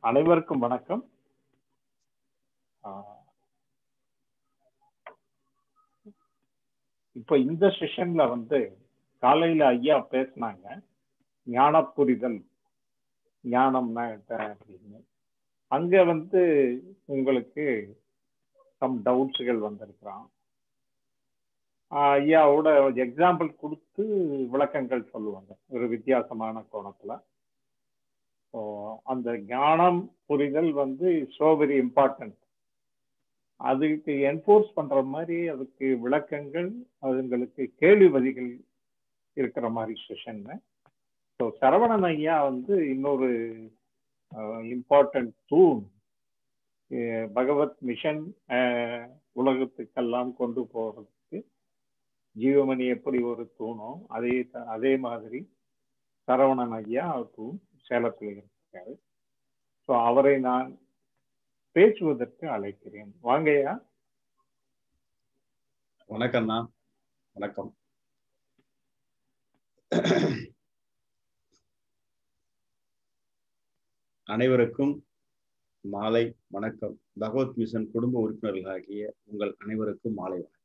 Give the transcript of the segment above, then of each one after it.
அனைவருக்கும் வணக்கம் ஆஹ் இப்போ இந்த செஷன்ல வந்து காலையில ஐயா பேசினாங்க ஞான புரிதல் ஞானம்னா என்ன அப்படின்னு அங்க வந்து உங்களுக்கு சம் டவுட்ஸுகள் வந்திருக்கிறான் ஆஹ் ஐயாவோட எக்ஸாம்பிள் கொடுத்து விளக்கங்கள் சொல்லுவாங்க ஒரு வித்தியாசமான கோணத்துல ஸோ அந்த ஞானம் புரிதல் வந்து ஸோ வெரி இம்பார்ட்டன்ட் அதுக்கு என்ஃபோர்ஸ் பண்ற மாதிரி அதுக்கு விளக்கங்கள் அதுங்களுக்கு கேள்வி பதிகள் இருக்கிற மாதிரி செஷன் ஸோ சரவணன் ஐயா வந்து இன்னொரு இம்பார்ட்டன்ட் தூண் பகவத் மிஷன் உலகத்துக்கெல்லாம் கொண்டு போறதுக்கு ஜீவமணி எப்படி ஒரு தூணோ அதே அதே மாதிரி சரவணன் ஐயா தூண் சேலத்தில் இருக்காரு ஸோ அவரை நான் பேசுவதற்கு அழைக்கிறேன் வாங்கய்யா வணக்கம்ண்ணா வணக்கம் அனைவருக்கும் மாலை வணக்கம் பகவத் மிஷன் குடும்ப உறுப்பினர்களாகிய உங்கள் அனைவருக்கும் மாலை வணக்கம்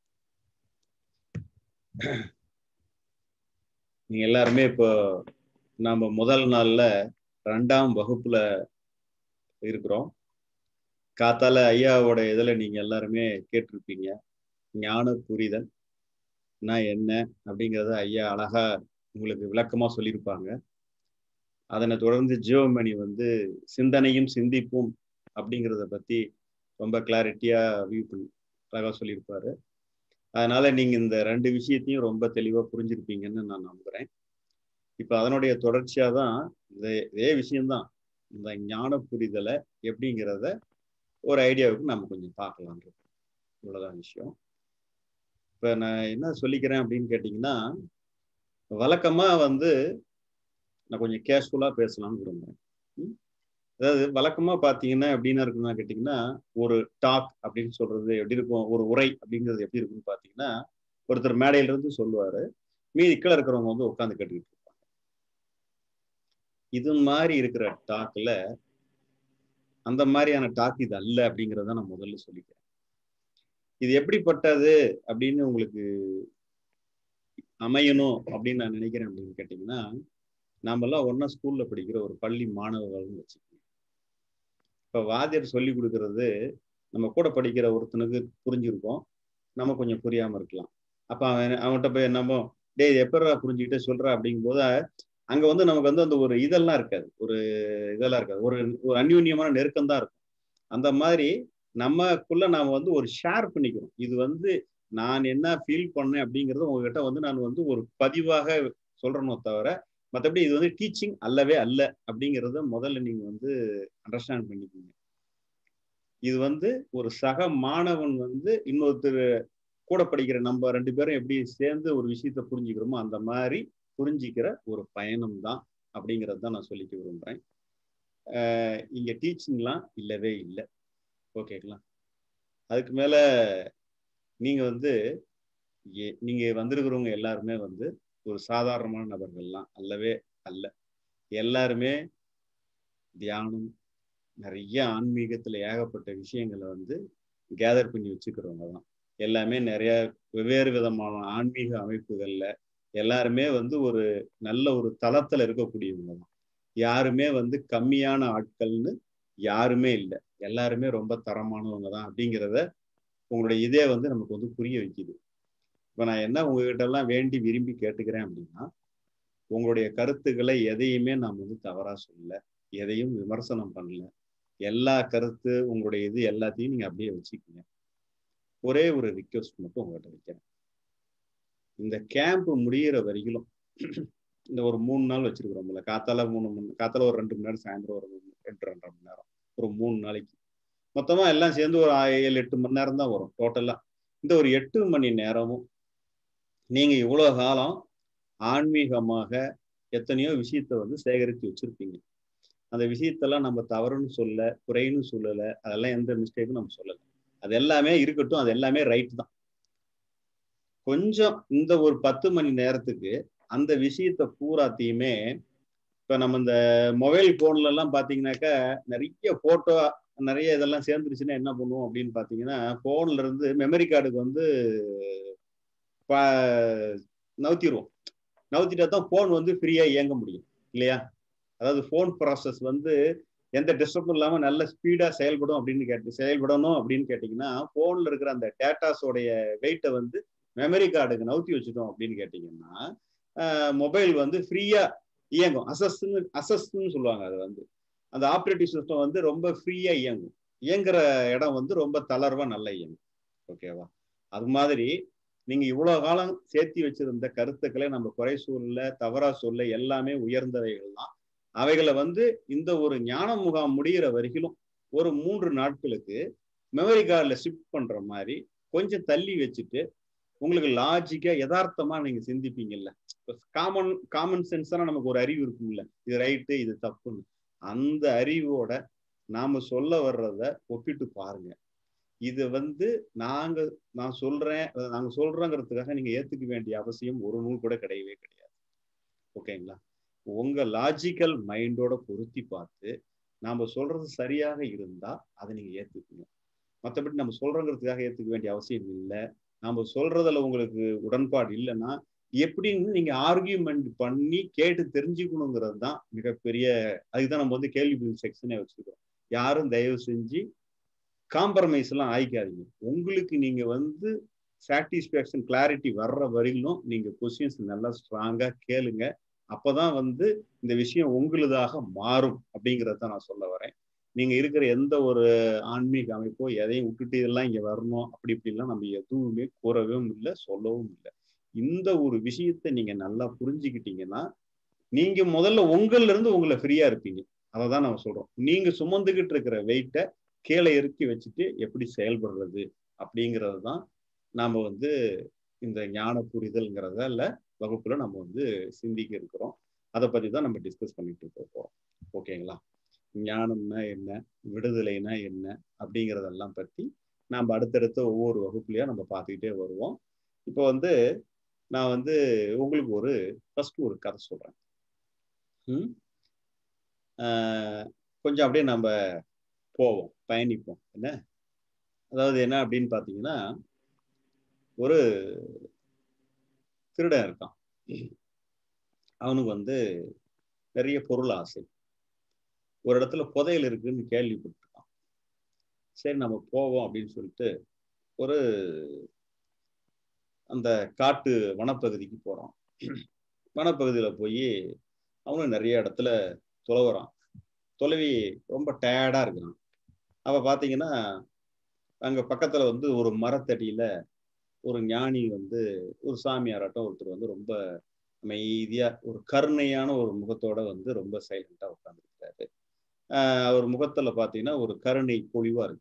நீங்க எல்லாருமே இப்போ நம்ம முதல் நாள்ல ரெண்டாம் வகுப்புல இருக்கிறோம் காத்தால ஐயாவோட இதுல நீங்க எல்லாருமே கேட்டிருப்பீங்க ஞான புரிதல் நான் என்ன அப்படிங்கிறத ஐயா அழகா உங்களுக்கு விளக்கமா சொல்லியிருப்பாங்க அதனை தொடர்ந்து ஜியோமணி வந்து சிந்தனையும் சிந்திப்பும் அப்படிங்கிறத பத்தி ரொம்ப கிளாரிட்டியா வியூ பண்ணி அழகா சொல்லியிருப்பாரு அதனால நீங்க இந்த ரெண்டு விஷயத்தையும் ரொம்ப தெளிவா புரிஞ்சிருப்பீங்கன்னு நான் நம்புறேன் இப்ப அதனுடைய தொடர்ச்சியா தான் இந்த இதே விஷயம்தான் இந்த ஞான புரிதலை எப்படிங்கிறத ஒரு ஐடியாவுக்கு நம்ம கொஞ்சம் பார்க்கலாம் இவ்வளவுதான் விஷயம் இப்ப நான் என்ன சொல்லிக்கிறேன் அப்படின்னு கேட்டீங்கன்னா வழக்கமா வந்து நான் கொஞ்சம் கேஷுவலா பேசலாம்னு விரும்புறேன் அதாவது வழக்கமா பாத்தீங்கன்னா எப்படின்னா இருக்குன்னா கேட்டீங்கன்னா ஒரு டாக் அப்படின்னு சொல்றது எப்படி இருக்கும் ஒரு உரை அப்படிங்கிறது எப்படி இருக்குன்னு பாத்தீங்கன்னா ஒருத்தர் மேடையில இருந்து சொல்லுவாரு மீதி கீழே இருக்கிறவங்க வந்து உட்காந்து கேட்டுக்கிட்டு இருப்பாங்க இது மாதிரி இருக்கிற டாக்ல அந்த மாதிரியான டாக் இது அல்ல அப்படிங்கிறத நான் முதல்ல சொல்லிக்கிறேன் இது எப்படிப்பட்டது அப்படின்னு உங்களுக்கு அமையணும் அப்படின்னு நான் நினைக்கிறேன் அப்படின்னு கேட்டீங்கன்னா நாமெல்லாம் ஒன்னா ஸ்கூல்ல படிக்கிற ஒரு பள்ளி மாணவர்கள்னு வச்சுக்கோங்க இப்ப வாத்தியார் சொல்லி கொடுக்கறது நம்ம கூட படிக்கிற ஒருத்தனுக்கு புரிஞ்சிருக்கோம் நம்ம கொஞ்சம் புரியாம இருக்கலாம் அப்ப அவன் அவன்கிட்ட போய் நம்ம டேய் எப்படா புரிஞ்சுக்கிட்டே சொல்ற அப்படிங்கும் போது அங்க வந்து நமக்கு வந்து அந்த ஒரு இதெல்லாம் இருக்காது ஒரு இதெல்லாம் இருக்காது ஒரு ஒரு அந்யூன்யமான நெருக்கம் தான் இருக்கும் அந்த மாதிரி நம்மக்குள்ள நாம வந்து ஒரு ஷேர் பண்ணிக்கிறோம் இது வந்து நான் என்ன ஃபீல் பண்ணேன் அப்படிங்கறது உங்ககிட்ட வந்து நான் வந்து ஒரு பதிவாக சொல்றனோ தவிர மற்றபடி இது வந்து டீச்சிங் அல்லவே அல்ல அப்படிங்கிறத முதல்ல நீங்க வந்து அண்டர்ஸ்டாண்ட் பண்ணிக்கோங்க இது வந்து ஒரு சக மாணவன் வந்து இன்னொருத்தர் கூட படிக்கிற நம்ம ரெண்டு பேரும் எப்படி சேர்ந்து ஒரு விஷயத்த புரிஞ்சுக்கிறோமோ அந்த மாதிரி புரிஞ்சிக்கிற ஒரு பயணம் தான் அப்படிங்கிறது தான் நான் சொல்லிக்க விரும்புகிறேன் இங்கே டீச்சிங்லாம் இல்லவே இல்லை ஓகேங்களா அதுக்கு மேலே நீங்கள் வந்து நீங்கள் வந்திருக்கிறவங்க எல்லாருமே வந்து ஒரு சாதாரணமான நபர்கள்லாம் அல்லவே அல்ல எல்லாருமே தியானம் நிறைய ஆன்மீகத்தில் ஏகப்பட்ட விஷயங்களை வந்து கேதர் பண்ணி வச்சுக்கிறவங்க தான் எல்லாமே நிறைய வெவ்வேறு விதமான ஆன்மீக அமைப்புகளில் எல்லாருமே வந்து ஒரு நல்ல ஒரு தளத்துல இருக்கக்கூடியவங்க தான் யாருமே வந்து கம்மியான ஆட்கள்னு யாருமே இல்லை எல்லாருமே ரொம்ப தரமானவங்க தான் அப்படிங்கிறத உங்களுடைய இதே வந்து நமக்கு வந்து புரிய வைக்குது இப்போ நான் என்ன உங்ககிட்ட எல்லாம் வேண்டி விரும்பி கேட்டுக்கிறேன் அப்படின்னா உங்களுடைய கருத்துக்களை எதையுமே நாம் வந்து தவறா சொல்லல எதையும் விமர்சனம் பண்ணல எல்லா கருத்து உங்களுடைய இது எல்லாத்தையும் நீங்க அப்படியே வச்சுக்கோங்க ஒரே ஒரு ரிக்வஸ்ட் மட்டும் உங்கள்கிட்ட வைக்கிறேன் இந்த கேம்ப் முடிகிற வரைக்கும் இந்த ஒரு மூணு நாள் வச்சிருக்கிறோம்ல காத்தால மூணு மணி காத்தால ஒரு ரெண்டு மணி நேரம் சாயந்தரம் ஒரு ரெண்டு ரெண்டரை மணி நேரம் ஒரு மூணு நாளைக்கு மொத்தமா எல்லாம் சேர்ந்து ஒரு ஏழு எட்டு மணி நேரம் தான் வரும் டோட்டலா இந்த ஒரு எட்டு மணி நேரமும் நீங்க இவ்வளவு காலம் ஆன்மீகமாக எத்தனையோ விஷயத்த வந்து சேகரித்து வச்சிருப்பீங்க அந்த விஷயத்தெல்லாம் நம்ம தவறுன்னு சொல்ல குறைன்னு சொல்லல அதெல்லாம் எந்த மிஸ்டேக்கும் நம்ம சொல்லலை அது எல்லாமே இருக்கட்டும் அது எல்லாமே ரைட் தான் கொஞ்சம் இந்த ஒரு பத்து மணி நேரத்துக்கு அந்த விஷயத்த பூராத்தையுமே இப்ப நம்ம இந்த மொபைல் போன்ல எல்லாம் பாத்தீங்கன்னாக்கா நிறைய போட்டோ நிறைய இதெல்லாம் சேர்ந்துருச்சுன்னா என்ன பண்ணுவோம் அப்படின்னு பாத்தீங்கன்னா போன்ல இருந்து மெமரி கார்டுக்கு வந்து நவுத்திடுவோம் நவுத்திட்டா தான் போன் வந்து ஃப்ரீயா இயங்க முடியும் இல்லையா அதாவது போன் ப்ராசஸ் வந்து எந்த டிஸ்டர்பும் இல்லாம நல்ல ஸ்பீடா செயல்படும் அப்படின்னு கேட்டு செயல்படணும் அப்படின்னு கேட்டீங்கன்னா போன்ல இருக்கிற அந்த டேட்டாஸோடைய வெயிட்டை வந்து மெமரி கார்டுக்கு நவுத்தி வச்சுட்டோம் அப்படின்னு கேட்டீங்கன்னா மொபைல் வந்து ஃப்ரீயா இயங்கும் அசஸ்ன்னு அசஸ்ன்னு சொல்லுவாங்க அது வந்து அந்த ஆப்ரேட்டிவ் சிஸ்டம் வந்து ரொம்ப ஃப்ரீயா இயங்கும் இயங்குற இடம் வந்து ரொம்ப தளர்வா நல்லா இயங்கும் ஓகேவா அது மாதிரி நீங்க இவ்வளவு காலம் சேர்த்தி வச்சிருந்த கருத்துக்களை நம்ம குறை சொல்ல தவறா சொல்ல எல்லாமே உயர்ந்தவைகள் தான் அவைகளை வந்து இந்த ஒரு ஞான முகாம் முடிகிற வரைக்கும் ஒரு மூன்று நாட்களுக்கு மெமரி கார்டில் ஷிஃப்ட் பண்ற மாதிரி கொஞ்சம் தள்ளி வச்சுட்டு உங்களுக்கு லாஜிக்கா யதார்த்தமா நீங்க சிந்திப்பீங்கல்ல காமன் காமன் சென்ஸான நமக்கு ஒரு அறிவு இருக்கும்ல இது ரைட்டு இது தப்புன்னு அந்த அறிவோட நாம சொல்ல வர்றத ஒப்பிட்டு பாருங்க இது வந்து நாங்க நான் சொல்றேன் நாங்க சொல்றோங்கிறதுக்காக நீங்க ஏத்துக்க வேண்டிய அவசியம் ஒரு நூல் கூட கிடையவே கிடையாது ஓகேங்களா உங்க லாஜிக்கல் மைண்டோட பொருத்தி பார்த்து நாம சொல்றது சரியாக இருந்தா அதை நீங்க ஏத்துக்கணும் மற்றபடி நம்ம சொல்றோங்கிறதுக்காக ஏத்துக்க வேண்டிய அவசியம் இல்லை நாம சொல்றதுல உங்களுக்கு உடன்பாடு இல்லைன்னா எப்படின்னு நீங்க ஆர்கியூமெண்ட் பண்ணி கேட்டு தெரிஞ்சுக்கணுங்கிறது தான் மிகப்பெரிய அதுக்குதான் நம்ம வந்து கேள்வி பதில் செக்ஷனே வச்சிருக்கோம் யாரும் தயவு செஞ்சு காம்ப்ரமைஸ் எல்லாம் ஆயிக்காதீங்க உங்களுக்கு நீங்க வந்து சாட்டிஸ்பேக்ஷன் கிளாரிட்டி வர்ற வரையிலும் நீங்க கொஸ்டின்ஸ் நல்லா ஸ்ட்ராங்கா கேளுங்க அப்பதான் வந்து இந்த விஷயம் உங்களுதாக மாறும் அப்படிங்கிறத நான் சொல்ல வரேன் நீங்க இருக்கிற எந்த ஒரு ஆன்மீக அமைப்போ எதையும் விட்டுட்டு இதெல்லாம் இங்க வரணும் அப்படி இப்படிலாம் நம்ம எதுவுமே கூறவும் இல்லை சொல்லவும் இல்லை இந்த ஒரு விஷயத்த நீங்க நல்லா புரிஞ்சுக்கிட்டீங்கன்னா நீங்க முதல்ல உங்கள்ல இருந்து உங்களை ஃப்ரீயா இருப்பீங்க அதை தான் நம்ம சொல்றோம் நீங்க சுமந்துகிட்டு இருக்கிற வெயிட்டை கீழே இறக்கி வச்சுட்டு எப்படி செயல்படுறது அப்படிங்கிறது தான் நாம வந்து இந்த ஞான புரிதல்ங்கிறதால வகுப்புல நம்ம வந்து சிந்திக்க இருக்கிறோம் அதை பத்தி தான் நம்ம டிஸ்கஸ் பண்ணிட்டு இருக்க போறோம் ஓகேங்களா ஞானம்னா என்ன விடுதலைனா என்ன அப்படிங்கிறதெல்லாம் பத்தி நாம் அடுத்தடுத்த ஒவ்வொரு வகுப்புலையா நம்ம பார்த்துக்கிட்டே வருவோம் இப்போ வந்து நான் வந்து உங்களுக்கு ஒரு ஃபர்ஸ்ட் ஒரு கதை சொல்றேன் ம் கொஞ்சம் அப்படியே நம்ம போவோம் பயணிப்போம் என்ன அதாவது என்ன அப்படின்னு பார்த்தீங்கன்னா ஒரு திருடன் இருக்கான் அவனுக்கு வந்து நிறைய பொருள் ஆசை ஒரு இடத்துல புதையல் இருக்குன்னு கேள்விப்பட்டிருக்கான் சரி நம்ம போவோம் அப்படின்னு சொல்லிட்டு ஒரு அந்த காட்டு வனப்பகுதிக்கு போறான் வனப்பகுதியில போய் அவனும் நிறைய இடத்துல துளவுறான் தொலைவி ரொம்ப டயர்டா இருக்கிறான் அவ பாத்தீங்கன்னா அங்க பக்கத்துல வந்து ஒரு மரத்தடியில ஒரு ஞானி வந்து ஒரு சாமியாராட்டம் ஒருத்தர் வந்து ரொம்ப அமைதியா ஒரு கருணையான ஒரு முகத்தோட வந்து ரொம்ப சைலண்டா உட்காந்துருக்காரு அவர் முகத்துல பாத்தீங்கன்னா ஒரு கருணை பொழிவா இருக்கு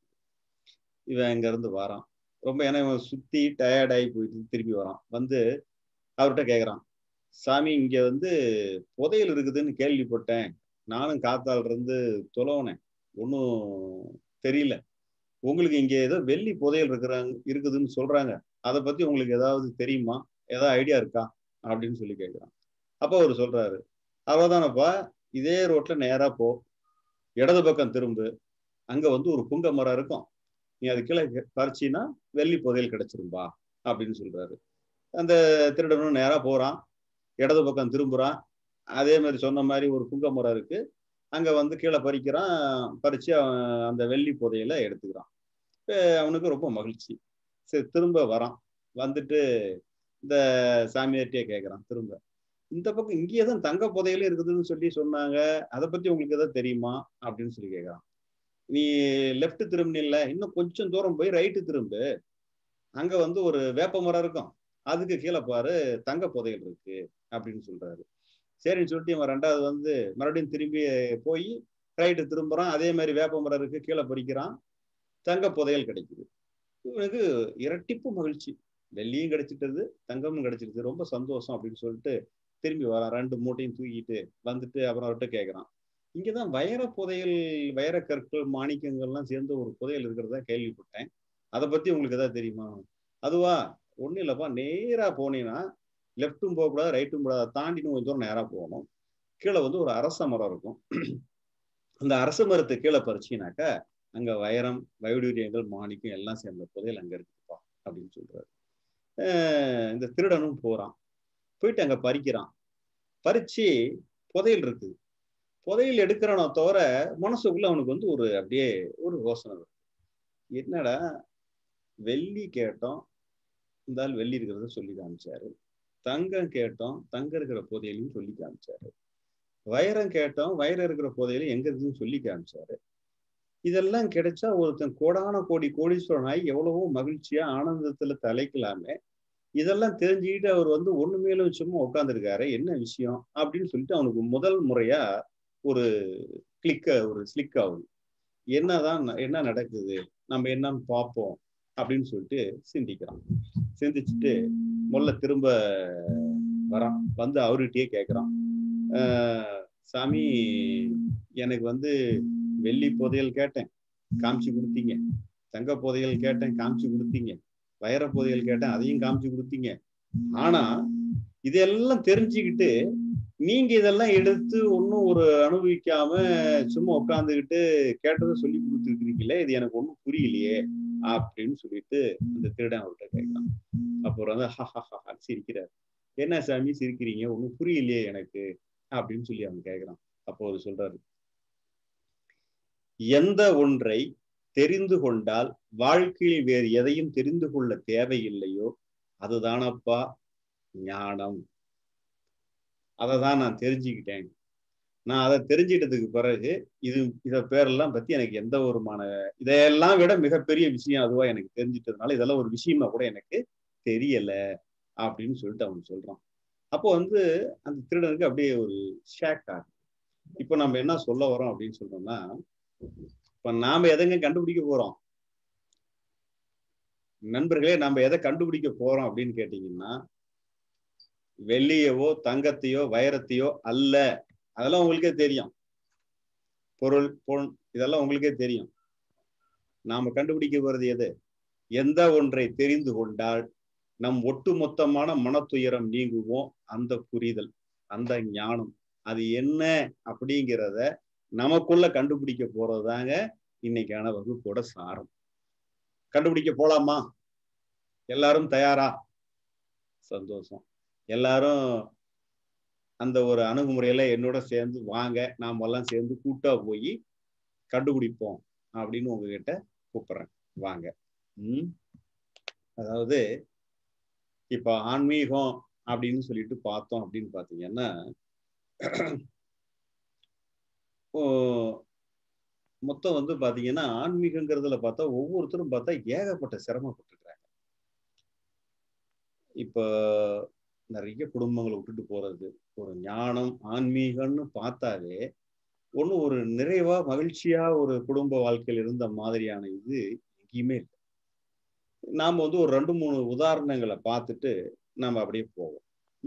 இவன் இங்க இருந்து வரான் ரொம்ப ஏன்னா இவன் சுத்தி டயர்டாகி போயிட்டு திரும்பி வரான் வந்து அவர்கிட்ட கேக்குறான் சாமி இங்க வந்து புதையல் இருக்குதுன்னு கேள்விப்பட்டேன் நானும் காத்தால இருந்து துளவுனேன் ஒன்றும் தெரியல உங்களுக்கு இங்க ஏதோ வெள்ளி புதையல் இருக்கிறாங்க இருக்குதுன்னு சொல்றாங்க அதை பத்தி உங்களுக்கு ஏதாவது தெரியுமா ஏதாவது ஐடியா இருக்கா அப்படின்னு சொல்லி கேட்குறான் அப்போ அவர் சொல்றாரு அவ்வளோதானப்பா இதே ரோட்ல நேரா போ இடது பக்கம் திரும்பு அங்க வந்து ஒரு புங்க மரம் இருக்கும் நீ அது கீழே பறிச்சின்னா வெள்ளி புதையல் கிடைச்சிரும்பா அப்படின்னு சொல்றாரு அந்த திருடனும் நேரா போறான் இடது பக்கம் திரும்புறான் அதே மாதிரி சொன்ன மாதிரி ஒரு புங்க மரம் இருக்கு அங்க வந்து கீழே பறிக்கிறான் பறிச்சு அவன் அந்த வெள்ளி புதையல எடுத்துக்கிறான் அவனுக்கு ரொம்ப மகிழ்ச்சி சரி திரும்ப வரான் வந்துட்டு இந்த சாமியார்கிட்டயே கேட்குறான் திரும்ப இந்த பக்கம் இங்கேயே தான் தங்க புதையலே இருக்குதுன்னு சொல்லி சொன்னாங்க அதை பத்தி உங்களுக்கு எதாவது தெரியுமா அப்படின்னு சொல்லி கேட்குறான் நீ லெஃப்ட் திரும்பினில்ல இன்னும் கொஞ்சம் தூரம் போய் ரைட்டு திரும்பு அங்க வந்து ஒரு வேப்ப மரம் இருக்கும் அதுக்கு கீழே பாரு தங்க புதையல் இருக்கு அப்படின்னு சொல்றாரு சரின்னு சொல்லிட்டு இவன் ரெண்டாவது வந்து மறுபடியும் திரும்பி போய் ரைட்டு திரும்புறான் அதே மாதிரி வேப்ப மரம் இருக்கு கீழே பறிக்கிறான் தங்க புதையல் கிடைக்குது இவனுக்கு இரட்டிப்பு மகிழ்ச்சி வெள்ளியும் கிடைச்சிட்டது தங்கமும் கிடைச்சிருது ரொம்ப சந்தோஷம் அப்படின்னு சொல்லிட்டு திரும்பி வரான் ரெண்டு மூட்டையும் தூக்கிட்டு வந்துட்டு அப்புறம் அவர்கிட்ட கேட்குறான் இங்கதான் வைர புதையல் வைர கற்கள் மாணிக்கங்கள்லாம் சேர்ந்த ஒரு புதையல் இருக்கிறதா கேள்விப்பட்டேன் அதை பத்தி உங்களுக்கு ஏதாவது தெரியுமா அதுவா ஒன்றும் இல்லைப்பா நேரா போனீங்கன்னா லெஃப்ட்டும் போகக்கூடாது ரைட்டும் போடாது தாண்டின்னு கொஞ்சம் தூரம் நேராக போகணும் கீழே வந்து ஒரு அரச மரம் இருக்கும் அந்த அரச மரத்து கீழே பறிச்சீங்கனாக்கா அங்க வைரம் வைடூரியங்கள் மாணிக்கம் எல்லாம் சேர்ந்த புதையல் அங்க இருக்குப்பா அப்படின்னு சொல்றாரு இந்த திருடனும் போறான் போயிட்டு அங்க பறிக்கிறான் பறிச்சு புதையல் இருக்குது புதையல் எடுக்கிறானோ தவிர மனசுக்குள்ள அவனுக்கு வந்து ஒரு அப்படியே ஒரு யோசனை வரும் என்னடா வெள்ளி கேட்டோம் இந்த ஆள் வெள்ளி இருக்கிறத சொல்லி காமிச்சாரு தங்கம் கேட்டோம் தங்கம் இருக்கிற புதையலையும் சொல்லி காமிச்சாரு வைரம் கேட்டோம் வைரம் இருக்கிற புதையலும் எங்க இருக்குன்னு சொல்லி காமிச்சாரு இதெல்லாம் கிடைச்சா ஒருத்தன் கோடான கோடி கோடீஸ்வரன் ஆகி எவ்வளவோ மகிழ்ச்சியா ஆனந்தத்துல தலைக்கலாமே இதெல்லாம் தெரிஞ்சுக்கிட்டு அவர் வந்து ஒண்ணு மேலும் சும்மா உட்காந்துருக்காரு என்ன விஷயம் அப்படின்னு சொல்லிட்டு அவனுக்கு முதல் முறையா ஒரு கிளிக்க ஒரு ஸ்லிக் ஆகுது என்னதான் என்ன நடக்குது நம்ம என்னன்னு பார்ப்போம் அப்படின்னு சொல்லிட்டு சிந்திக்கிறான் சிந்திச்சுட்டு முதல்ல திரும்ப வரான் வந்து அவர்கிட்டயே கேட்குறான் சாமி எனக்கு வந்து வெள்ளி புதையல் கேட்டேன் காமிச்சு கொடுத்தீங்க தங்க புதையல் கேட்டேன் காமிச்சு கொடுத்தீங்க வைர புதையல் கேட்டேன் அதையும் காமிச்சு கொடுத்தீங்க ஆனா இதெல்லாம் தெரிஞ்சுக்கிட்டு நீங்க இதெல்லாம் எடுத்து ஒன்றும் ஒரு அனுபவிக்காம சும்மா உட்காந்துக்கிட்டு கேட்டதை சொல்லி கொடுத்துருக்கீங்களே இது எனக்கு ஒன்றும் புரியலையே அப்படின்னு சொல்லிட்டு அந்த திருடன் அவர்கிட்ட கேட்கலாம் அப்புறம் வந்து ஹஹா சிரிக்கிறார் என்ன சாமி சிரிக்கிறீங்க ஒன்றும் புரியலையே எனக்கு அப்படின்னு சொல்லி அவன் கேட்கிறான் அப்போ அவர் சொல்றாரு எந்த ஒன்றை தெரிந்து கொண்டால் வாழ்க்கையில் வேறு எதையும் தெரிந்து கொள்ள தேவையில்லையோ அதுதானப்பா ஞானம் அதை தான் நான் தெரிஞ்சுக்கிட்டேன் நான் அதை தெரிஞ்சிட்டதுக்கு பிறகு இது இத பேரெல்லாம் பத்தி எனக்கு எந்த ஒருமான இதையெல்லாம் விட மிகப்பெரிய விஷயம் அதுவா எனக்கு தெரிஞ்சிட்டதுனால இதெல்லாம் ஒரு விஷயமா கூட எனக்கு தெரியல அப்படின்னு சொல்லிட்டு அவன் சொல்றான் அப்போ வந்து அந்த திருடனுக்கு அப்படியே ஒரு ஷேக் ஆகும் இப்போ நம்ம என்ன சொல்ல வரோம் அப்படின்னு சொல்றோம்னா இப்ப நாம எதைங்க கண்டுபிடிக்க போறோம் நண்பர்களே நம்ம எதை கண்டுபிடிக்க போறோம் அப்படின்னு கேட்டீங்கன்னா வெள்ளியவோ தங்கத்தையோ வைரத்தையோ அல்ல அதெல்லாம் உங்களுக்கே தெரியும் பொருள் பொருள் இதெல்லாம் உங்களுக்கே தெரியும் நாம கண்டுபிடிக்க போறது எது எந்த ஒன்றை தெரிந்து கொண்டால் நம் ஒட்டுமொத்தமான மனத்துயரம் நீங்குவோம் அந்த புரிதல் அந்த ஞானம் அது என்ன அப்படிங்கிறத நமக்குள்ள கண்டுபிடிக்க போறதுதாங்க இன்னைக்கான வகுப்போட சாரம் கண்டுபிடிக்க போலாமா எல்லாரும் தயாரா சந்தோஷம் எல்லாரும் அந்த ஒரு அணுகுமுறையில என்னோட சேர்ந்து வாங்க நாம் எல்லாம் சேர்ந்து கூட்டா போய் கண்டுபிடிப்போம் அப்படின்னு உங்ககிட்ட கூப்பிடுறேன் வாங்க உம் அதாவது இப்ப ஆன்மீகம் அப்படின்னு சொல்லிட்டு பார்த்தோம் அப்படின்னு பாத்தீங்கன்னா மொத்தம் வந்து பாத்தீங்கன்னா ஆன்மீகங்கிறதுல பார்த்தா ஒவ்வொருத்தரும் பார்த்தா ஏகப்பட்ட சிரமப்பட்டுருக்காங்க இப்ப நிறைய குடும்பங்களை விட்டுட்டு போறது ஒரு ஞானம் ஆன்மீகம்னு பார்த்தாலே ஒண்ணு ஒரு நிறைவா மகிழ்ச்சியா ஒரு குடும்ப வாழ்க்கையில் இருந்த மாதிரியான இது எங்கேயுமே இல்லை நாம வந்து ஒரு ரெண்டு மூணு உதாரணங்களை பார்த்துட்டு நம்ம அப்படியே போவோம்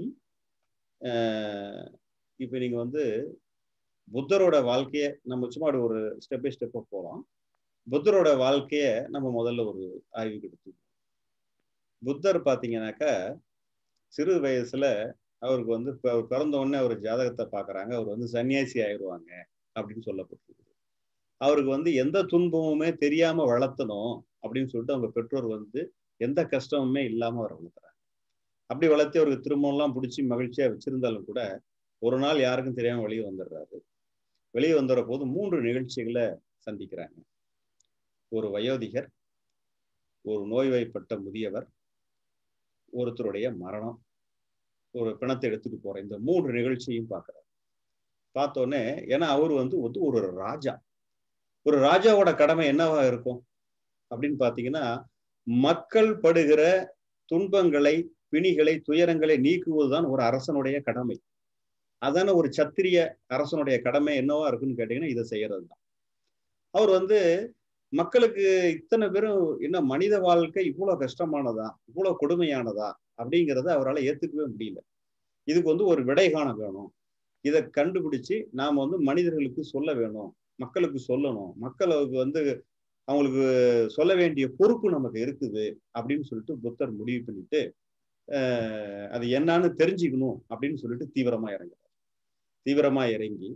இப்போ நீங்க வந்து புத்தரோட வாழ்க்கைய நம்ம சும்மா ஒரு ஸ்டெப் பை ஸ்டெப்பா போகலாம் புத்தரோட வாழ்க்கைய நம்ம முதல்ல ஒரு ஆய்வுக்கு எடுத்து புத்தர் பார்த்தீங்கன்னாக்கா சிறு வயசுல அவருக்கு வந்து அவர் பிறந்த உடனே அவர் ஜாதகத்தை பாக்குறாங்க அவர் வந்து சன்னியாசி ஆயிடுவாங்க அப்படின்னு சொல்லப்பட்டிருக்கு அவருக்கு வந்து எந்த துன்பமுமே தெரியாம வளர்த்தணும் அப்படின்னு சொல்லிட்டு அவங்க பெற்றோர் வந்து எந்த கஷ்டமுமே இல்லாம அவரை வளர்த்துறாங்க அப்படி வளர்த்து அவருக்கு திரும்பலாம் பிடிச்சி மகிழ்ச்சியா வச்சிருந்தாலும் கூட ஒரு நாள் யாருக்கும் தெரியாம வெளியே வந்துடுறாரு வெளியே வந்துடுற போது மூன்று நிகழ்ச்சிகளை சந்திக்கிறாங்க ஒரு வயோதிகர் ஒரு நோய்வாய்ப்பட்ட முதியவர் ஒருத்தருடைய மரணம் ஒரு பிணத்தை எடுத்துட்டு போற இந்த மூன்று நிகழ்ச்சியும் பார்க்கிறார் பார்த்தோன்னே ஏன்னா அவர் வந்து வந்து ஒரு ராஜா ஒரு ராஜாவோட கடமை என்னவா இருக்கும் அப்படின்னு பாத்தீங்கன்னா மக்கள் படுகிற துன்பங்களை பிணிகளை துயரங்களை நீக்குவதுதான் ஒரு அரசனுடைய கடமை அதான ஒரு சத்திரிய அரசனுடைய கடமை என்னவா இருக்குன்னு கேட்டீங்கன்னா இதை செய்யறது தான் அவர் வந்து மக்களுக்கு இத்தனை பேரும் என்ன மனித வாழ்க்கை இவ்வளவு கஷ்டமானதா இவ்வளவு கொடுமையானதா அப்படிங்கிறத அவரால் ஏத்துக்கவே முடியல இதுக்கு வந்து ஒரு விடை காண வேணும் இதை கண்டுபிடிச்சு நாம வந்து மனிதர்களுக்கு சொல்ல வேணும் மக்களுக்கு சொல்லணும் மக்களுக்கு வந்து அவங்களுக்கு சொல்ல வேண்டிய பொறுப்பு நமக்கு இருக்குது அப்படின்னு சொல்லிட்டு புத்தர் முடிவு பண்ணிட்டு அது என்னன்னு தெரிஞ்சுக்கணும் அப்படின்னு சொல்லிட்டு தீவிரமா இறங்குறார் தீவிரமா இறங்கி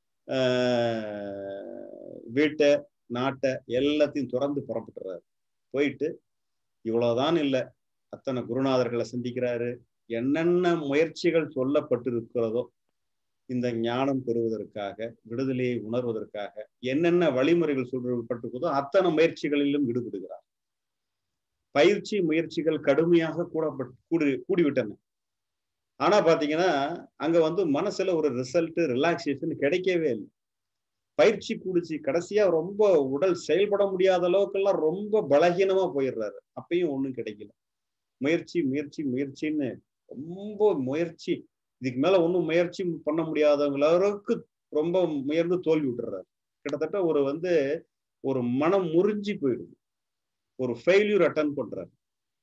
வீட்டை நாட்டை எல்லாத்தையும் துறந்து புறப்பட்டுறாரு போயிட்டு இவ்வளவுதான் இல்லை அத்தனை குருநாதர்களை சந்திக்கிறாரு என்னென்ன முயற்சிகள் சொல்லப்பட்டிருக்கிறதோ இந்த ஞானம் பெறுவதற்காக விடுதலையை உணர்வதற்காக என்னென்ன வழிமுறைகள் சொல்லப்பட்டிருக்கிறதோ அத்தனை முயற்சிகளிலும் ஈடுபடுகிறார் பயிற்சி முயற்சிகள் கடுமையாக கூட கூடி கூடிவிட்டன ஆனா பாத்தீங்கன்னா அங்க வந்து மனசுல ஒரு ரிசல்ட் ரிலாக்ஸேஷன் கிடைக்கவே இல்லை பயிற்சி கூடிச்சு கடைசியா ரொம்ப உடல் செயல்பட முடியாத அளவுக்கெல்லாம் ரொம்ப பலகீனமா போயிடுறாரு அப்பயும் ஒண்ணும் கிடைக்கல முயற்சி முயற்சி முயற்சின்னு ரொம்ப முயற்சி இதுக்கு மேல ஒன்றும் முயற்சி பண்ண முடியாதவங்களுக்கு ரொம்ப முயர்ந்து தோல்வி விட்டுறாரு கிட்டத்தட்ட ஒரு வந்து ஒரு மனம் முறிஞ்சி போயிடுது ஒரு ஃபெயில்யூர் அட்டன் பண்றாரு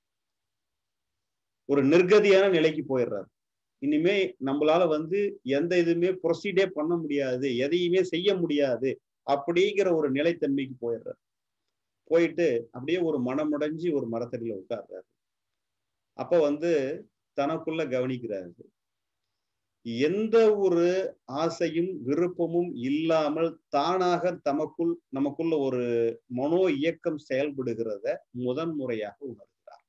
ஒரு நிர்கதியான நிலைக்கு போயிடுறாரு இனிமே நம்மளால வந்து எந்த இதுவுமே ப்ரொசீடே பண்ண முடியாது எதையுமே செய்ய முடியாது அப்படிங்கிற ஒரு நிலைத்தன்மைக்கு போயிடுறாரு போயிட்டு அப்படியே ஒரு மனமுடைஞ்சி ஒரு மரத்தடியில உட்கார்றாரு அப்ப வந்து தனக்குள்ள கவனிக்கிறாரு எந்த ஒரு ஆசையும் விருப்பமும் இல்லாமல் தானாக தமக்குள் நமக்குள்ள ஒரு மனோ இயக்கம் செயல்படுகிறத முதன்முறையாக உணர்கிறார்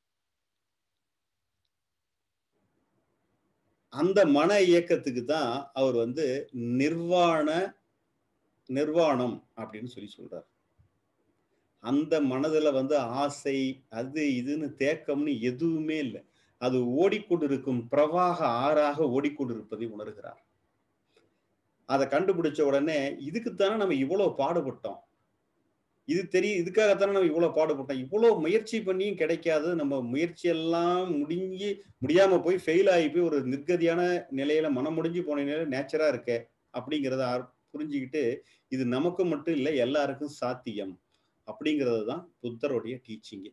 அந்த மன இயக்கத்துக்கு தான் அவர் வந்து நிர்வாண நிர்வாணம் அப்படின்னு சொல்லி சொல்றார் அந்த மனதுல வந்து ஆசை அது இதுன்னு தேக்கம்னு எதுவுமே இல்லை அது ஓடிக்கொண்டிருக்கும் பிரவாக ஆறாக ஓடிக்கொண்டிருப்பதை உணர்கிறார் அதை கண்டுபிடிச்ச உடனே இதுக்குத்தானே நம்ம இவ்வளவு பாடுபட்டோம் இது தெரியும் இதுக்காகத்தானே நம்ம இவ்வளவு பாடுபட்டோம் இவ்வளவு முயற்சி பண்ணியும் கிடைக்காது நம்ம முயற்சி எல்லாம் முடிஞ்சு முடியாம போய் ஃபெயில் ஆகி போய் ஒரு நிர்கதியான நிலையில மனம் முடிஞ்சு போன நிலையில நேச்சரா இருக்க அப்படிங்கிறத புரிஞ்சுக்கிட்டு இது நமக்கு மட்டும் இல்லை எல்லாருக்கும் சாத்தியம் அப்படிங்கிறது தான் புத்தருடைய டீச்சிங்கு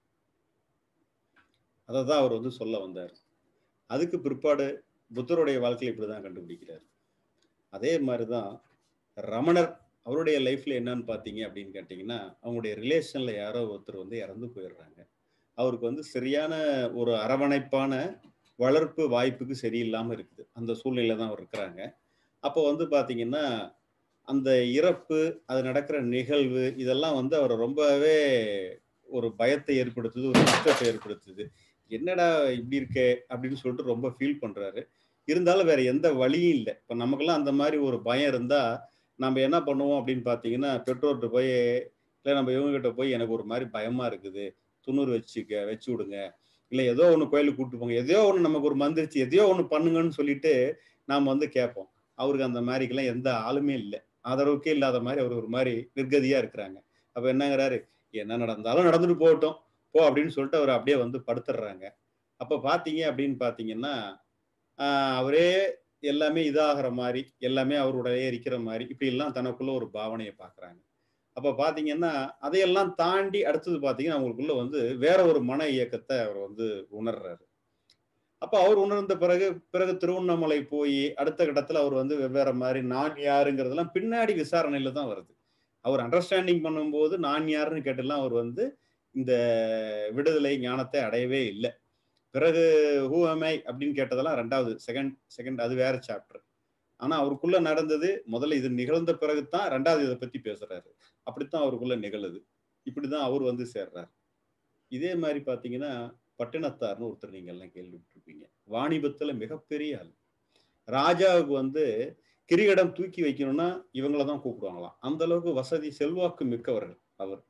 அதை தான் அவர் வந்து சொல்ல வந்தார் அதுக்கு பிற்பாடு புத்தருடைய வாழ்க்கையில் இப்படிதான் கண்டுபிடிக்கிறார் அதே மாதிரிதான் ரமணர் அவருடைய லைஃப்ல என்னன்னு பார்த்தீங்க அப்படின்னு கேட்டிங்கன்னா அவங்களுடைய ரிலேஷன்ல யாரோ ஒருத்தர் வந்து இறந்து போயிடுறாங்க அவருக்கு வந்து சரியான ஒரு அரவணைப்பான வளர்ப்பு வாய்ப்புக்கு சரியில்லாமல் இருக்குது அந்த சூழ்நிலை தான் அவர் இருக்கிறாங்க அப்போ வந்து பார்த்தீங்கன்னா அந்த இறப்பு அது நடக்கிற நிகழ்வு இதெல்லாம் வந்து அவரை ரொம்பவே ஒரு பயத்தை ஏற்படுத்துது ஒரு கஷ்டத்தை ஏற்படுத்துது என்னடா இப்படி இருக்கே அப்படின்னு சொல்லிட்டு ரொம்ப ஃபீல் பண்றாரு இருந்தாலும் வேற எந்த வழியும் இல்லை இப்போ நமக்கெல்லாம் அந்த மாதிரி ஒரு பயம் இருந்தா நம்ம என்ன பண்ணுவோம் அப்படின்னு பார்த்தீங்கன்னா பெற்றோர்கிட்ட போய் இல்லை நம்ம இவங்ககிட்ட போய் எனக்கு ஒரு மாதிரி பயமா இருக்குது துண்ணூறு வச்சுக்க வச்சு விடுங்க இல்லை ஏதோ ஒன்று கோயிலுக்கு கூப்பிட்டு போங்க எதையோ ஒன்று நமக்கு ஒரு மந்திரிச்சு எதையோ ஒன்று பண்ணுங்கன்னு சொல்லிட்டு நாம் வந்து கேட்போம் அவருக்கு அந்த மாதிரிக்கெல்லாம் எந்த ஆளுமே இல்லை ஆதரவுக்கே இல்லாத மாதிரி அவர் ஒரு மாதிரி நிர்கதியா இருக்கிறாங்க அப்ப என்னங்கிறாரு என்ன நடந்தாலும் நடந்துட்டு போகட்டும் போ அப்படின்னு சொல்லிட்டு அவர் அப்படியே வந்து படுத்துடுறாங்க அப்ப பாத்தீங்க அப்படின்னு பாத்தீங்கன்னா அவரே எல்லாமே இதாகிற மாதிரி எல்லாமே அவருடைய இருக்கிற மாதிரி இப்படி எல்லாம் தனக்குள்ள ஒரு பாவனையை பாக்குறாங்க அப்ப பாத்தீங்கன்னா அதையெல்லாம் தாண்டி அடுத்தது பாத்தீங்கன்னா அவங்களுக்குள்ள வந்து வேற ஒரு மன இயக்கத்தை அவர் வந்து உணர்றாரு அப்ப அவர் உணர்ந்த பிறகு பிறகு திருவண்ணாமலை போய் அடுத்த கட்டத்துல அவர் வந்து வெவ்வேறு மாதிரி நான் யாருங்கிறதெல்லாம் பின்னாடி விசாரணையில தான் வருது அவர் அண்டர்ஸ்டாண்டிங் பண்ணும்போது நான் யாருன்னு கேட்டெல்லாம் அவர் வந்து இந்த விடுதலை ஞானத்தை அடையவே இல்லை பிறகு ஹூ அமை அப்படின்னு கேட்டதெல்லாம் ரெண்டாவது செகண்ட் செகண்ட் அது வேற சாப்டர் ஆனா அவருக்குள்ள நடந்தது முதல்ல இது நிகழ்ந்த பிறகு தான் ரெண்டாவது இதை பத்தி பேசுறாரு அப்படித்தான் அவருக்குள்ள நிகழுது இப்படிதான் அவர் வந்து சேர்றாரு இதே மாதிரி பாத்தீங்கன்னா பட்டினத்தார்னு ஒருத்தர் நீங்க எல்லாம் கேள்விப்பட்டிருப்பீங்க வாணிபத்துல மிகப்பெரிய ஆள் ராஜாவுக்கு வந்து கிரிகடம் தூக்கி வைக்கணும்னா இவங்கள தான் கூப்பிடுவாங்களாம் அந்த அளவுக்கு வசதி செல்வாக்கு மிக்கவர்கள் அவர்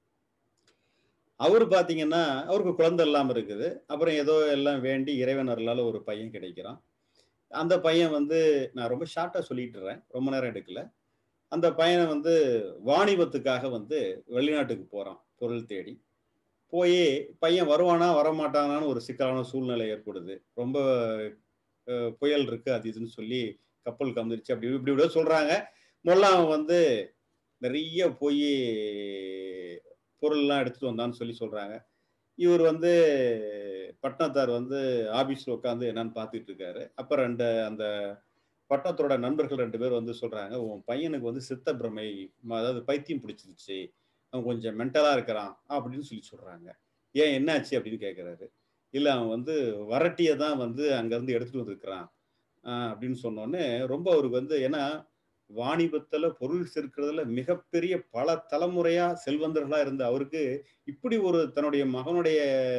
அவர் பாத்தீங்கன்னா அவருக்கு குழந்தை இல்லாம இருக்குது அப்புறம் ஏதோ எல்லாம் வேண்டி இறைவனர்களால ஒரு பையன் கிடைக்கிறான் அந்த பையன் வந்து நான் ரொம்ப ஷார்ட்டா சொல்லிட்டுறேன் ரொம்ப நேரம் எடுக்கல அந்த பையனை வந்து வாணிபத்துக்காக வந்து வெளிநாட்டுக்கு போறான் பொருள் தேடி போய் பையன் வருவானா வரமாட்டானான்னு ஒரு சிக்கலான சூழ்நிலை ஏற்படுது ரொம்ப புயல் இருக்கு அது இதுன்னு சொல்லி கப்பல் கந்துருச்சு அப்படி இப்படி இப்படி சொல்றாங்க முதல்ல அவன் வந்து நிறைய போய் பொருள்லாம் எடுத்துட்டு வந்தான்னு சொல்லி சொல்றாங்க இவர் வந்து பட்டணத்தார் வந்து ஆபீஸ்ல உட்காந்து என்னன்னு பார்த்துட்டு இருக்காரு அப்ப ரெண்டு அந்த பட்டணத்தோட நண்பர்கள் ரெண்டு பேர் வந்து சொல்றாங்க உன் பையனுக்கு வந்து சித்த பிரமை அதாவது பைத்தியம் பிடிச்சிருச்சு அவன் கொஞ்சம் மென்டலா இருக்கிறான் அப்படின்னு சொல்லி சொல்றாங்க ஏன் என்னாச்சு அப்படின்னு கேட்கிறாரு இல்ல அவன் வந்து வரட்டியை தான் வந்து அங்க இருந்து எடுத்துட்டு வந்திருக்கிறான் அப்படின்னு சொன்னோடனே ரொம்ப அவருக்கு வந்து ஏன்னா வாணிபத்துல பொருள் சேர்க்கிறதுல மிகப்பெரிய பல தலைமுறையா செல்வந்தர்களா இருந்த அவருக்கு இப்படி ஒரு தன்னுடைய மகனுடைய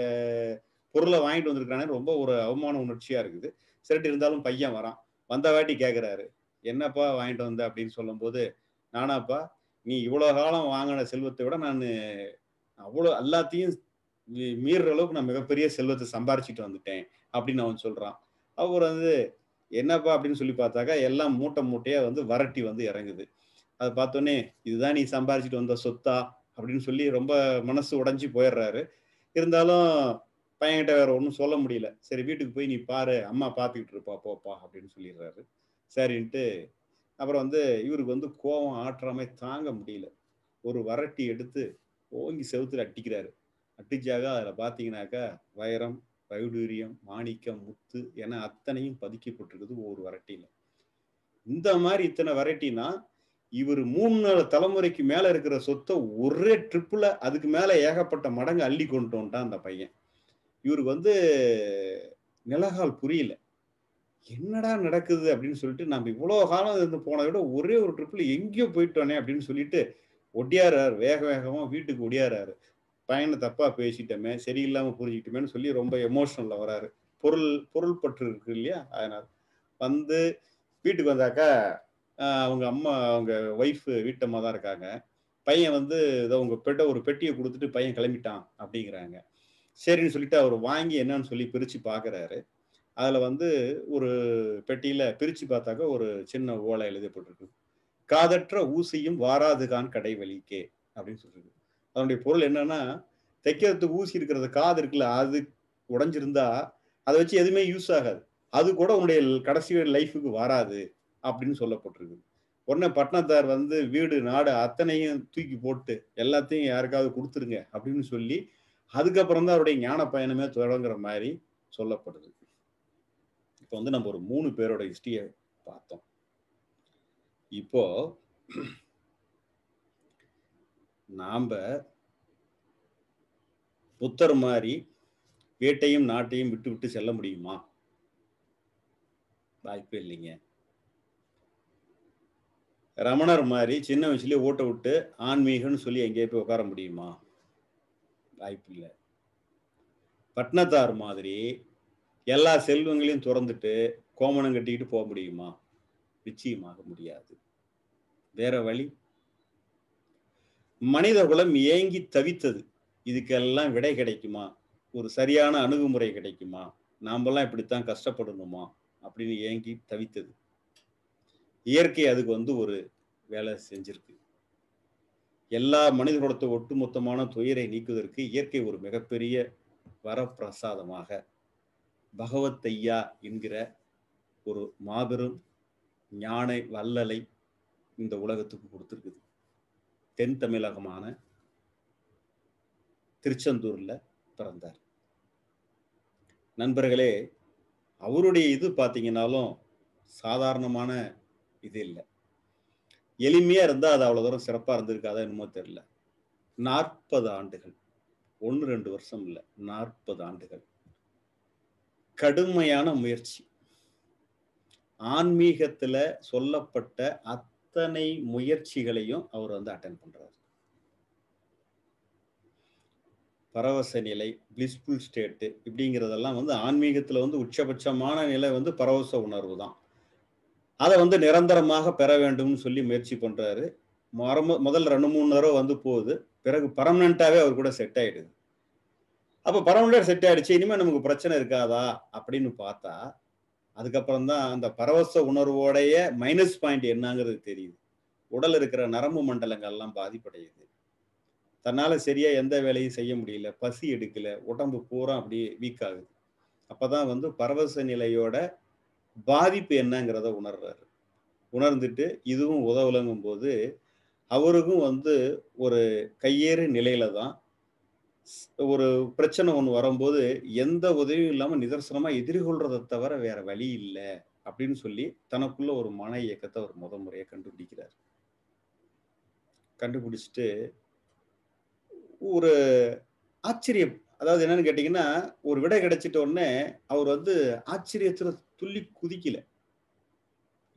பொருளை வாங்கிட்டு வந்திருக்கானே ரொம்ப ஒரு அவமான உணர்ச்சியா இருக்குது சரிட்டு இருந்தாலும் பையன் வரான் வந்த வாட்டி கேட்குறாரு என்னப்பா வாங்கிட்டு வந்த அப்படின்னு சொல்லும்போது நானாப்பா நீ இவ்வளோ காலம் வாங்கின செல்வத்தை விட நான் அவ்வளோ எல்லாத்தையும் மீறுற அளவுக்கு நான் மிகப்பெரிய செல்வத்தை சம்பாரிச்சிட்டு வந்துட்டேன் அப்படின்னு அவன் சொல்றான் அவர் வந்து என்னப்பா அப்படின்னு சொல்லி பார்த்தாக்கா எல்லாம் மூட்டை மூட்டையா வந்து வரட்டி வந்து இறங்குது அதை பார்த்தோன்னே இதுதான் நீ சம்பாரிச்சிட்டு வந்த சொத்தா அப்படின்னு சொல்லி ரொம்ப மனசு உடஞ்சி போயிடுறாரு இருந்தாலும் பையன்கிட்ட வேற ஒன்றும் சொல்ல முடியல சரி வீட்டுக்கு போய் நீ பாரு அம்மா பார்த்துக்கிட்டு இருப்பா போப்பா அப்படின்னு சொல்லிடுறாரு சரின்ட்டு அப்புறம் வந்து இவருக்கு வந்து கோவம் ஆற்றாமை தாங்க முடியல ஒரு வரட்டி எடுத்து ஓங்கி செவுத்துல அட்டிக்கிறாரு அட்டிச்சாக அதில் பார்த்தீங்கன்னாக்கா வைரம் வைடூரியம் மாணிக்கம் முத்து என அத்தனையும் பதிக்கப்பட்டிருக்குது ஒவ்வொரு வரட்டியில இந்த மாதிரி இத்தனை வெரைட்டினா இவர் மூணு நாலு தலைமுறைக்கு மேல இருக்கிற சொத்தை ஒரே ட்ரிப்புல அதுக்கு மேல ஏகப்பட்ட மடங்கு அள்ளி கொண்டு வந்துட்டான் அந்த பையன் இவருக்கு வந்து நிலகால் புரியல என்னடா நடக்குது அப்படின்னு சொல்லிட்டு நம்ம இவ்வளோ காலம் இருந்து போனதை விட ஒரே ஒரு ட்ரிப்ல எங்கேயோ போயிட்டோனே அப்படின்னு சொல்லிட்டு ஒடியாராரு வேக வேகமா வீட்டுக்கு ஒடியாராரு பையனை தப்பா பேசிட்டோமே சரியில்லாம புரிஞ்சுக்கிட்டோமேன்னு சொல்லி ரொம்ப எமோஷனல்ல வராரு பொருள் பொருள் பற்று இருக்கு இல்லையா அதனால வந்து வீட்டுக்கு வந்தாக்கா அவங்க அம்மா அவங்க ஒய்ஃப் வீட்டம்மா தான் இருக்காங்க பையன் வந்து இதை உங்க பெட்ட ஒரு பெட்டியை கொடுத்துட்டு பையன் கிளம்பிட்டான் அப்படிங்கிறாங்க சரின்னு சொல்லிட்டு அவர் வாங்கி என்னன்னு சொல்லி பிரிச்சு பாக்குறாரு அதுல வந்து ஒரு பெட்டியில பிரிச்சு பார்த்தாக்க ஒரு சின்ன ஓலை எழுதப்பட்டிருக்கு காதற்ற ஊசியும் வாராதுகான் கடை வலிக்கே அப்படின்னு சொல்லிருக்கு அதனுடைய பொருள் என்னன்னா தைக்கிறதுக்கு ஊசி இருக்கிறது காது இருக்குல்ல அது உடஞ்சிருந்தா அதை வச்சு எதுவுமே யூஸ் ஆகாது அது கூட உன்னுடைய கடைசி லைஃபுக்கு வராது அப்படின்னு சொல்லப்பட்டிருக்கு உடனே பட்னத்தார் வந்து வீடு நாடு அத்தனையும் தூக்கி போட்டு எல்லாத்தையும் யாருக்காவது கொடுத்துருங்க அப்படின்னு சொல்லி அதுக்கப்புறம் தான் அவருடைய ஞான பயணமே தொடங்குற மாதிரி சொல்லப்படுது இப்போ வந்து நம்ம ஒரு மூணு பேரோட ஹிஸ்டரியை பார்த்தோம் இப்போ நாம புத்தர் மாதிரி வீட்டையும் நாட்டையும் விட்டு விட்டு செல்ல முடியுமா வாய்ப்பே இல்லைங்க ரமணர் மாதிரி சின்ன வயசுலயே ஓட்ட விட்டு ஆன்மீகம்னு சொல்லி எங்கேயே போய் உட்கார முடியுமா வாய்ப்பு இல்லை பட்னத்தார் மாதிரி எல்லா செல்வங்களையும் திறந்துட்டு கோமணம் கட்டிக்கிட்டு போக முடியுமா நிச்சயமாக முடியாது வேற வழி மனித குலம் ஏங்கி தவித்தது இதுக்கெல்லாம் விடை கிடைக்குமா ஒரு சரியான அணுகுமுறை கிடைக்குமா நாமெல்லாம் இப்படித்தான் கஷ்டப்படணுமா அப்படின்னு ஏங்கி தவித்தது இயற்கை அதுக்கு வந்து ஒரு வேலை செஞ்சிருக்கு எல்லா மனிதர்களோட ஒட்டுமொத்தமான துயரை நீக்குவதற்கு இயற்கை ஒரு மிகப்பெரிய வரப்பிரசாதமாக பகவத் ஐயா என்கிற ஒரு மாபெரும் ஞான வல்லலை இந்த உலகத்துக்கு கொடுத்துருக்குது தென் தமிழகமான திருச்செந்தூர்ல பிறந்தார் நண்பர்களே அவருடைய இது பார்த்தீங்கன்னாலும் சாதாரணமான இது இல்லை எளிமையா இருந்தா அது அவ்வளவு தூரம் சிறப்பா இருந்திருக்காதா என்னமோ தெரியல நாற்பது ஆண்டுகள் ஒன்று ரெண்டு வருஷம் இல்லை நாற்பது ஆண்டுகள் கடுமையான முயற்சி ஆன்மீகத்துல சொல்லப்பட்ட அத்தனை முயற்சிகளையும் அவர் வந்து அட்டன் பண்றாரு பரவச நிலை பிளிஸ்ஃபுல் ஸ்டேட்டு இப்படிங்கிறதெல்லாம் வந்து ஆன்மீகத்துல வந்து உச்சபட்சமான நிலை வந்து பரவச உணர்வு தான் அதை வந்து நிரந்தரமாக பெற வேண்டும்னு சொல்லி முயற்சி பண்றாரு மரம முதல் ரெண்டு மூணு தடவை வந்து போகுது பிறகு பர்மனண்டாவே அவர் கூட செட் ஆயிடுது அப்ப பர்மனண்டா செட் ஆயிடுச்சு இனிமே நமக்கு பிரச்சனை இருக்காதா அப்படின்னு பார்த்தா அதுக்கப்புறம் தான் அந்த பரவச உணர்வோடைய மைனஸ் பாயிண்ட் என்னங்கிறது தெரியுது உடல் இருக்கிற நரம்பு மண்டலங்கள்லாம் பாதிப்படையுது தன்னால சரியா எந்த வேலையும் செய்ய முடியல பசி எடுக்கல உடம்பு பூரா அப்படியே வீக் ஆகுது அப்பதான் வந்து பரவச நிலையோட பாதிப்பு என்னங்கிறத உணர்றாரு உணர்ந்துட்டு இதுவும் உதவலங்கும் போது அவருக்கும் வந்து ஒரு கையேறு நிலையில தான் ஒரு பிரச்சனை ஒன்று வரும்போது எந்த உதவியும் இல்லாமல் நிதர்சனமா எதிர்கொள்றதை தவிர வேற வழி இல்லை அப்படின்னு சொல்லி தனக்குள்ள ஒரு மன இயக்கத்தை அவர் முத முறையை கண்டுபிடிக்கிறார் கண்டுபிடிச்சிட்டு ஒரு ஆச்சரியம் அதாவது என்னன்னு கேட்டீங்கன்னா ஒரு விடை கிடைச்சிட்ட உடனே அவர் வந்து ஆச்சரியத்துல துள்ளி குதிக்கல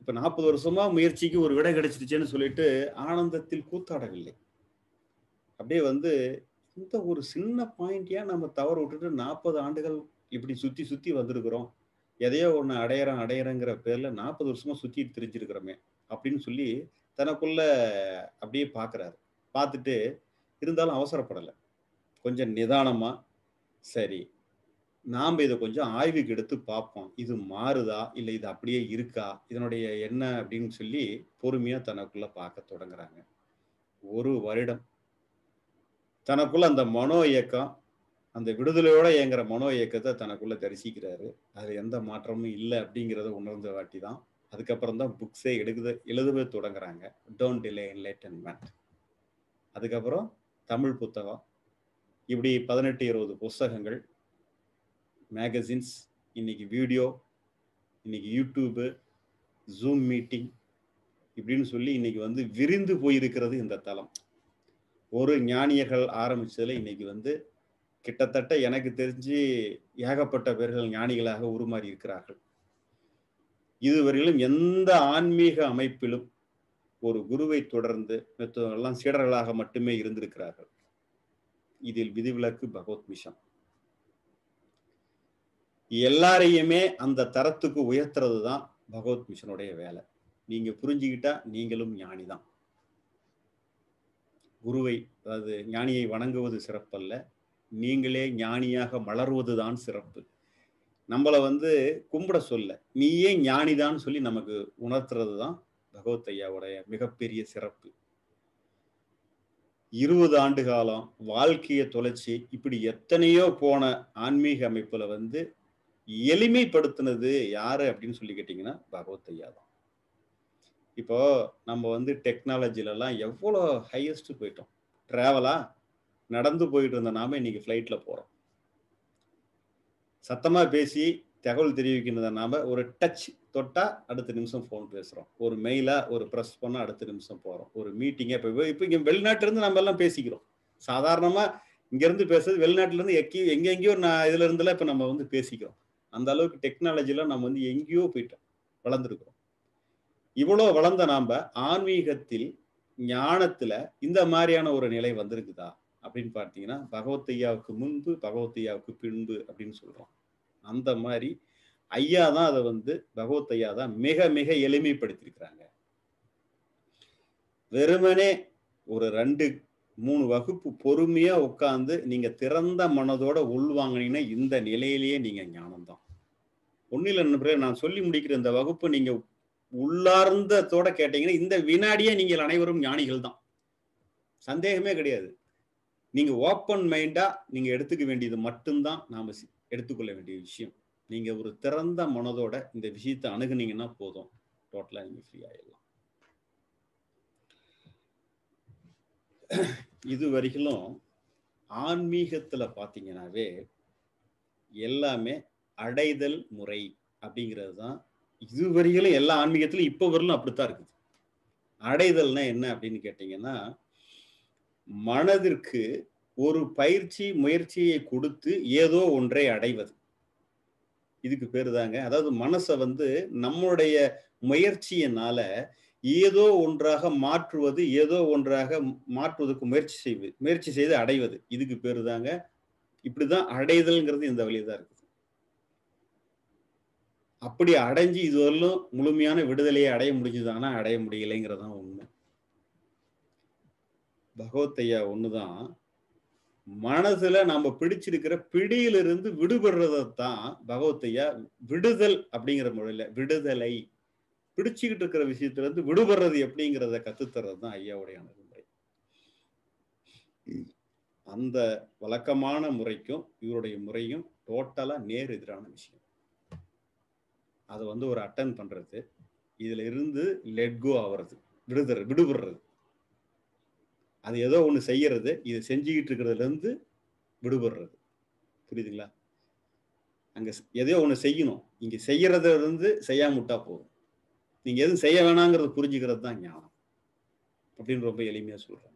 இப்ப நாற்பது வருஷமா முயற்சிக்கு ஒரு விடை கிடைச்சிருச்சேன்னு சொல்லிட்டு ஆனந்தத்தில் கூத்தாடவில்லை அப்படியே வந்து இந்த ஒரு சின்ன பாயிண்ட்யா நம்ம தவற விட்டுட்டு நாற்பது ஆண்டுகள் இப்படி சுத்தி சுத்தி வந்திருக்கிறோம் எதையோ ஒண்ணு அடையறோம் அடையறங்கிற பேர்ல நாற்பது வருஷமா சுத்தி தெரிஞ்சிருக்கிறோமே அப்படின்னு சொல்லி தனக்குள்ள அப்படியே பாக்குறாரு பார்த்துட்டு இருந்தாலும் அவசரப்படலை கொஞ்சம் நிதானமா சரி நாம் இதை கொஞ்சம் ஆய்வுக்கு எடுத்து பார்ப்போம் இது மாறுதா இல்லை இது அப்படியே இருக்கா இதனுடைய என்ன அப்படின்னு சொல்லி பொறுமையா தனக்குள்ள பார்க்க தொடங்குறாங்க ஒரு வருடம் தனக்குள்ள அந்த மனோ இயக்கம் அந்த விடுதலையோட இயங்குற மனோ இயக்கத்தை தனக்குள்ள தரிசிக்கிறாரு அது எந்த மாற்றமும் இல்லை அப்படிங்கிறத உணர்ந்த வாட்டி தான் அதுக்கப்புறம் தான் புக்ஸே எடுக்குத எழுதவே தொடங்குறாங்க டோன்ட் டிலே என்லைட்டன்மெண்ட் அதுக்கப்புறம் தமிழ் புத்தகம் இப்படி பதினெட்டு இருபது புஸ்தகங்கள் மேகசின்ஸ் இன்னைக்கு வீடியோ இன்னைக்கு யூடியூபு ஜூம் மீட்டிங் இப்படின்னு சொல்லி இன்னைக்கு வந்து விரிந்து போயிருக்கிறது இந்த தளம் ஒரு ஞானியர்கள் ஆரம்பிச்சதுல இன்னைக்கு வந்து கிட்டத்தட்ட எனக்கு தெரிஞ்சு ஏகப்பட்ட பேர்கள் ஞானிகளாக உருமாறி இருக்கிறார்கள் இதுவரையிலும் எந்த ஆன்மீக அமைப்பிலும் ஒரு குருவை தொடர்ந்து மற்றவர்கள்லாம் சீடர்களாக மட்டுமே இருந்திருக்கிறார்கள் இதில் விதிவிலக்கு பகவத் மிஷன் எல்லாரையுமே அந்த தரத்துக்கு உயர்த்துறது தான் பகவத் மிஷனுடைய வேலை நீங்க புரிஞ்சுக்கிட்டா நீங்களும் ஞானி தான் குருவை அதாவது ஞானியை வணங்குவது சிறப்பல்ல நீங்களே ஞானியாக மலர்வதுதான் சிறப்பு நம்மளை வந்து கும்பிட சொல்ல நீயே ஞானிதான் சொல்லி நமக்கு உணர்த்துறது தான் பகவத் ஐயாவுடைய மிகப்பெரிய சிறப்பு இருபது ஆண்டு காலம் வாழ்க்கையை தொலைச்சி இப்படி எத்தனையோ போன ஆன்மீக அமைப்புல வந்து எளிமைப்படுத்தினது யாரு அப்படின்னு சொல்லி கேட்டீங்கன்னா பகவத் ஐயா தான் இப்போ நம்ம வந்து டெக்னாலஜில எல்லாம் எவ்வளோ ஹையஸ்ட் போயிட்டோம் டிராவலா நடந்து போயிட்டு இருந்த நாம இன்னைக்கு ஃப்ளைட்ல போறோம் சத்தமா பேசி தகவல் தெரிவிக்கின்றத நாம ஒரு டச் தொட்டா அடுத்த நிமிஷம் ஃபோன் பேசுறோம் ஒரு மெயிலா ஒரு ப்ரெஸ் பண்ணா அடுத்த நிமிஷம் போறோம் ஒரு மீட்டிங்க இப்போ இப்போ இங்க வெளிநாட்டுல இருந்து நம்ம எல்லாம் பேசிக்கிறோம் சாதாரணமா இங்க இருந்து பேசுறது வெளிநாட்டுல இருந்து எக்கி எங்க எங்கேயோ நான் இதுல இருந்தெல்லாம் இப்ப நம்ம வந்து பேசிக்கிறோம் அந்த அளவுக்கு டெக்னாலஜில நம்ம வந்து எங்கேயோ போயிட்டோம் வளர்ந்துருக்கிறோம் இவ்வளோ வளர்ந்த நாம ஆன்மீகத்தில் ஞானத்துல இந்த மாதிரியான ஒரு நிலை வந்திருக்குதா அப்படின்னு பார்த்தீங்கன்னா பகவத் ஐயாவுக்கு முன்பு பகவத் ஐயாவுக்கு பின்பு அப்படின்னு சொல்றோம் அந்த மாதிரி ஐயா தான் அதை வந்து பகவத் ஐயா தான் மிக மிக எளிமைப்படுத்தியிருக்கிறாங்க வெறுமனே ஒரு ரெண்டு மூணு வகுப்பு பொறுமையா உட்காந்து நீங்க திறந்த மனதோட உள்வாங்கினீங்கன்னா இந்த நிலையிலேயே நீங்க ஞானம்தான் ஒன்னும் இல்லை நான் சொல்லி முடிக்கிற இந்த வகுப்பு நீங்க உள்ளார்ந்ததோட கேட்டீங்கன்னா இந்த வினாடியே நீங்கள் அனைவரும் ஞானிகள் தான் சந்தேகமே கிடையாது நீங்க ஓப்பன் மைண்டா நீங்க எடுத்துக்க வேண்டியது மட்டும்தான் நாம எடுத்துக்கொள்ள வேண்டிய விஷயம் நீங்க ஒரு திறந்த மனதோட இந்த விஷயத்தை அணுகுனீங்கன்னா போதும் டோட்டலா நீங்க ஃப்ரீ ஆயிடலாம் இது வரைக்கும் ஆன்மீகத்துல பாத்தீங்கன்னாவே எல்லாமே அடைதல் முறை அப்படிங்கிறது தான் இதுவரையிலும் எல்லா ஆன்மீகத்திலும் இப்போ வரலும் அப்படித்தான் இருக்குது அடைதல்னா என்ன அப்படின்னு கேட்டீங்கன்னா மனதிற்கு ஒரு பயிற்சி முயற்சியை கொடுத்து ஏதோ ஒன்றை அடைவது இதுக்கு பேரு தாங்க அதாவது மனசை வந்து நம்மளுடைய முயற்சியினால ஏதோ ஒன்றாக மாற்றுவது ஏதோ ஒன்றாக மாற்றுவதற்கு முயற்சி செய்வது முயற்சி செய்து அடைவது இதுக்கு பேரு தாங்க இப்படிதான் அடைதல்ங்கிறது இந்த வழிதான் இருக்குது அப்படி அடைஞ்சு இதுவரையிலும் முழுமையான விடுதலையை அடைய முடிஞ்சுதானா அடைய முடியலைங்கிறதான் உண்மை பகவத் ஐயா ஒண்ணுதான் மனசுல நம்ம பிடிச்சிருக்கிற பிடியிலிருந்து விடுபடுறதான் பகவத் ஐயா விடுதல் அப்படிங்கிற முறையில விடுதலை பிடிச்சுக்கிட்டு இருக்கிற விஷயத்துல இருந்து விடுபடுறது எப்படிங்கிறத கத்துத்தர்றது தான் ஐயாவுடைய அணுகுமுறை அந்த வழக்கமான முறைக்கும் இவருடைய முறையும் டோட்டலா நேர் எதிரான விஷயம் அதை வந்து ஒரு அட்டன் பண்றது இதுல இருந்து லெட் கோ ஆகிறது விடுதல் விடுபடுறது அது ஏதோ ஒண்ணு செய்யறது இது செஞ்சுக்கிட்டு இருக்கிறதுல இருந்து விடுபடுறது புரியுதுங்களா அங்க எதையோ ஒண்ணு செய்யணும் இங்க செய்யறதுல இருந்து செய்யாம விட்டா போதும் நீங்க எதுவும் செய்ய வேணாங்கிறது புரிஞ்சுக்கிறது தான் ஞானம் அப்படின்னு ரொம்ப எளிமையா சொல்றாங்க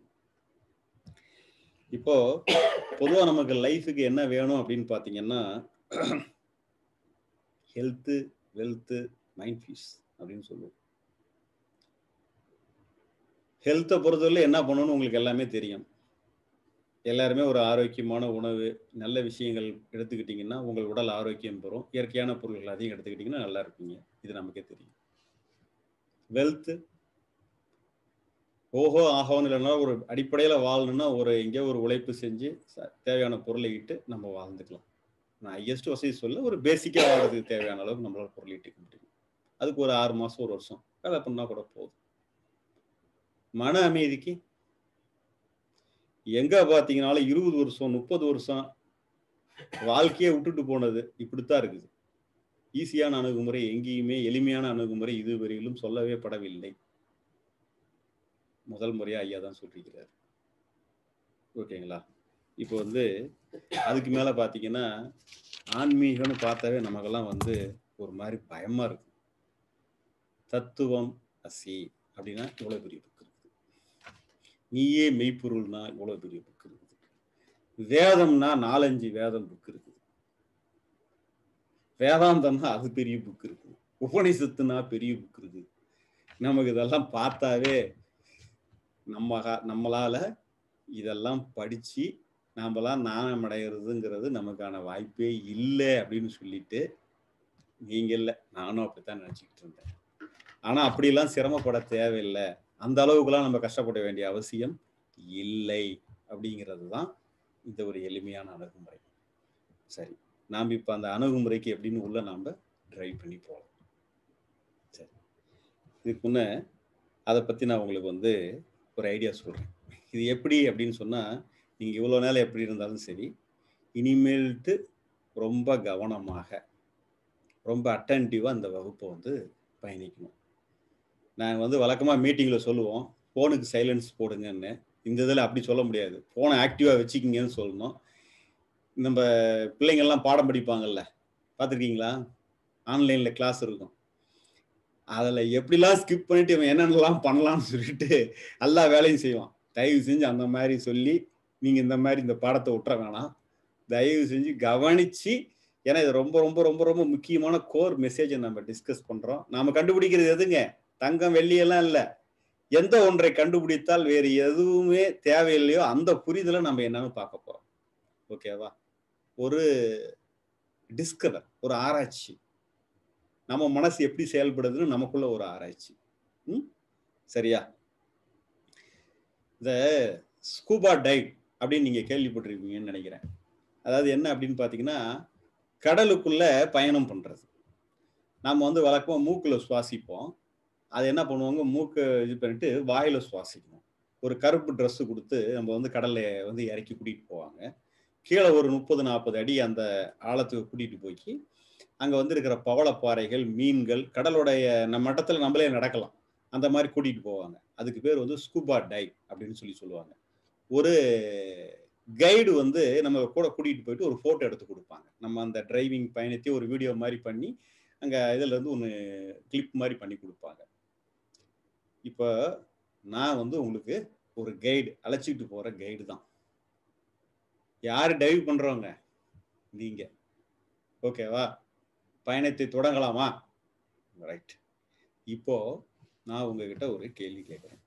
இப்போ பொதுவா நமக்கு லைஃபுக்கு என்ன வேணும் அப்படின்னு பாத்தீங்கன்னா ஹெல்த்து வெல்த்து மைண்ட் பீஸ் அப்படின்னு சொல்லுவோம் ஹெல்த்தை பொறுத்தவரை என்ன பண்ணணும்னு உங்களுக்கு எல்லாமே தெரியும் எல்லாருமே ஒரு ஆரோக்கியமான உணவு நல்ல விஷயங்கள் எடுத்துக்கிட்டிங்கன்னா உங்கள் உடல் ஆரோக்கியம் பெறும் இயற்கையான பொருட்கள் அதிகம் எடுத்துக்கிட்டிங்கன்னா நல்லா இருப்பீங்க இது நமக்கே தெரியும் வெல்த்து ஓஹோ ஆஹோன்னு இல்லைன்னா ஒரு அடிப்படையில் வாழணும்னா ஒரு எங்கேயோ ஒரு உழைப்பு செஞ்சு ச- தேவையான பொருளை இட்டு நம்ம வாழ்ந்துக்கலாம் நான் ஹையஸ்ட் வசதி சொல்ல ஒரு பேசிக்காக வாழ்றதுக்கு தேவையான அளவுக்கு நம்மளால பொருள் ஈட்டிக்க முடியும் அதுக்கு ஒரு ஆறு மாதம் ஒரு வருஷம் வேலை பண்ணா கூட போதும் மன அமைதிக்கு எங்க பார்த்தீங்கனாலும் இருபது வருஷம் முப்பது வருஷம் வாழ்க்கையே விட்டுட்டு போனது இப்படித்தான் இருக்குது ஈஸியான அணுகுமுறை எங்கேயுமே எளிமையான அணுகுமுறை இதுவரையிலும் சொல்லவே படவில்லை முதல் முறையா ஐயா தான் சொல்லியிருக்கிறார் ஓகேங்களா இப்போ வந்து அதுக்கு மேல பாத்தீங்கன்னா ஆன்மீகம்னு பார்த்தாவே நமக்கெல்லாம் வந்து ஒரு மாதிரி பயமா இருக்கு தத்துவம் அசி அப்படின்னா இவ்வளவு பெரிய புக் இருக்குது நீயே மெய்ப்பொருள்னா இவ்வளவு பெரிய புக் இருக்குது வேதம்னா நாலஞ்சு வேதம் புக் இருக்குது வேதாந்தம்னா அது பெரிய புக் இருக்குது உபனிஷத்துனா பெரிய புக் இருக்குது நமக்கு இதெல்லாம் பார்த்தாவே நம்ம நம்மளால இதெல்லாம் படிச்சு நாமெல்லாம் நாணம் அடைகிறதுங்கிறது நமக்கான வாய்ப்பே இல்லை அப்படின்னு சொல்லிட்டு நீங்க இல்லை நானும் அப்படித்தான் நினைச்சுக்கிட்டு இருந்தேன் ஆனா அப்படிலாம் சிரமப்பட தேவையில்லை அந்த அளவுக்குலாம் நம்ம கஷ்டப்பட வேண்டிய அவசியம் இல்லை அப்படிங்கிறது தான் இந்த ஒரு எளிமையான அணுகுமுறை சரி நாம் இப்போ அந்த அணுகுமுறைக்கு எப்படின்னு உள்ள நாம் ட்ரைவ் பண்ணி போகலாம் சரி இதுக்கு முன்ன அதை பற்றி நான் உங்களுக்கு வந்து ஒரு ஐடியா சொல்கிறேன் இது எப்படி அப்படின்னு சொன்னால் நீங்கள் இவ்வளோ நேரம் எப்படி இருந்தாலும் சரி இனிமேல்ட்டு ரொம்ப கவனமாக ரொம்ப அட்டன்டிவாக அந்த வகுப்பை வந்து பயணிக்கணும் நாங்கள் வந்து வழக்கமாக மீட்டிங்கில் சொல்லுவோம் ஃபோனுக்கு சைலன்ஸ் போடுங்கன்னு இந்த இதில் அப்படி சொல்ல முடியாது ஃபோனை ஆக்டிவாக வச்சுக்கிங்கன்னு சொல்லணும் நம்ம பிள்ளைங்கள்லாம் பாடம் படிப்பாங்கல்ல பார்த்துருக்கீங்களா ஆன்லைனில் கிளாஸ் இருக்கும் அதில் எப்படிலாம் ஸ்கிப் பண்ணிட்டு இவன் என்னென்னலாம் பண்ணலாம்னு சொல்லிட்டு எல்லா வேலையும் செய்வான் தயவு செஞ்சு அந்த மாதிரி சொல்லி நீங்கள் இந்த மாதிரி இந்த பாடத்தை விட்டுற வேணாம் தயவு செஞ்சு கவனித்து ஏன்னா இது ரொம்ப ரொம்ப ரொம்ப ரொம்ப முக்கியமான கோர் மெசேஜை நம்ம டிஸ்கஸ் பண்ணுறோம் நாம் கண்டுபிடிக்கிறது எதுங்க தங்கம் வெள்ளியெல்லாம் இல்லை எந்த ஒன்றை கண்டுபிடித்தால் வேறு எதுவுமே தேவையில்லையோ அந்த புரிதலை நம்ம என்னன்னு பார்க்க போகிறோம் ஓகேவா ஒரு டிஸ்கவர் ஒரு ஆராய்ச்சி நம்ம மனசு எப்படி செயல்படுதுன்னு நமக்குள்ள ஒரு ஆராய்ச்சி ம் சரியா இந்த ஸ்கூபா டைவ் அப்படின்னு நீங்க கேள்விப்பட்டிருப்பீங்கன்னு நினைக்கிறேன் அதாவது என்ன அப்படின்னு பார்த்தீங்கன்னா கடலுக்குள்ள பயணம் பண்றது நம்ம வந்து வழக்கமாக மூக்கில் சுவாசிப்போம் அது என்ன பண்ணுவாங்க மூக்கை இது பண்ணிட்டு வாயில சுவாசிக்கணும் ஒரு கருப்பு ட்ரெஸ்ஸு கொடுத்து நம்ம வந்து கடலை வந்து இறக்கி கூட்டிகிட்டு போவாங்க கீழே ஒரு முப்பது நாற்பது அடி அந்த ஆழத்துக்கு கூட்டிகிட்டு போய் அங்கே வந்து இருக்கிற பவளப்பாறைகள் மீன்கள் கடலுடைய நம்ம மட்டத்தில் நம்மளே நடக்கலாம் அந்த மாதிரி கூட்டிகிட்டு போவாங்க அதுக்கு பேர் வந்து ஸ்கூபா டைவ் அப்படின்னு சொல்லி சொல்லுவாங்க ஒரு கைடு வந்து நம்ம கூட கூட்டிகிட்டு போயிட்டு ஒரு ஃபோட்டோ எடுத்து கொடுப்பாங்க நம்ம அந்த டிரைவிங் பயணத்தை ஒரு வீடியோ மாதிரி பண்ணி அங்கே இதில் இருந்து ஒன்று கிளிப் மாதிரி பண்ணி கொடுப்பாங்க இப்போ நான் வந்து உங்களுக்கு ஒரு கைடு அழைச்சிட்டு போகிற கைடு தான் யார் டைவ் பண்ணுறவங்க நீங்கள் ஓகேவா பயணத்தை தொடங்கலாமா ரைட் இப்போ நான் உங்ககிட்ட ஒரு கேள்வி கேட்குறேன்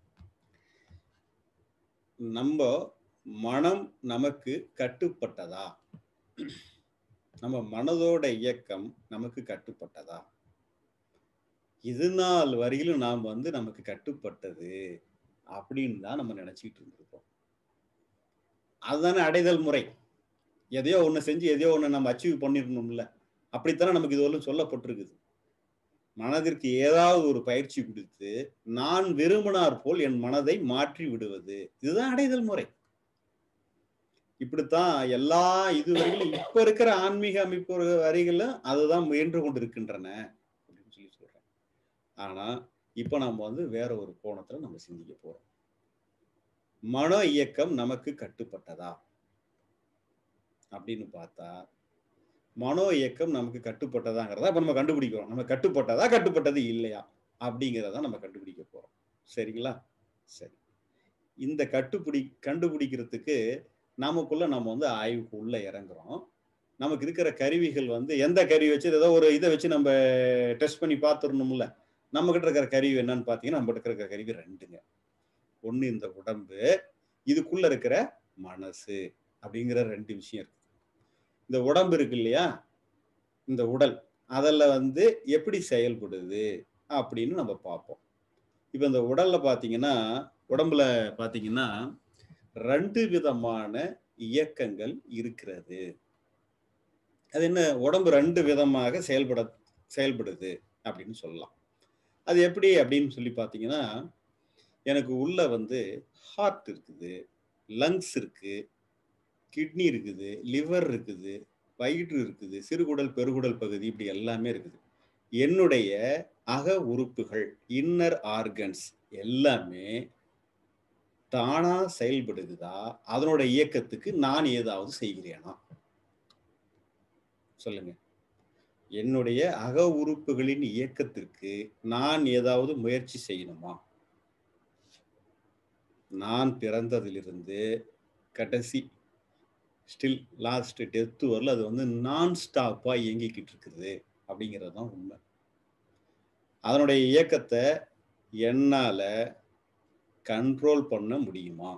நம்ம மனம் நமக்கு கட்டுப்பட்டதா நம்ம மனதோட இயக்கம் நமக்கு கட்டுப்பட்டதா இது நாள் வரையிலும் நாம் வந்து நமக்கு கட்டுப்பட்டது அப்படின்னு தான் நம்ம நினைச்சிட்டு இருந்திருப்போம் அதுதானே அடைதல் முறை எதையோ ஒன்று செஞ்சு எதையோ ஒன்று நம்ம அச்சீவ் பண்ணிடணும்ல அப்படித்தானே நமக்கு இதுவரையும் சொல்லப்பட்டிருக்குது மனதிற்கு ஏதாவது ஒரு பயிற்சி கொடுத்து நான் விரும்பினார் போல் என் மனதை மாற்றி விடுவது இதுதான் அடைதல் முறை இப்படித்தான் எல்லா இதுவரையிலும் இப்ப இருக்கிற ஆன்மீக அமைப்பு வரிகளும் அதுதான் முயன்று கொண்டு இருக்கின்றன அப்படின்னு சொல்லி சொல்றேன் ஆனா இப்ப நம்ம வந்து வேற ஒரு கோணத்துல நம்ம சிந்திக்க போறோம் மன இயக்கம் நமக்கு கட்டுப்பட்டதா அப்படின்னு பார்த்தா மனோ இயக்கம் நமக்கு கட்டுப்பட்டதாங்கிறதா இப்ப நம்ம கண்டுபிடிக்கிறோம் நம்ம கட்டுப்பட்டதா கட்டுப்பட்டது இல்லையா அப்படிங்கிறத நம்ம கண்டுபிடிக்க போறோம் சரிங்களா சரி இந்த கட்டுப்பிடி கண்டுபிடிக்கிறதுக்கு நமக்குள்ள நம்ம வந்து ஆய்வுக்கு உள்ள இறங்குறோம் நமக்கு இருக்கிற கருவிகள் வந்து எந்த கருவி வச்சு ஏதோ ஒரு இதை வச்சு நம்ம டெஸ்ட் பண்ணி பார்த்துடணும்ல நம்ம கிட்ட இருக்கிற கருவி என்னன்னு பார்த்தீங்கன்னா நம்ம கிட்ட இருக்கிற கருவி ரெண்டுங்க ஒண்ணு இந்த உடம்பு இதுக்குள்ள இருக்கிற மனசு அப்படிங்கிற ரெண்டு விஷயம் இருக்கு இந்த உடம்பு இருக்கு இல்லையா இந்த உடல் அதில் வந்து எப்படி செயல்படுது அப்படின்னு நம்ம பார்ப்போம் இப்போ இந்த உடல்ல பார்த்தீங்கன்னா உடம்புல பார்த்தீங்கன்னா ரெண்டு விதமான இயக்கங்கள் இருக்கிறது அது என்ன உடம்பு ரெண்டு விதமாக செயல்பட செயல்படுது அப்படின்னு சொல்லலாம் அது எப்படி அப்படின்னு சொல்லி பார்த்தீங்கன்னா எனக்கு உள்ள வந்து ஹார்ட் இருக்குது லங்ஸ் இருக்கு கிட்னி இருக்குது லிவர் இருக்குது வயிற்று இருக்குது சிறுகுடல் பெருகுடல் பகுதி இப்படி எல்லாமே இருக்குது என்னுடைய அக உறுப்புகள் இன்னர் ஆர்கன்ஸ் எல்லாமே தானா செயல்படுகுதா அதனோட இயக்கத்துக்கு நான் ஏதாவது செய்கிறேனா சொல்லுங்க என்னுடைய அக உறுப்புகளின் இயக்கத்திற்கு நான் ஏதாவது முயற்சி செய்யணுமா நான் பிறந்ததிலிருந்து கடைசி ஸ்டில் லாஸ்ட் டெத்து வரல அது வந்து நான் ஸ்டாப்பா இயங்கிக்கிட்டு இருக்குது அப்படிங்கிறது தான் உண்மை அதனுடைய இயக்கத்தை என்னால கண்ட்ரோல் பண்ண முடியுமா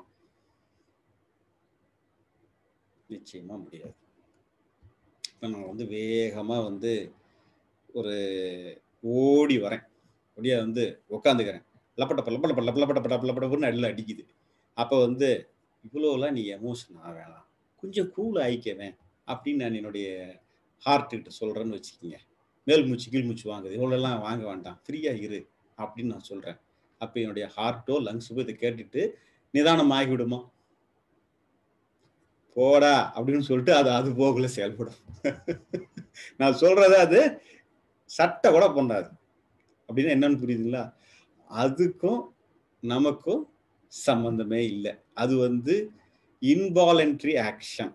நிச்சயமா முடியாது இப்போ நான் வந்து வேகமா வந்து ஒரு ஓடி வரேன் அப்படியே வந்து உட்காந்துக்கிறேன் லப்பட்ட லப்பட்ட லப்பட்ட லப்பட்டப்புன்னு அடியில் அடிக்குது அப்போ வந்து இவ்வளோலாம் நீ எமோஷன் ஆக வேணாம் கொஞ்சம் கூல் ஆயிக்கவேன் அப்படின்னு நான் என்னுடைய ஹார்ட்டுக்கிட்ட சொல்கிறேன்னு வச்சுக்கோங்க மேல் மூச்சு கீழ் மூச்சு வாங்குது இவ்வளோலாம் வாங்க வேண்டாம் ஃப்ரீயாக இரு அப்படின்னு நான் சொல்கிறேன் அப்போ என்னுடைய ஹார்ட்டோ லங்ஸோ இதை கேட்டுட்டு நிதானம் ஆகிவிடுமா போடா அப்படின்னு சொல்லிட்டு அது அது போகல செயல்படும் நான் சொல்றத அது சட்டை கூட பண்ணாது அப்படின்னு என்னன்னு புரியுதுங்களா அதுக்கும் நமக்கும் சம்பந்தமே இல்லை அது வந்து இன்வாலன்ட்ரி ஆக்ஷன்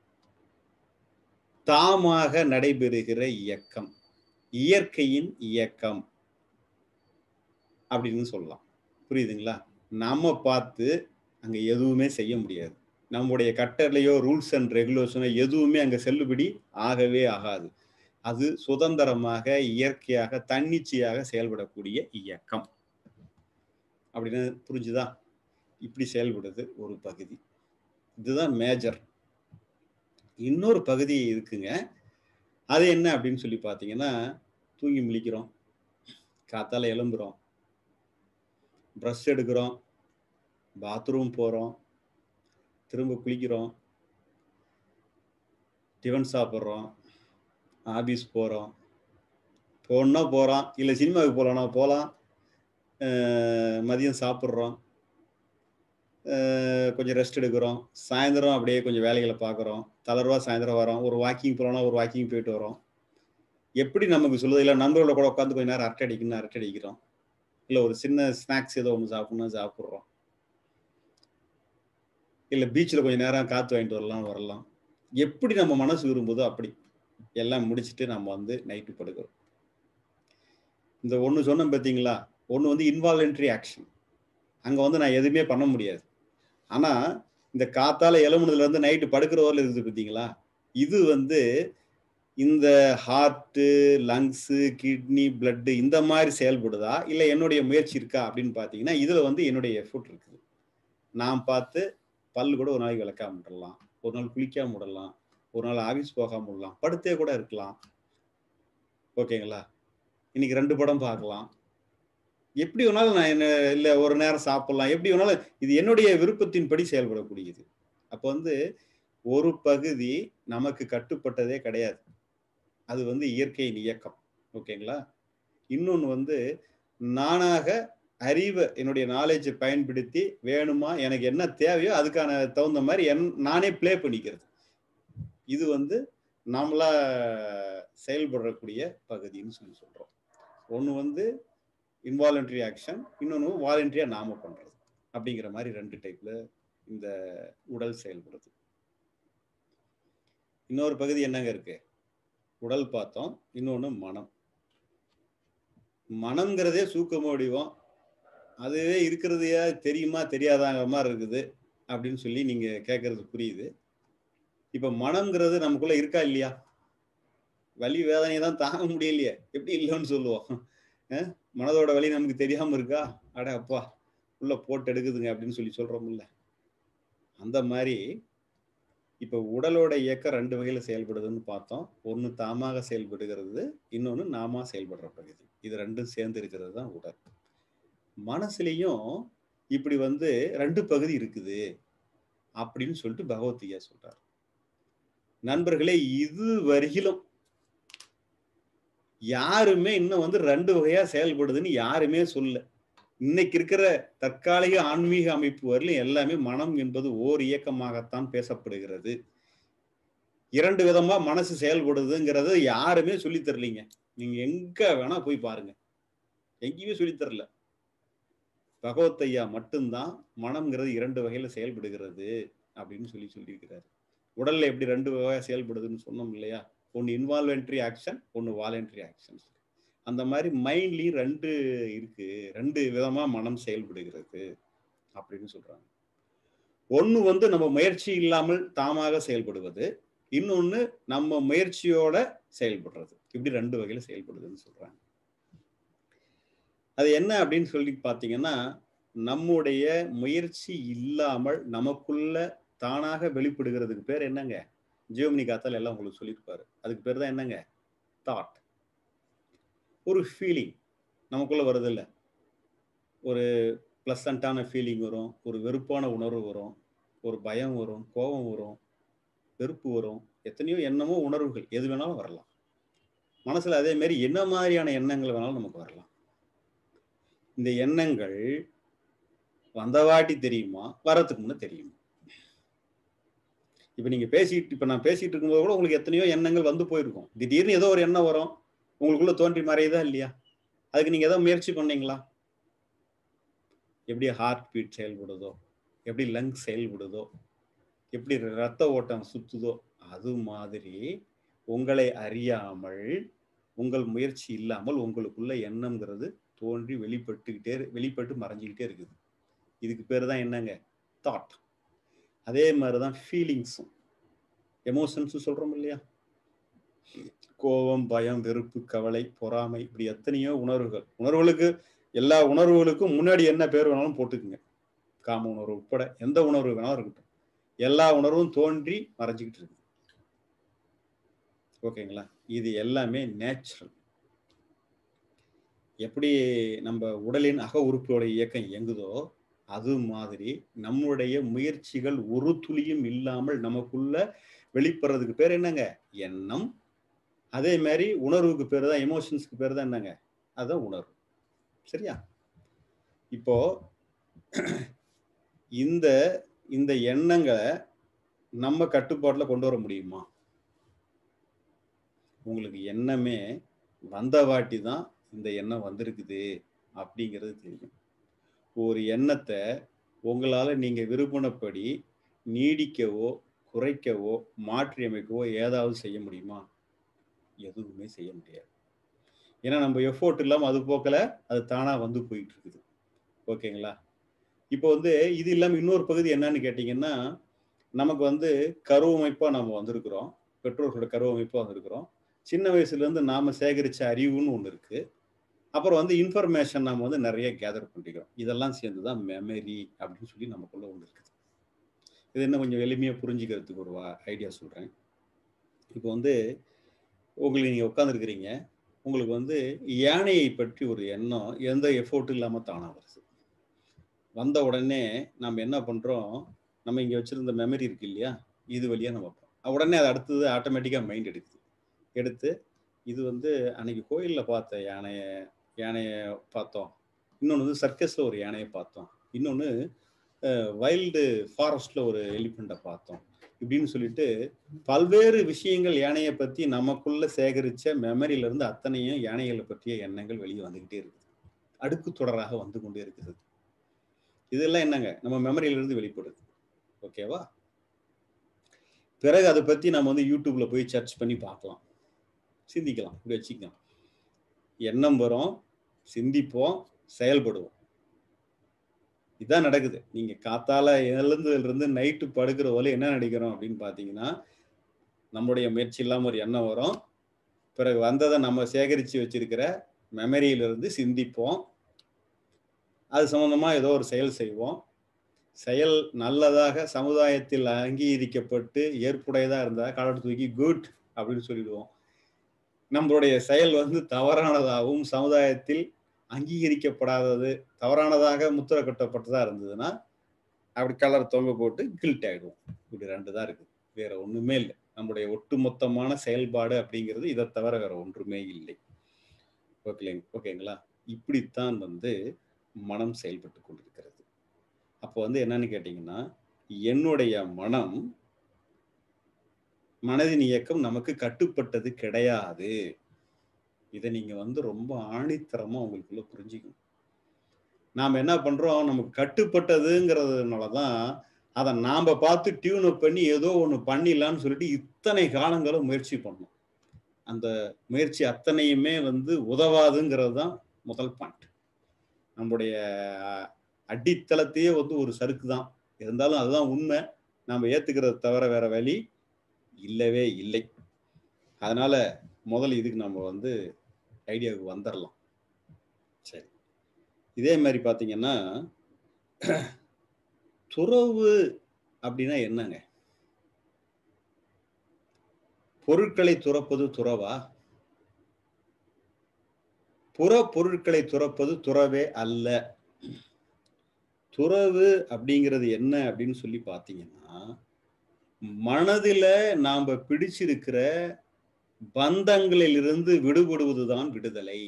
தாமாக நடைபெறுகிற இயக்கம் இயற்கையின் இயக்கம் அப்படின்னு சொல்லலாம் புரியுதுங்களா நம்ம பார்த்து அங்க எதுவுமே செய்ய முடியாது நம்முடைய கட்டளையோ ரூல்ஸ் அண்ட் ரெகுலேஷனோ எதுவுமே அங்க செல்லுபடி ஆகவே ஆகாது அது சுதந்திரமாக இயற்கையாக தன்னிச்சையாக செயல்படக்கூடிய இயக்கம் அப்படின்னு புரிஞ்சுதா இப்படி செயல்படுது ஒரு பகுதி இதுதான் மேஜர் இன்னொரு பகுதி இருக்குங்க அது என்ன அப்படின்னு சொல்லி பார்த்தீங்கன்னா தூங்கி முழிக்கிறோம் காத்தால எழும்புறோம் ப்ரஷ் எடுக்கிறோம் பாத்ரூம் போகிறோம் திரும்ப குளிக்கிறோம் டிஃபன் சாப்பிட்றோம் ஆஃபீஸ் போகிறோம் போகணுன்னா போகிறோம் இல்லை சினிமாவுக்கு போகலான்னா போகலாம் மதியம் சாப்பிட்றோம் கொஞ்சம் ரெஸ்ட் எடுக்கிறோம் சாயந்தரம் அப்படியே கொஞ்சம் வேலைகளை பார்க்குறோம் தளர்வா சாயந்தரம் வரோம் ஒரு வாக்கிங் போகலாம்னா ஒரு வாக்கிங் போயிட்டு வரோம் எப்படி நமக்கு சொல்லுது இல்லை நண்பர்களோட கூட உட்காந்து கொஞ்ச நேரம் அரட்டை அடிக்கணும் அரட்டை அடிக்கிறோம் இல்லை ஒரு சின்ன ஸ்நாக்ஸ் ஏதோ ஒன்று சாப்பிட்ணும் சாப்பிட்றோம் இல்லை பீச்சில் கொஞ்சம் நேரம் காற்று வாங்கிட்டு வரலாம் வரலாம் எப்படி நம்ம மனசு விரும்புதோ அப்படி எல்லாம் முடிச்சுட்டு நம்ம வந்து நைட்டு படுக்கிறோம் இந்த ஒன்று சொன்னோம் பார்த்தீங்களா ஒன்று வந்து இன்வாலன்ட்ரி ஆக்ஷன் அங்கே வந்து நான் எதுவுமே பண்ண முடியாது ஆனால் இந்த காத்தால இருந்து நைட்டு படுக்கிற வரல இருக்குது பார்த்தீங்களா இது வந்து இந்த ஹார்ட்டு லங்ஸு கிட்னி பிளட்டு இந்த மாதிரி செயல்படுதா இல்லை என்னுடைய முயற்சி இருக்கா அப்படின்னு பார்த்தீங்கன்னா இதில் வந்து என்னுடைய எஃபர்ட் இருக்குது நான் பார்த்து பல்லு கூட ஒரு நாளைக்கு விளக்காம விடலாம் ஒரு நாள் குளிக்காம விடலாம் ஒரு நாள் ஆஃபீஸ் போகாம விடலாம் படுத்தே கூட இருக்கலாம் ஓகேங்களா இன்னைக்கு ரெண்டு படம் பார்க்கலாம் எப்படி வேணாலும் நான் என்ன இல்லை ஒரு நேரம் சாப்பிடலாம் எப்படி வேணாலும் இது என்னுடைய விருப்பத்தின்படி செயல்படக்கூடியது அப்போ வந்து ஒரு பகுதி நமக்கு கட்டுப்பட்டதே கிடையாது அது வந்து இயற்கையின் இயக்கம் ஓகேங்களா இன்னொன்று வந்து நானாக அறிவை என்னுடைய நாலேஜை பயன்படுத்தி வேணுமா எனக்கு என்ன தேவையோ அதுக்கான தகுந்த மாதிரி என் நானே ப்ளே பண்ணிக்கிறது இது வந்து நாமளா செயல்படக்கூடிய பகுதின்னு சொல்லி சொல்கிறோம் ஒன்று வந்து இன்வாலன்ட்ரி ஆக்ஷன் இன்னொன்று வாலண்டரியாக நாம பண்ணுறது அப்படிங்கிற மாதிரி ரெண்டு டைப்பில் இந்த உடல் செயல்படுது இன்னொரு பகுதி என்னங்க இருக்கு உடல் பார்த்தோம் இன்னொன்று மனம் மனம்ங்கிறதே சூக்கம வடிவம் அதுவே இருக்கிறதையா தெரியுமா தெரியாதாங்கிற மாதிரி இருக்குது அப்படின்னு சொல்லி நீங்க கேட்கறது புரியுது இப்ப மனம்ங்கிறது நமக்குள்ள இருக்கா இல்லையா வலி வேதனையை தான் தாங்க முடியலையே எப்படி இல்லைன்னு சொல்லுவோம் மனதோட வலி நமக்கு தெரியாம இருக்கா அட அப்பா உள்ள போட்டு எடுக்குதுங்க அப்படின்னு சொல்லி சொல்றோம்ல அந்த மாதிரி இப்போ உடலோட இயக்கம் ரெண்டு வகையில செயல்படுதுன்னு பார்த்தோம் ஒன்று தாமாக செயல்படுகிறது இன்னொன்று நாம செயல்படுற பகுதி இது ரெண்டும் சேர்ந்து இருக்கிறது தான் உடல் மனசுலயும் இப்படி வந்து ரெண்டு பகுதி இருக்குது அப்படின்னு சொல்லிட்டு பகவத்கீதா சொல்றார் நண்பர்களே இது வரையிலும் யாருமே இன்னும் வந்து ரெண்டு வகையா செயல்படுதுன்னு யாருமே சொல்ல இன்னைக்கு இருக்கிற தற்காலிக ஆன்மீக அமைப்பு வரலும் எல்லாமே மனம் என்பது ஓர் இயக்கமாகத்தான் பேசப்படுகிறது இரண்டு விதமா மனசு செயல்படுதுங்கிறத யாருமே சொல்லித் தரலீங்க நீங்க எங்க வேணா போய் பாருங்க எங்கேயுமே சொல்லித் தரல பகவத் ஐயா மட்டும்தான் மனம்ங்கிறது இரண்டு வகையில செயல்படுகிறது அப்படின்னு சொல்லி சொல்லியிருக்கிறாரு உடல்ல எப்படி ரெண்டு வகையா செயல்படுதுன்னு சொன்னோம் இல்லையா ஒன்னு இன்வால்வென்ட்ரி ஆக்ஷன் ஒன்னு வாலண்டரி ஆக்ஷன் அந்த மாதிரி மைண்ட்லயும் ரெண்டு இருக்கு ரெண்டு விதமா மனம் செயல்படுகிறது அப்படின்னு சொல்றாங்க ஒண்ணு வந்து நம்ம முயற்சி இல்லாமல் தாமாக செயல்படுவது இன்னொன்னு நம்ம முயற்சியோட செயல்படுறது இப்படி ரெண்டு வகையில செயல்படுதுன்னு சொல்றாங்க அது என்ன அப்படின்னு சொல்லி பார்த்தீங்கன்னா நம்முடைய முயற்சி இல்லாமல் நமக்குள்ள தானாக வெளிப்படுகிறதுக்கு பேர் என்னங்க ஜியோமினி காத்தால் எல்லாம் உங்களுக்கு சொல்லியிருப்பாரு அதுக்கு பேர் தான் என்னங்க தாட் ஒரு ஃபீலிங் நமக்குள்ள வருது இல்லை ஒரு ப்ளசண்ட்டான ஃபீலிங் வரும் ஒரு வெறுப்பான உணர்வு வரும் ஒரு பயம் வரும் கோபம் வரும் வெறுப்பு வரும் எத்தனையோ எண்ணமோ உணர்வுகள் எது வேணாலும் வரலாம் மனசுல அதே மாதிரி என்ன மாதிரியான எண்ணங்கள் வேணாலும் நமக்கு வரலாம் இந்த எண்ணங்கள் வந்தவாட்டி தெரியுமா வரத்துக்கு முன்ன தெரியுமா இப்ப நீங்க பேசிட்டு இப்ப நான் பேசிட்டு இருக்கும்போது கூட உங்களுக்கு எத்தனையோ எண்ணங்கள் வந்து போயிருக்கும் திடீர்னு ஏதோ ஒரு எண்ணம் வரும் உங்களுக்குள்ள தோன்றி மறையுதா இல்லையா அதுக்கு நீங்க ஏதோ முயற்சி பண்ணீங்களா எப்படி ஹார்ட் பீட் செயல்படுதோ எப்படி லங்ஸ் செயல்படுதோ எப்படி ரத்த ஓட்டம் சுத்துதோ அது மாதிரி உங்களை அறியாமல் உங்கள் முயற்சி இல்லாமல் உங்களுக்குள்ள எண்ணம்ங்கிறது தோன்றி வெளிப்பட்டுக்கிட்டே வெளிப்பட்டு மறைஞ்சிக்கிட்டே இருக்குது இதுக்கு பேர் தான் என்னங்க தாட் அதே மாதிரி தான் ஃபீலிங்ஸும் எமோஷன்ஸும் சொல்கிறோம் இல்லையா கோபம் பயம் வெறுப்பு கவலை பொறாமை இப்படி எத்தனையோ உணர்வுகள் உணர்வுகளுக்கு எல்லா உணர்வுகளுக்கும் முன்னாடி என்ன பேர் வேணாலும் போட்டுக்குங்க காம உணர்வு உட்பட எந்த உணர்வு வேணாலும் இருக்கட்டும் எல்லா உணர்வும் தோன்றி மறைஞ்சிக்கிட்டு இருக்கு ஓகேங்களா இது எல்லாமே நேச்சுரல் எப்படி நம்ம உடலின் அக உறுப்புகளோட இயக்கம் இயங்குதோ அது மாதிரி நம்முடைய முயற்சிகள் ஒரு துளியும் இல்லாமல் நமக்குள்ள வெளிப்படுறதுக்கு பேர் என்னங்க எண்ணம் அதே மாதிரி உணர்வுக்கு பேர் தான் எமோஷன்ஸ்க்கு பேர் தான் என்னங்க அதுதான் உணர்வு சரியா இப்போ இந்த இந்த எண்ணங்களை நம்ம கட்டுப்பாட்டில் கொண்டு வர முடியுமா உங்களுக்கு எண்ணமே வந்த வாட்டி தான் இந்த எண்ணம் வந்திருக்குது அப்படிங்கிறது தெரியும் ஒரு எண்ணத்தை உங்களால் நீங்கள் விரும்பினபடி நீடிக்கவோ குறைக்கவோ மாற்றி அமைக்கவோ ஏதாவது செய்ய முடியுமா எதுவுமே செய்ய முடியாது ஏன்னா நம்ம எஃபோர்ட் இல்லாமல் அது போக்கல அது தானாக வந்து போயிட்டு இருக்குது ஓகேங்களா இப்போ வந்து இது இல்லாமல் இன்னொரு பகுதி என்னன்னு கேட்டிங்கன்னா நமக்கு வந்து கருவமைப்பாக நம்ம வந்திருக்கிறோம் பெற்றோர்களோட கருவமைப்பாக வந்திருக்கிறோம் சின்ன வயசுலேருந்து நாம் சேகரித்த அறிவுன்னு ஒன்று இருக்குது அப்புறம் வந்து இன்ஃபர்மேஷன் நம்ம வந்து நிறைய கேதர் பண்ணிக்கிறோம் இதெல்லாம் சேர்ந்து தான் மெமரி அப்படின்னு சொல்லி நமக்குள்ள ஒன்று இருக்குது இது இன்னும் கொஞ்சம் எளிமையாக புரிஞ்சுக்கிறதுக்கு ஒரு ஐடியா சொல்கிறேன் இப்போ வந்து உங்களுக்கு நீங்கள் உட்காந்துருக்கிறீங்க உங்களுக்கு வந்து யானையை பற்றி ஒரு எண்ணம் எந்த எஃபோர்ட்டும் இல்லாமல் தானாக வருது வந்த உடனே நம்ம என்ன பண்ணுறோம் நம்ம இங்கே வச்சுருந்த மெமரி இருக்கு இல்லையா இது வழியாக நம்ம பார்ப்போம் உடனே அது அடுத்தது ஆட்டோமேட்டிக்காக மைண்ட் எடுக்குது எடுத்து இது வந்து அன்னைக்கு கோயிலில் பார்த்த யானையை யானையை பார்த்தோம் இன்னொன்று வந்து சர்க்கஸில் ஒரு யானையை பார்த்தோம் இன்னொன்று வைல்டு ஃபாரஸ்டில் ஒரு எலிஃபெண்ட்டை பார்த்தோம் இப்படின்னு சொல்லிட்டு பல்வேறு விஷயங்கள் யானையை பற்றி நமக்குள்ள சேகரித்த மெமரியிலேருந்து அத்தனையும் யானைகளை பற்றிய எண்ணங்கள் வெளியே வந்துக்கிட்டே இருக்குது அடுக்கு தொடராக வந்து கொண்டே இருக்குது இதெல்லாம் என்னங்க நம்ம மெமரியிலிருந்து வெளிப்படுது ஓகேவா பிறகு அதை பற்றி நம்ம வந்து யூடியூப்ல போய் சர்ச் பண்ணி பார்க்கலாம் சிந்திக்கலாம் இப்படி வச்சுக்கலாம் எண்ணம் வரும் சிந்திப்போம் செயல்படுவோம் இதான் நடக்குது நீங்க காத்தால எழுந்ததுல இருந்து நைட்டு படுக்கிற போல என்ன நடிக்கிறோம் அப்படின்னு பாத்தீங்கன்னா நம்முடைய முயற்சி இல்லாம ஒரு எண்ணம் வரும் பிறகு வந்ததை நம்ம சேகரித்து வச்சிருக்கிற மெமரியிலிருந்து சிந்திப்போம் அது சம்பந்தமா ஏதோ ஒரு செயல் செய்வோம் செயல் நல்லதாக சமுதாயத்தில் அங்கீகரிக்கப்பட்டு ஏற்புடையதா இருந்தா காலட்டு தூக்கி குட் அப்படின்னு சொல்லிடுவோம் நம்மளுடைய செயல் வந்து தவறானதாகவும் சமுதாயத்தில் அங்கீகரிக்கப்படாதது தவறானதாக முத்திரை கட்டப்பட்டதா இருந்ததுன்னா அப்படி கலர் தொங்க போட்டு கில்ட் ஆயிடுவோம் இப்படி ரெண்டு தான் இருக்கு வேற ஒண்ணுமே இல்லை நம்முடைய ஒட்டுமொத்தமான செயல்பாடு அப்படிங்கிறது இதை தவிர வேற ஒன்றுமே இல்லை ஓகே ஓகேங்களா இப்படித்தான் வந்து மனம் செயல்பட்டு கொண்டிருக்கிறது அப்போ வந்து என்னன்னு கேட்டீங்கன்னா என்னுடைய மனம் மனதின் இயக்கம் நமக்கு கட்டுப்பட்டது கிடையாது இதை நீங்க வந்து ரொம்ப ஆணித்தரமா உங்களுக்குள்ள புரிஞ்சுக்கணும் நாம் என்ன பண்றோம் நமக்கு கட்டுப்பட்டதுங்கிறதுனாலதான் அதை நாம பார்த்து டியூன் அப் பண்ணி ஏதோ ஒன்று பண்ணிடலான்னு சொல்லிட்டு இத்தனை காலங்களும் முயற்சி பண்ணோம் அந்த முயற்சி அத்தனையுமே வந்து உதவாதுங்கிறது தான் முதல் பாயிண்ட் நம்முடைய அடித்தளத்தையே வந்து ஒரு சறுக்கு தான் இருந்தாலும் அதுதான் உண்மை நம்ம ஏத்துக்கிறத தவிர வேற வழி இல்லவே இல்லை அதனால முதல்ல இதுக்கு நம்ம வந்து ஐடியாவுக்கு வந்துடலாம் சரி இதே மாதிரி பார்த்தீங்கன்னா துறவு அப்படின்னா என்னங்க பொருட்களை துறப்பது துறவா புற பொருட்களை துறப்பது துறவே அல்ல துறவு அப்படிங்கிறது என்ன அப்படின்னு சொல்லி பார்த்தீங்கன்னா மனதில நாம பிடிச்சிருக்கிற பந்தங்களிலிருந்து விடுபடுவதுதான் விடுதலை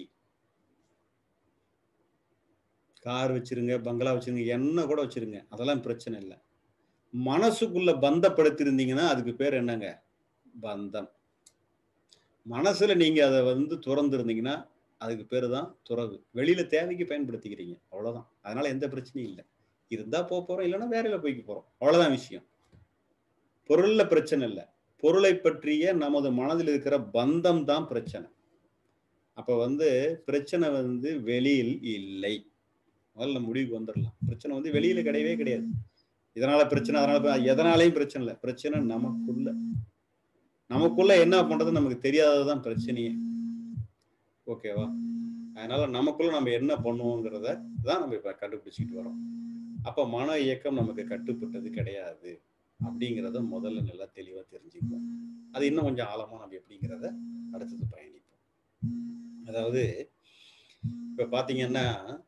கார் வச்சிருங்க பங்களா வச்சிருங்க என்ன கூட வச்சிருங்க அதெல்லாம் பிரச்சனை இல்லை மனசுக்குள்ள பந்தப்படுத்திருந்தீங்கன்னா அதுக்கு பேர் என்னங்க பந்தம் மனசுல நீங்க அதை வந்து துறந்துருந்தீங்கன்னா அதுக்கு பேரு தான் துறவு வெளியில தேவைக்கு பயன்படுத்திக்கிறீங்க அவ்வளவுதான் அதனால எந்த பிரச்சனையும் இல்லை இருந்தா போக போறோம் இல்லைன்னா வேறையில போய்க்க போறோம் அவ்வளவுதான் விஷயம் பொருள்ல பிரச்சனை இல்லை பொருளை பற்றிய நமது மனதில் இருக்கிற பந்தம் தான் பிரச்சனை அப்ப வந்து பிரச்சனை வந்து வெளியில் இல்லை முதல்ல முடிவுக்கு வந்துடலாம் பிரச்சனை வந்து வெளியில கிடையவே கிடையாது இதனால பிரச்சனை அதனால எதனாலையும் பிரச்சனை இல்லை பிரச்சனை நமக்குள்ள நமக்குள்ள என்ன பண்றது நமக்கு தெரியாததுதான் பிரச்சனையே ஓகேவா அதனால நமக்குள்ள நம்ம என்ன பண்ணுவோங்கிறத தான் நம்ம இப்ப கண்டுபிடிச்சிட்டு வரோம் அப்ப மன இயக்கம் நமக்கு கட்டுப்பட்டது கிடையாது அப்படிங்கிறத முதல்ல நல்லா தெளிவா தெரிஞ்சுக்குவோம் அது இன்னும் கொஞ்சம் ஆழமா நம்ம எப்படிங்கிறத அடுத்தது பயணிப்போம் அதாவது இப்ப பாத்தீங்கன்னா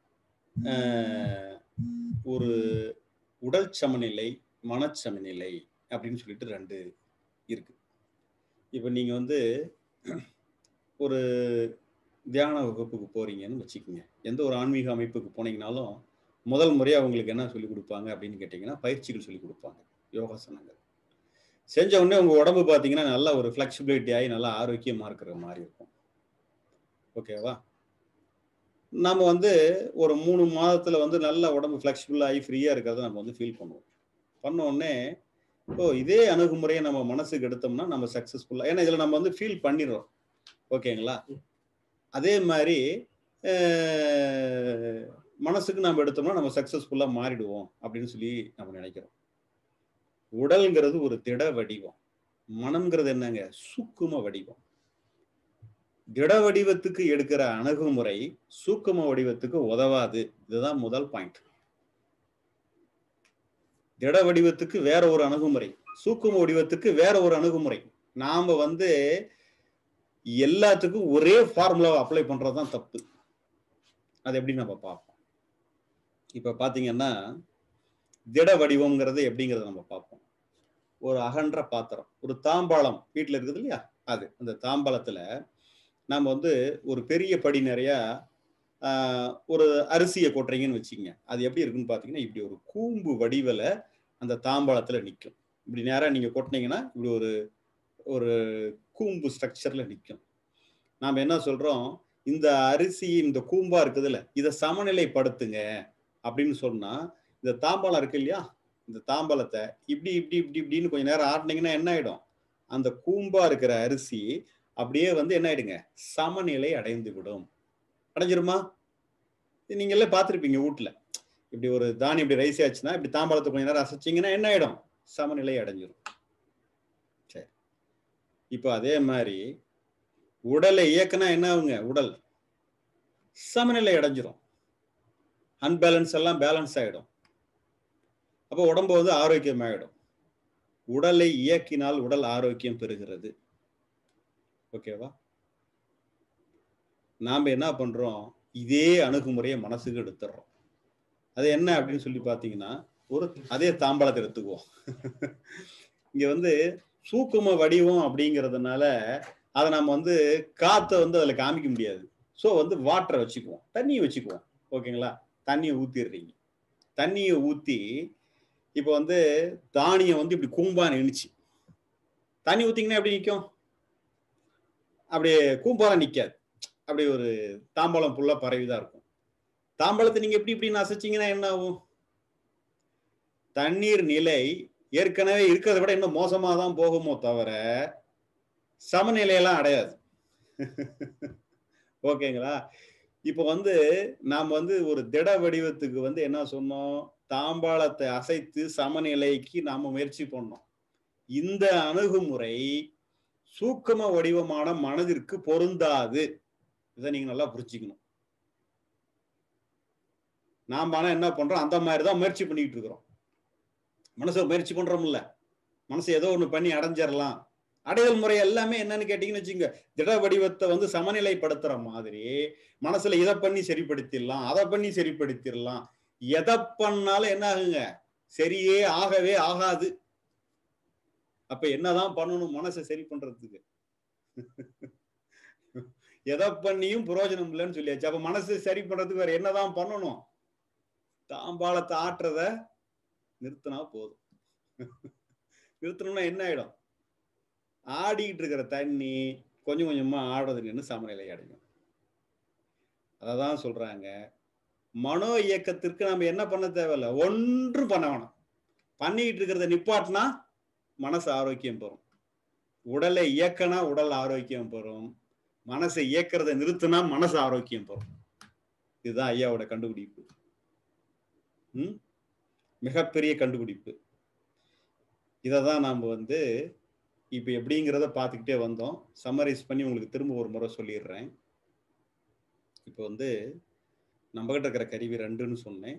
ஒரு உடல் சமநிலை மனச்சமநிலை அப்படின்னு சொல்லிட்டு ரெண்டு இருக்கு இப்போ நீங்க வந்து ஒரு தியான வகுப்புக்கு போறீங்கன்னு வச்சுக்கோங்க எந்த ஒரு ஆன்மீக அமைப்புக்கு போனீங்கனாலும் முதல் முறையாக உங்களுக்கு என்ன சொல்லி கொடுப்பாங்க அப்படின்னு கேட்டிங்கன்னா பயிற்சிகள் சொல்லி கொடுப்பாங்க யோகாசனங்கள் செஞ்ச உடனே உங்கள் உடம்பு பார்த்தீங்கன்னா நல்லா ஒரு ஃப்ளெக்சிபிலிட்டி ஆகி நல்லா ஆரோக்கியமாக இருக்கிற மாதிரி இருக்கும் ஓகேவா நம்ம வந்து ஒரு மூணு மாதத்தில் வந்து நல்ல உடம்பு ஃப்ளெக்சிபிள் ஆகி ஃப்ரீயாக இருக்கிறத நம்ம வந்து ஃபீல் பண்ணுவோம் பண்ண உடனே ஓ இதே அணுகுமுறையை நம்ம மனசுக்கு எடுத்தோம்னா நம்ம சக்ஸஸ்ஃபுல்லாக ஏன்னா இதில் நம்ம வந்து ஃபீல் பண்ணிடுறோம் ஓகேங்களா அதே மாதிரி மனசுக்கு நம்ம எடுத்தோம்னா நம்ம சக்ஸஸ்ஃபுல்லாக மாறிடுவோம் அப்படின்னு சொல்லி நம்ம நினைக்கிறோம் உடல்ங்கிறது ஒரு திட வடிவம் மனம்ங்கிறது என்னங்க சூக்கும வடிவம் திட வடிவத்துக்கு எடுக்கிற அணுகுமுறை சூக்கும வடிவத்துக்கு உதவாது இதுதான் முதல் பாயிண்ட் திட வடிவத்துக்கு வேற ஒரு அணுகுமுறை சூக்கும வடிவத்துக்கு வேற ஒரு அணுகுமுறை நாம வந்து எல்லாத்துக்கும் ஒரே ஃபார்முலாவை அப்ளை பண்றதுதான் தப்பு அது எப்படி நம்ம பார்ப்போம் இப்ப பாத்தீங்கன்னா திட வடிவம்ங்கிறது எப்படிங்கிறத நம்ம பார்ப்போம் ஒரு அகன்ற பாத்திரம் ஒரு தாம்பாளம் வீட்டுல இருக்குது இல்லையா அது அந்த தாம்பாளத்துல நம்ம வந்து ஒரு பெரிய படி நிறைய ஒரு அரிசியை கொட்டுறீங்கன்னு வச்சுக்கோங்க அது எப்படி இருக்குன்னு பார்த்தீங்கன்னா இப்படி ஒரு கூம்பு வடிவில் அந்த தாம்பாளத்துல நிற்கும் இப்படி நேராக நீங்க கொட்டினீங்கன்னா இப்படி ஒரு ஒரு கூம்பு ஸ்ட்ரக்சர்ல நிற்கும் நாம் என்ன சொல்றோம் இந்த அரிசி இந்த கூம்பா இருக்குதுல்ல இதை சமநிலைப்படுத்துங்க அப்படின்னு சொன்னா இந்த தாம்பாளம் இருக்கு இல்லையா இந்த தாம்பாளத்தை இப்படி இப்படி இப்படி இப்படின்னு கொஞ்ச நேரம் ஆட்டினீங்கன்னா என்ன ஆயிடும் அந்த கூம்பா இருக்கிற அரிசி அப்படியே வந்து என்ன ஆயிடுங்க சமநிலை அடைந்து விடும் அடைஞ்சிருமா நீங்க எல்லாம் பார்த்துருப்பீங்க வீட்டுல இப்படி ஒரு தானி இப்படி ரைஸ் ஆச்சுன்னா இப்படி தாம்பாளத்தை கொஞ்ச நேரம் அசைச்சிங்கன்னா என்ன ஆயிடும் சமநிலை அடைஞ்சிரும் சரி இப்போ அதே மாதிரி உடலை இயக்குனா என்ன ஆகுங்க உடல் சமநிலை அடைஞ்சிரும் அன்பேலன்ஸ் எல்லாம் பேலன்ஸ் ஆகிடும் அப்போ உடம்பு வந்து ஆரோக்கியமாயிடும் உடலை இயக்கினால் உடல் ஆரோக்கியம் பெறுகிறது ஓகேவா நாம் என்ன பண்ணுறோம் இதே அணுகுமுறையை மனசுக்கு எடுத்துடுறோம் அது என்ன அப்படின்னு சொல்லி பார்த்தீங்கன்னா ஒரு அதே தாம்பழத்தை எடுத்துக்குவோம் இங்கே வந்து சூக்கும வடிவம் அப்படிங்கிறதுனால அதை நம்ம வந்து காற்றை வந்து அதில் காமிக்க முடியாது ஸோ வந்து வாட்டரை வச்சுக்குவோம் தண்ணியை வச்சுக்குவோம் ஓகேங்களா தண்ணியை ஊற்றிடுறீங்க தண்ணியை ஊற்றி இப்போ வந்து தானியம் வந்து இப்படி கூம்பா நின்றுச்சு தண்ணி ஊற்றிங்கன்னா எப்படி நிற்கும் அப்படியே கூம்பாலாம் நிற்காது அப்படி ஒரு தாம்பழம் ஃபுல்லாக பரவிதான் இருக்கும் தாம்பழத்தை நீங்கள் எப்படி இப்படி நசைச்சிங்கன்னா என்ன ஆகும் தண்ணீர் நிலை ஏற்கனவே இருக்கிறத விட இன்னும் மோசமாக தான் போகுமோ தவிர சமநிலையெல்லாம் அடையாது ஓகேங்களா இப்போ வந்து நாம் வந்து ஒரு திட வடிவத்துக்கு வந்து என்ன சொன்னோம் தாம்பாளத்தை அசைத்து சமநிலைக்கு நாம முயற்சி பண்ணோம் இந்த அணுகுமுறை சூக்கம வடிவமான மனதிற்கு பொருந்தாது இதை நீங்க நல்லா புரிஞ்சுக்கணும் நாம் ஆனா என்ன பண்றோம் அந்த மாதிரி தான் முயற்சி பண்ணிட்டு இருக்கிறோம் மனசை முயற்சி பண்றோம்ல மனசு ஏதோ ஒண்ணு பண்ணி அடைஞ்சிடலாம் அடைதல் முறை எல்லாமே என்னன்னு கேட்டீங்கன்னு வச்சுங்க திட வடிவத்தை வந்து சமநிலைப்படுத்துற மாதிரி மனசுல இதை பண்ணி சரிப்படுத்திடலாம் அதை பண்ணி சரிப்படுத்திடலாம் எதை பண்ணாலும் என்ன ஆகுங்க சரியே ஆகவே ஆகாது அப்ப என்னதான் பண்ணணும் மனசை சரி பண்றதுக்கு எதை பண்ணியும் பிரயோஜனம் இல்லைன்னு சொல்லியாச்சு அப்ப மனசு சரி பண்றதுக்கு வேற என்னதான் பண்ணணும் தாம்பாளத்தை ஆட்டுறத நிறுத்தினா போதும் நிறுத்தணும்னா என்ன ஆயிடும் ஆடிக்கிட்டு இருக்கிற தண்ணி கொஞ்சம் கொஞ்சமா ஆடுறது நின்று சமநிலை அடையும் அததான் சொல்றாங்க மனோ இயக்கத்திற்கு நம்ம என்ன பண்ண தேவையில்ல ஒன்றும் பண்ண வேணாம் பண்ணிக்கிட்டு இருக்கிறத நிப்பாட்டினா மனசு ஆரோக்கியம் பெறும் உடலை இயக்கனா உடல் ஆரோக்கியம் பெறும் மனசை இயக்கிறத நிறுத்தினா மனசு ஆரோக்கியம் பெறும் இதுதான் ஐயாவோட கண்டுபிடிப்பு ம் மிகப்பெரிய கண்டுபிடிப்பு இதை தான் நாம் வந்து இப்போ எப்படிங்கிறத பார்த்துக்கிட்டே வந்தோம் சம்மரைஸ் பண்ணி உங்களுக்கு திரும்ப ஒரு முறை சொல்லிடுறேன் இப்போ வந்து நம்மகிட்ட இருக்கிற கருவி ரெண்டுன்னு சொன்னேன்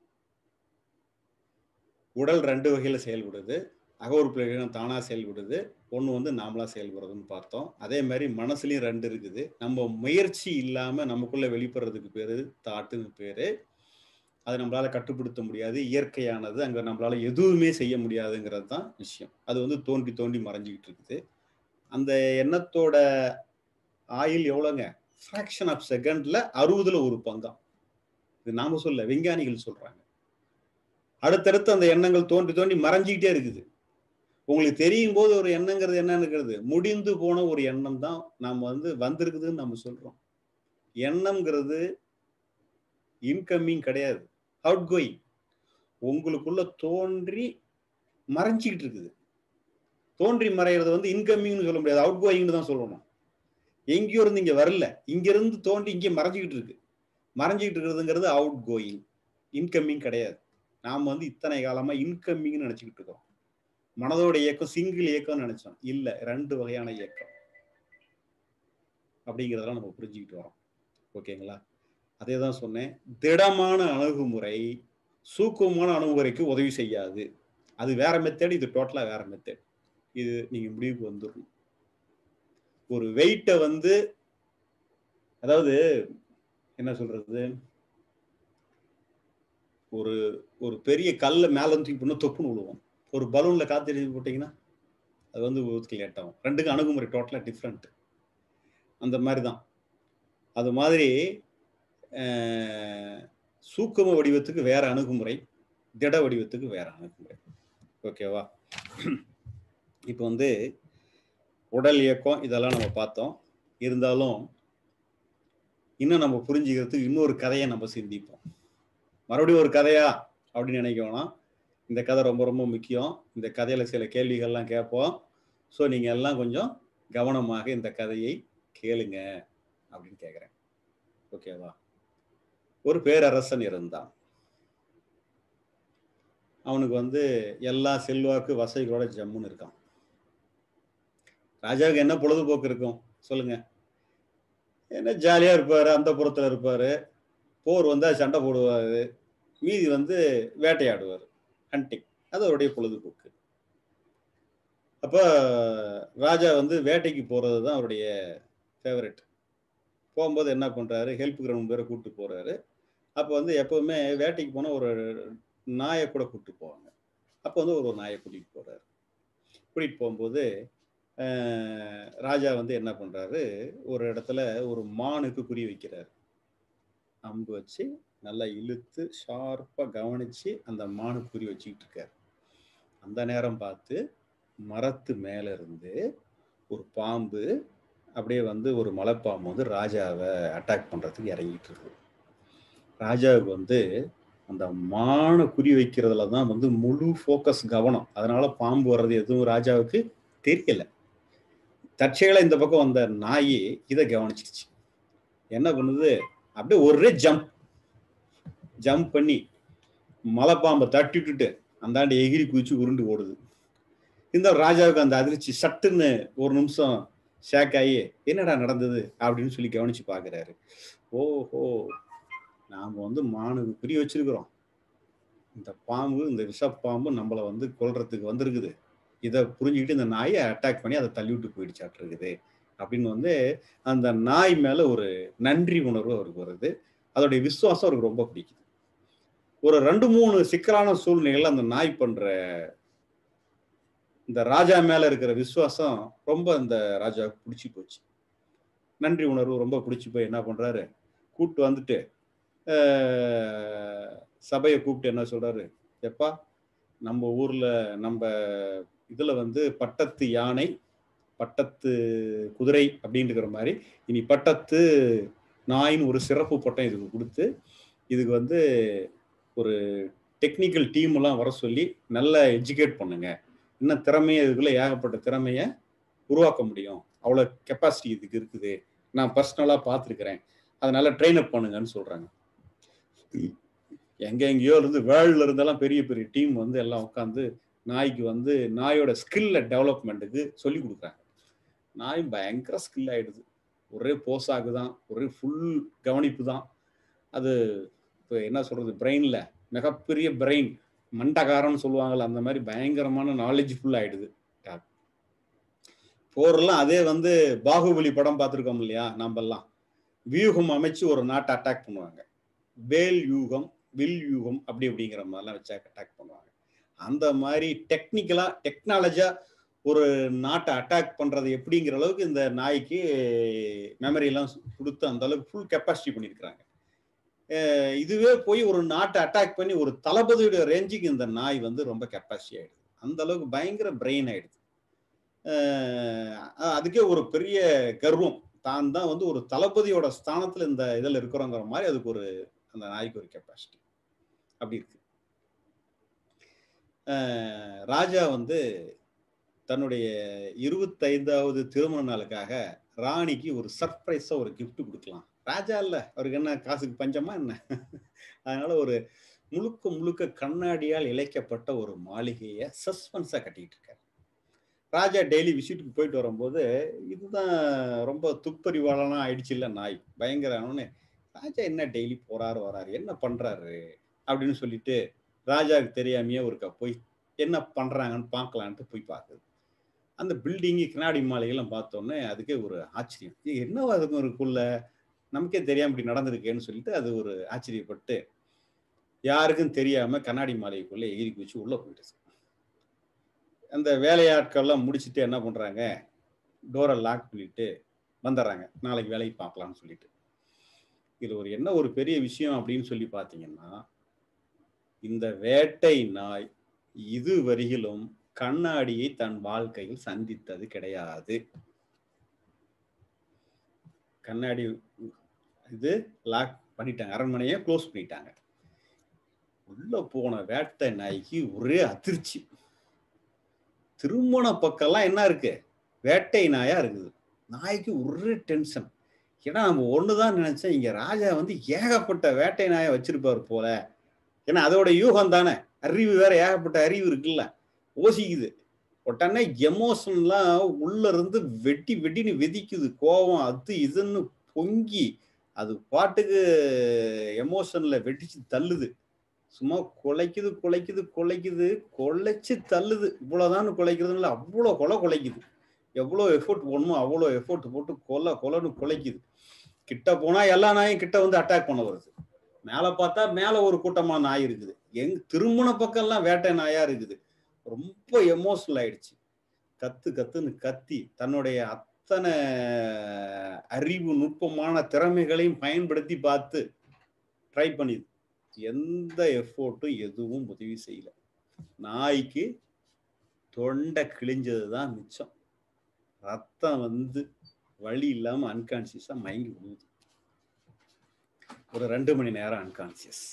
உடல் ரெண்டு வகையில் செயல்படுது அக உறுப்புகள் தானாக செயல்படுது ஒன்று வந்து நாமளாக செயல்படுறதுன்னு பார்த்தோம் அதே மாதிரி மனசுலையும் ரெண்டு இருக்குது நம்ம முயற்சி இல்லாமல் நமக்குள்ளே வெளிப்படுறதுக்கு பேர் தாட்டுன்னு பேர் அதை நம்மளால கட்டுப்படுத்த முடியாது இயற்கையானது அங்கே நம்மளால எதுவுமே செய்ய முடியாதுங்கிறது தான் விஷயம் அது வந்து தோண்டி தோண்டி மறைஞ்சிக்கிட்டு இருக்குது அந்த எண்ணத்தோட ஆயில் எவ்வளோங்க ஃப்ராக்ஷன் ஆஃப் செகண்ட்ல அறுபதுல ஒரு பங்கம் இது நாம சொல்ல விஞ்ஞானிகள் சொல்றாங்க அடுத்தடுத்து அந்த எண்ணங்கள் தோண்டி தோண்டி மறைஞ்சிக்கிட்டே இருக்குது உங்களுக்கு தெரியும் போது ஒரு எண்ணங்கிறது என்னன்னுங்கிறது முடிந்து போன ஒரு எண்ணம் தான் நாம் வந்து வந்திருக்குதுன்னு நம்ம சொல்றோம் எண்ணம்ங்கிறது இன்கம்மிங் கிடையாது அவுட் கோயிங் உங்களுக்குள்ள தோன்றி மறைஞ்சிக்கிட்டு இருக்குது தோன்றி மறைகிறது வந்து இன்கம்மிங்னு சொல்ல முடியாது அவுட் கோயிங்னு தான் சொல்லணும் எங்கேயோ இருந்து இங்க வரல இங்க இருந்து தோண்டி இங்கே மறைஞ்சிக்கிட்டு இருக்கு மறைஞ்சிக்கிட்டு இருக்கிறதுங்கிறது அவுட் கோயிங் இன்கம்மிங் கிடையாது நாம் வந்து இத்தனை காலமா இன்கம்மிங்னு நினைச்சுக்கிட்டு இருக்கோம் மனதோட இயக்கம் சிங்கிள் இயக்கம்னு நினைச்சோம் இல்ல ரெண்டு வகையான இயக்கம் அப்படிங்கிறதெல்லாம் நம்ம புரிஞ்சுக்கிட்டு வரோம் ஓகேங்களா அதே தான் சொன்னேன் திடமான அணுகுமுறை சூக்குமமான அணுகுமுறைக்கு உதவி செய்யாது அது வேற மெத்தட் இது டோட்டலா வேற மெத்தட் இது நீங்க முடிவுக்கு வந்துடணும் ஒரு வெயிட்டை வந்து அதாவது என்ன சொல்றது ஒரு ஒரு பெரிய கல்லை மேல இருந்து தூக்கி போனா தொப்புன்னு விழுவோம் ஒரு பலூன்ல காத்து எழுதி போட்டீங்கன்னா அது வந்து ஒதுக்கு லேட் ஆகும் ரெண்டுக்கும் அணுகுமுறை டோட்டலா டிஃப்ரெண்ட் அந்த மாதிரி தான் அது மாதிரி சூக்கும வடிவத்துக்கு வேற அணுகுமுறை திட வடிவத்துக்கு வேற அணுகுமுறை ஓகேவா இப்போ வந்து உடல் இயக்கம் இதெல்லாம் நம்ம பார்த்தோம் இருந்தாலும் இன்னும் நம்ம புரிஞ்சுக்கிறதுக்கு இன்னொரு கதையை நம்ம சிந்திப்போம் மறுபடியும் ஒரு கதையா அப்படின்னு நினைக்கணும் இந்த கதை ரொம்ப ரொம்ப முக்கியம் இந்த கதையில சில கேள்விகள்லாம் கேட்போம் ஸோ நீங்க எல்லாம் கொஞ்சம் கவனமாக இந்த கதையை கேளுங்க அப்படின்னு கேட்குறேன் ஓகேவா ஒரு பேரரசன் இருந்தான் அவனுக்கு வந்து எல்லா செல்வாக்கு வசதிகளோட ஜம்முன்னு இருக்கான் ராஜாவுக்கு என்ன பொழுதுபோக்கு இருக்கும் சொல்லுங்க என்ன ஜாலியா இருப்பாரு அந்த புறத்துல இருப்பாரு போர் வந்தா சண்டை போடுவாரு மீதி வந்து வேட்டையாடுவார் ஹண்டிங் அது அவருடைய பொழுதுபோக்கு அப்போ ராஜா வந்து வேட்டைக்கு போறது தான் அவருடைய ஃபேவரட் போகும்போது என்ன பண்றாரு ஹெல்ப் கிரவுண்ட் பேரை கூப்பிட்டு போறாரு அப்போ வந்து எப்பவுமே வேட்டைக்கு போனால் ஒரு நாயை கூட கூப்பிட்டு போவாங்க அப்போ வந்து ஒரு நாயை கூட்டிகிட்டு போறாரு கூட்டிகிட்டு போகும்போது அஹ், ராஜா வந்து என்ன பண்றாரு ஒரு இடத்துல ஒரு மானுக்கு குறி வைக்கிறாரு அம்பு வச்சு நல்லா இழுத்து ஷார்ப்பாக கவனிச்சு அந்த மானு குறி வச்சுக்கிட்டு இருக்காரு அந்த நேரம் பார்த்து மரத்து மேல இருந்து ஒரு பாம்பு அப்படியே வந்து ஒரு மலைப்பாம்பு வந்து ராஜாவை அட்டாக் பண்றதுக்கு இறங்கிட்டு இருக்கு ராஜாவுக்கு வந்து அந்த மான குறி வைக்கிறதுல தான் வந்து முழு ஃபோக்கஸ் கவனம் அதனால பாம்பு வர்றது எதுவும் ராஜாவுக்கு தெரியல தற்செயலா இந்த பக்கம் வந்த நாய் இதை கவனிச்சிருச்சு என்ன பண்ணுது அப்படியே ஒரே ஜம்ப் ஜம்ப் பண்ணி மலைப்பாம்பை தட்டி விட்டுட்டு அந்தாண்ட எகிரி குதிச்சு உருண்டு ஓடுது இந்த ராஜாவுக்கு அந்த அதிர்ச்சி சட்டுன்னு ஒரு நிமிஷம் ஷேக் ஆகி என்னடா நடந்தது அப்படின்னு சொல்லி கவனிச்சு பார்க்குறாரு ஓஹோ நாம் வந்து மானுக்கு குறி வச்சிருக்கிறோம் இந்த பாம்பு இந்த விஷப்பாம்பு நம்மளை வந்து கொல்றதுக்கு வந்திருக்குது இதை புரிஞ்சுக்கிட்டு இந்த நாயை அட்டாக் பண்ணி அதை தள்ளி விட்டு போயிடுச்சாட்டு இருக்குது அப்படின்னு வந்து அந்த நாய் மேல ஒரு நன்றி உணர்வு அவருக்கு வருது அதோடைய விசுவாசம் அவருக்கு ரொம்ப பிடிக்குது ஒரு ரெண்டு மூணு சிக்கலான சூழ்நிலைகள் அந்த நாய் பண்ற இந்த ராஜா மேல இருக்கிற விசுவாசம் ரொம்ப அந்த ராஜாவுக்கு பிடிச்சி போச்சு நன்றி உணர்வு ரொம்ப பிடிச்சி போய் என்ன பண்றாரு கூப்பிட்டு வந்துட்டு ஆஹ், சபையை கூப்பிட்டு என்ன சொல்றாரு எப்பா நம்ம ஊர்ல நம்ம இதுல வந்து பட்டத்து யானை பட்டத்து குதிரை அப்படின்னுக்கிற மாதிரி இனி பட்டத்து நாயின்னு ஒரு சிறப்பு பட்டம் இதுக்கு கொடுத்து இதுக்கு வந்து ஒரு டெக்னிக்கல் டீம் எல்லாம் வர சொல்லி நல்லா எஜுகேட் பண்ணுங்க இன்னும் திறமையை இதுக்குள்ள ஏகப்பட்ட திறமைய உருவாக்க முடியும் அவ்வளோ கெப்பாசிட்டி இதுக்கு இருக்குது நான் பர்சனலாக பார்த்துருக்கிறேன் அதனால ட்ரெயின் அப் பண்ணுங்கன்னு சொல்றாங்க எங்க எங்கேயோ இருந்து வேர்ல்ட்ல இருந்தெல்லாம் பெரிய பெரிய டீம் வந்து எல்லாம் உட்காந்து நாய்க்கு வந்து நாயோட ஸ்கில்ல டெவலப்மெண்ட்டுக்கு சொல்லி கொடுக்குறாங்க நாய் பயங்கர ஸ்கில் ஆயிடுது ஒரே போசாக்கு தான் ஒரே ஃபுல் கவனிப்பு தான் அது இப்போ என்ன சொல்றது பிரெயின்ல மிகப்பெரிய பிரெயின் மண்டகாரம்னு சொல்லுவாங்கல்ல அந்த மாதிரி பயங்கரமான நாலேஜ் ஃபுல் ஆயிடுது போர்லாம் அதே வந்து பாகுபலி படம் பார்த்துருக்கோம் இல்லையா நம்ம எல்லாம் வியூகம் அமைச்சு ஒரு நாட்டை அட்டாக் பண்ணுவாங்க வேல் யூகம் வில் யூகம் அப்படி அப்படிங்கிற மாதிரிலாம் வச்சு அட்டாக் பண்ணுவாங்க அந்த மாதிரி டெக்னிக்கலா டெக்னாலஜியா ஒரு நாட்டை அட்டாக் பண்றது எப்படிங்கிற அளவுக்கு இந்த நாய்க்கு மெமரி எல்லாம் கொடுத்து அந்த அளவுக்கு ஃபுல் கெப்பாசிட்டி பண்ணியிருக்கிறாங்க அஹ் இதுவே போய் ஒரு நாட்டை அட்டாக் பண்ணி ஒரு தளபதியோட ரேஞ்சுக்கு இந்த நாய் வந்து ரொம்ப கெப்பாசிட்டி ஆயிடுது அந்த அளவுக்கு பயங்கர பிரெயின் ஆயிடுது அஹ் அதுக்கே ஒரு பெரிய கர்வம் தான் தான் வந்து ஒரு தளபதியோட ஸ்தானத்துல இந்த இதில் இருக்கிறோங்கிற மாதிரி அதுக்கு ஒரு அந்த நாய்க்கு ஒரு கெப்பாசிட்டி அப்படி இருக்கு அஹ் ராஜா வந்து தன்னுடைய இருபத்தைந்தாவது திருமண நாளுக்காக ராணிக்கு ஒரு சர்ப்ரைஸா ஒரு gift கொடுக்கலாம் ராஜா இல்ல அவருக்கு என்ன காசுக்கு பஞ்சமா என்ன அதனால ஒரு முழுக்க முழுக்க கண்ணாடியால் இழைக்கப்பட்ட ஒரு மாளிகையை சஸ்பென்ஸா கட்டிட்டு இருக்காரு ராஜா டெய்லி விசிட்டுக்கு போயிட்டு வரும்போது இதுதான் ரொம்ப துப்பறிவாளனா ஆயிடுச்சு இல்ல நாய் பயங்கர அவனு ராஜா என்ன டெய்லி போறாரு வராரு என்ன பண்றாரு அப்படின்னு சொல்லிட்டு ராஜாவுக்கு தெரியாமையே ஒருக்கா போய் என்ன பண்றாங்கன்னு பார்க்கலான்ட்டு போய் பார்க்குது அந்த பில்டிங்கு கண்ணாடி மாளிகைலாம் பார்த்தோன்னே அதுக்கே ஒரு ஆச்சரியம் இது என்னவா அதுக்கும் இருக்குள்ள நமக்கே தெரியாம இப்படி நடந்திருக்கேன்னு சொல்லிட்டு அது ஒரு ஆச்சரியப்பட்டு யாருக்கும் தெரியாம கண்ணாடி மாளிகைக்குள்ள எகிரி குதிச்சு உள்ள போயிடுச்சு அந்த வேலையாட்கள்லாம் முடிச்சுட்டு என்ன பண்றாங்க டோரை லாக் பண்ணிட்டு வந்துடுறாங்க நாளைக்கு வேலைக்கு பார்க்கலாம்னு சொல்லிட்டு இது ஒரு என்ன ஒரு பெரிய விஷயம் அப்படின்னு சொல்லி பார்த்தீங்கன்னா இந்த வேட்டை நாய் இதுவரையிலும் கண்ணாடியை தன் வாழ்க்கையில் சந்தித்தது கிடையாது கண்ணாடி இது லாக் பண்ணிட்டாங்க அரண்மனையை க்ளோஸ் பண்ணிட்டாங்க உள்ள போன வேட்டை நாய்க்கு ஒரே அதிர்ச்சி திருமண பக்கம்லாம் என்ன இருக்கு வேட்டை நாயா இருக்குது நாய்க்கு ஒரே டென்ஷன் ஏன்னா நம்ம ஒண்ணுதான் நினைச்சேன் இங்க ராஜா வந்து ஏகப்பட்ட வேட்டை நாயை வச்சிருப்பாரு போல ஏன்னா அதோட யூகம் தானே அறிவு வேற ஏகப்பட்ட அறிவு இருக்குல்ல ஓசிக்குது உடனே எமோஷன்லாம் உள்ள இருந்து வெட்டி வெட்டின்னு வெதிக்குது கோபம் அது இதுன்னு பொங்கி அது பாட்டுக்கு எமோஷன்ல வெடிச்சு தள்ளுது சும்மா குலைக்குது குலைக்குது குலைக்குது குலைச்சு தள்ளுது இவ்வளவுதான் குலைக்கிறதுனால அவ்வளோ கொலை குலைக்குது எவ்வளோ எஃபோர்ட் போடணுமோ அவ்வளோ எஃபோர்ட் போட்டு கொலை கொலைன்னு குலைக்குது கிட்ட போனா எல்லா நாயும் கிட்ட வந்து அட்டாக் பண்ண வருது மேல பார்த்தா மேல ஒரு கூட்டமா நாய் இருக்குது எங் திருமண பக்கம் எல்லாம் வேட்டை நாயா இருக்குது ரொம்ப எமோஷனல் ஆயிடுச்சு கத்து கத்துன்னு கத்தி தன்னுடைய அத்தனை அறிவு நுட்பமான திறமைகளையும் பயன்படுத்தி பார்த்து ட்ரை பண்ணிது எந்த எஃபோர்ட்டும் எதுவும் உதவி செய்யல நாய்க்கு தொண்டை கிழிஞ்சது தான் மிச்சம் ரத்தம் வந்து வழி இல்லாம அன்கான்சியஸா மயங்கி விழுவுது ஒரு ரெண்டு மணி நேரம் அன்கான்சியஸ்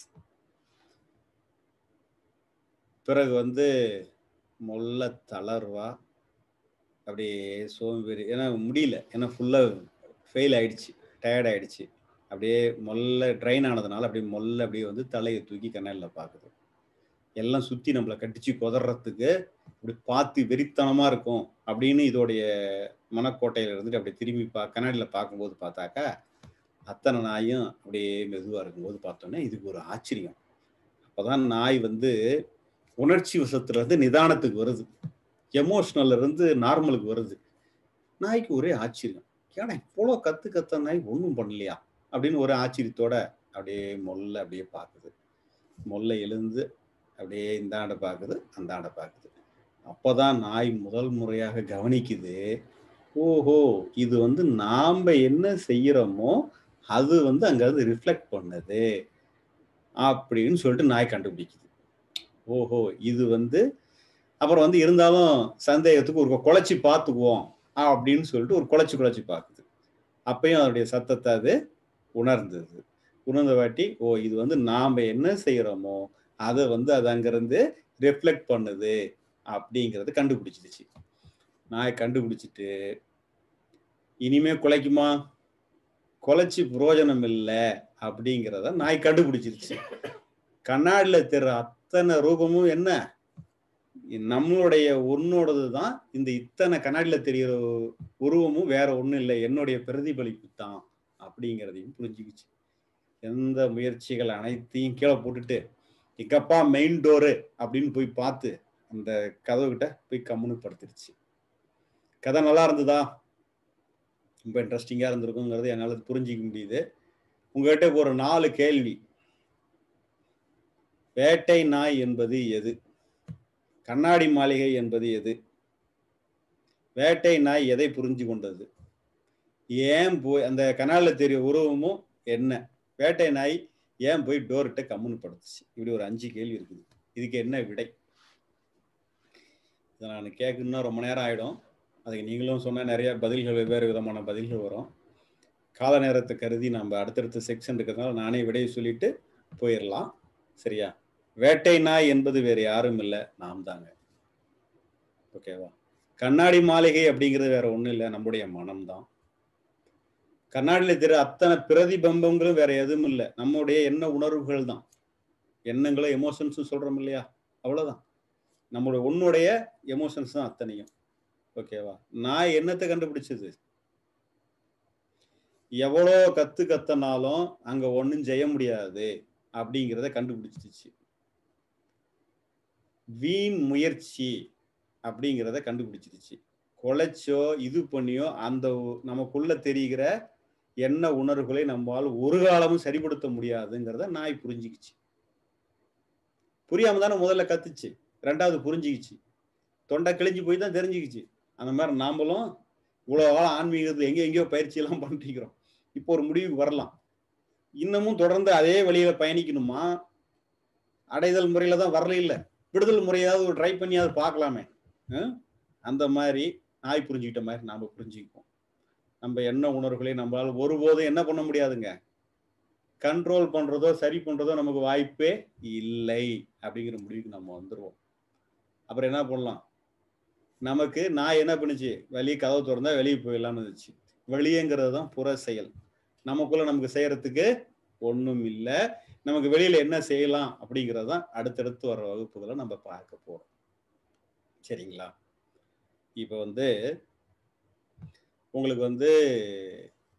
பிறகு வந்து மொல்ல தளர்வா அப்படியே சோம்பேறி ஏன்னா முடியல ஏன்னா ஃபுல்லாக ஃபெயில் ஆயிடுச்சு டயர்ட் ஆயிடுச்சு அப்படியே மொல்ல ட்ரைன் ஆனதுனால அப்படியே மொல்ல அப்படியே வந்து தலையை தூக்கி கண்ணாடியில் பார்க்குது எல்லாம் சுற்றி நம்மளை கட்டிச்சு குதறத்துக்கு இப்படி பார்த்து வெறித்தனமாக இருக்கும் அப்படின்னு இதோடைய மனக்கோட்டையில இருந்துட்டு அப்படி திரும்பி பா கண்ணாடியில் பார்க்கும்போது பார்த்தாக்கா அத்தனை நாயும் அப்படியே மெதுவாக இருக்கும்போது பார்த்தோன்னே இதுக்கு ஒரு ஆச்சரியம் அப்போதான் நாய் வந்து உணர்ச்சி வசத்துல இருந்து நிதானத்துக்கு வருது எமோஷனல்ல இருந்து நார்மலுக்கு வருது நாய்க்கு ஒரே ஆச்சரியம் ஏன்னா இவ்வளோ கத்து கத்த நாய் ஒன்றும் பண்ணலையா அப்படின்னு ஒரு ஆச்சரியத்தோட அப்படியே மொல்ல அப்படியே பார்க்குது மொல்ல எழுந்து அப்படியே இந்த ஆடை பார்க்குது அந்த ஆடை பார்க்குது அப்போதான் நாய் முதல் முறையாக கவனிக்குது ஓஹோ இது வந்து நாம என்ன செய்யறோமோ அது வந்து அங்க வந்து ரிஃப்ளெக்ட் பண்ணுது அப்படின்னு சொல்லிட்டு நாய் கண்டுபிடிக்குது ஓஹோ இது வந்து அப்புறம் வந்து இருந்தாலும் சந்தேகத்துக்கு ஒரு குலைச்சி பார்த்துக்குவோம் அப்படின்னு சொல்லிட்டு ஒரு குலைச்சி குலைச்சி பார்க்குது அப்பயும் அதனுடைய சத்தத்தை அது உணர்ந்தது உணர்ந்த வாட்டி ஓ இது வந்து நாம என்ன செய்யறோமோ அதை வந்து அது அங்கிருந்து ரிஃப்ளெக்ட் பண்ணுது அப்படிங்கிறது கண்டுபிடிச்சிருச்சு நாய் கண்டுபிடிச்சிட்டு இனிமே குலைக்குமா குலைச்சி புரோஜனம் இல்லை அப்படிங்கிறத நாய் கண்டுபிடிச்சிருச்சு கண்ணாடியில் தெரிய அத்தனை ரூபமும் என்ன நம்மளுடைய ஒன்னோடது தான் இந்த இத்தனை கண்ணாடியில் தெரிகிற உருவமும் வேற ஒன்றும் இல்லை என்னுடைய பிரதிபலிப்பு தான் அப்படிங்கிறதையும் புரிஞ்சுக்கிச்சு எந்த முயற்சிகள் அனைத்தையும் கீழே போட்டுட்டு எங்கப்பா மெயின் டோரு அப்படின்னு போய் பார்த்து அந்த கதவுகிட்ட போய் கம்முன்னு படுத்துருச்சு கதை நல்லா இருந்ததா ரொம்ப இன்ட்ரெஸ்டிங்காக இருந்திருக்குங்கிறது என்னால் புரிஞ்சிக்க முடியுது உங்ககிட்ட ஒரு நாலு கேள்வி வேட்டை நாய் என்பது எது கண்ணாடி மாளிகை என்பது எது வேட்டை நாய் எதை புரிஞ்சு கொண்டது ஏன் போய் அந்த கனாலில் தெரிய உருவமும் என்ன வேட்டை நாய் ஏன் போய் டோர்கிட்ட கம்முன்னு படுத்துச்சு இப்படி ஒரு அஞ்சு கேள்வி இருக்குது இதுக்கு என்ன விடை இதை நான் கேட்கணும்னா ரொம்ப நேரம் ஆகிடும் அதுக்கு நீங்களும் சொன்ன நிறைய பதில்கள் வெவ்வேறு விதமான பதில்கள் வரும் கால நேரத்தை கருதி நம்ம அடுத்தடுத்த செக்ஷன் இருக்கிறதுனால நானே விடையை சொல்லிட்டு போயிடலாம் சரியா வேட்டை நாய் என்பது வேறு யாரும் இல்லை நாம் தாங்க ஓகேவா கண்ணாடி மாளிகை அப்படிங்கிறது வேற ஒன்றும் இல்லை நம்முடைய மனம்தான் கண்ணாடியில் தெரிய அத்தனை பிரதிபம்பங்களும் வேற எதுவும் இல்லை நம்முடைய எண்ண உணர்வுகள் தான் எண்ணங்களும் எமோஷன்ஸும் சொல்றோம் இல்லையா அவ்வளவுதான் நம்மளுடைய உன்னுடைய எமோஷன்ஸ் தான் அத்தனையும் ஓகேவா நான் என்னத்தை கண்டுபிடிச்சது எவ்வளோ கத்து கத்தனாலும் அங்க ஒன்றும் செய்ய முடியாது அப்படிங்கிறத கண்டுபிடிச்சிச்சு வீண் முயற்சி அப்படிங்கிறத கண்டுபிடிச்சிருச்சு கொலைச்சோ இது பண்ணியோ அந்த நமக்குள்ள தெரிகிற என்ன உணர்வுகளை நம்மால் ஒரு காலமும் சரிப்படுத்த முடியாதுங்கிறத நாய் புரிஞ்சுக்கிச்சு புரியாம தானே முதல்ல கத்துச்சு ரெண்டாவது புரிஞ்சுக்கிச்சு தொண்டை கிழிஞ்சு போய் தான் தெரிஞ்சுக்கிச்சு அந்த மாதிரி நாமளும் இவ்வளோ காலம் ஆன்மீகத்தில் எங்கேயோ எங்கேயோ பயிற்சி எல்லாம் பண்ணிருக்கிறோம் இப்போ ஒரு முடிவுக்கு வரலாம் இன்னமும் தொடர்ந்து அதே வழியில பயணிக்கணுமா அடைதல் முறையில தான் வரல இல்லை விடுதல் முறையாவது ஒரு ட்ரை பண்ணியாவது பார்க்கலாமே அந்த மாதிரி நாய் புரிஞ்சுக்கிட்ட மாதிரி நாம புரிஞ்சுக்குவோம் நம்ம என்ன உணர்வுகளை நம்மளால ஒருபோதும் என்ன பண்ண முடியாதுங்க கண்ட்ரோல் பண்றதோ சரி பண்றதோ நமக்கு வாய்ப்பே இல்லை அப்படிங்கிற முடிவுக்கு நம்ம வந்துடுவோம் அப்புறம் என்ன பண்ணலாம் நமக்கு நான் என்ன பண்ணுச்சு வெளியே கதவு திறந்தா வெளியே போயிடலாம்னு இருந்துச்சு வெளியேங்கிறது தான் புற செயல் நமக்குள்ள நமக்கு செய்யறதுக்கு ஒன்றும் இல்லை நமக்கு வெளியில என்ன செய்யலாம் அப்படிங்கிறது தான் அடுத்தடுத்து வர வகுப்புகளை நம்ம பார்க்க போறோம் சரிங்களா இப்போ வந்து உங்களுக்கு வந்து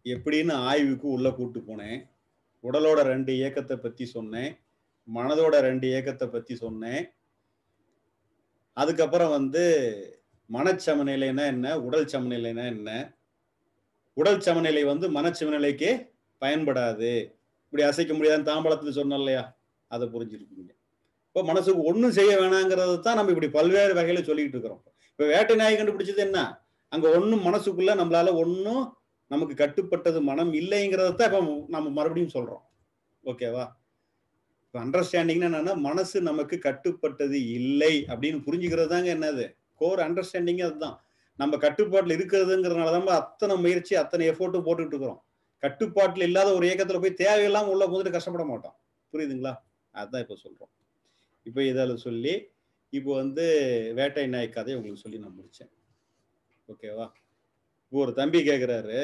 எப்படின்னு ஆய்வுக்கு உள்ள கூட்டு போனேன் உடலோட ரெண்டு இயக்கத்தை பத்தி சொன்னேன் மனதோட ரெண்டு இயக்கத்தை பத்தி சொன்னேன் அதுக்கப்புறம் வந்து மனச்சமநிலைனா என்ன உடல் சமநிலைனா என்ன உடல் சமநிலை வந்து மனச்சமநிலைக்கு பயன்படாது இப்படி அசைக்க முடியாதுன்னு தாம்பளத்துல சொன்னோம் இல்லையா அதை புரிஞ்சிருக்கீங்க இப்போ மனசுக்கு ஒன்றும் செய்ய வேணாங்கிறது தான் நம்ம இப்படி பல்வேறு வகையில சொல்லிட்டு இருக்கிறோம் இப்போ வேட்டை நாய் கண்டுபிடிச்சது என்ன அங்க ஒன்றும் மனசுக்குள்ள நம்மளால ஒன்றும் நமக்கு கட்டுப்பட்டது மனம் இல்லைங்கிறத தான் இப்போ நம்ம மறுபடியும் சொல்றோம் ஓகேவா இப்போ அண்டர்ஸ்டாண்டிங்னா என்னன்னா மனசு நமக்கு கட்டுப்பட்டது இல்லை அப்படின்னு புரிஞ்சுக்கிறது தாங்க என்னது கோர் அண்டர்ஸ்டாண்டிங்கே அதுதான் நம்ம கட்டுப்பாட்டில் இருக்கிறதுங்கிறதுனால தான் அத்தனை முயற்சி அத்தனை எஃபோர்ட்டும் போட்டுக்கிட்டு இருக்கிறோம் கட்டுப்பாட்டில் இல்லாத ஒரு இயக்கத்துல போய் தேவையில்லாம உள்ள போந்துட்டு கஷ்டப்பட மாட்டோம் புரியுதுங்களா அதுதான் இப்போ சொல்றோம் இப்போ இதில் சொல்லி இப்போ வந்து வேட்டை நாய் கதையை உங்களுக்கு சொல்லி நான் முடிச்சேன் ஓகேவா இப்போ ஒரு தம்பி கேட்குறாரு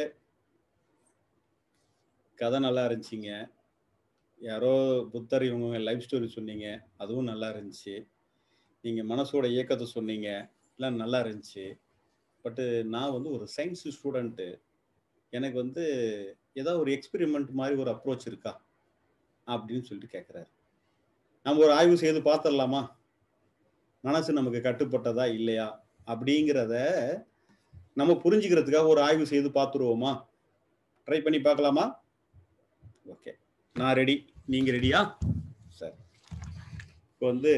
கதை நல்லா இருந்துச்சுங்க யாரோ புத்தர் இவங்க லைஃப் ஸ்டோரி சொன்னீங்க அதுவும் நல்லா இருந்துச்சு நீங்கள் மனசோட இயக்கத்தை சொன்னீங்க எல்லாம் நல்லா இருந்துச்சு பட்டு நான் வந்து ஒரு சயின்ஸ் ஸ்டூடெண்ட்டு எனக்கு வந்து ஏதாவது ஒரு எக்ஸ்பெரிமெண்ட் மாதிரி ஒரு அப்ரோச் இருக்கா அப்படின்னு சொல்லிட்டு கேட்குறாரு நம்ம ஒரு ஆய்வு செய்து பார்த்துடலாமா மனசு நமக்கு கட்டுப்பட்டதா இல்லையா அப்படிங்கிறத நம்ம புரிஞ்சுக்கிறதுக்காக ஒரு ஆய்வு செய்து பார்த்துருவோமா ட்ரை பண்ணி பார்க்கலாமா ஓகே நான் ரெடி நீங்க ரெடியா சரி இப்போ வந்து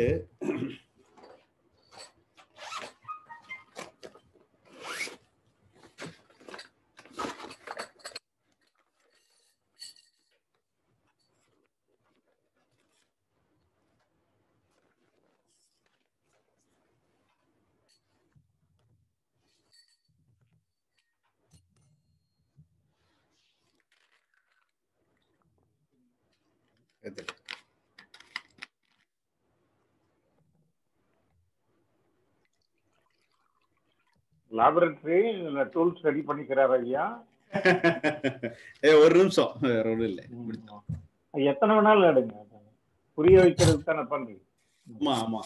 எடுத்துட்டு. லேபரட்டரி டூல்ஸ் ரெடி பண்ணிக்கிறார் ஐயா ஏ ஒரு நிமிஷம் வேற ஒன்றும் இல்லை அது எத்தனை வேணாலும் எடுங்க புரிய வைக்கிறதுக்கு தானே பண்றீங்க ஆமா ஆமா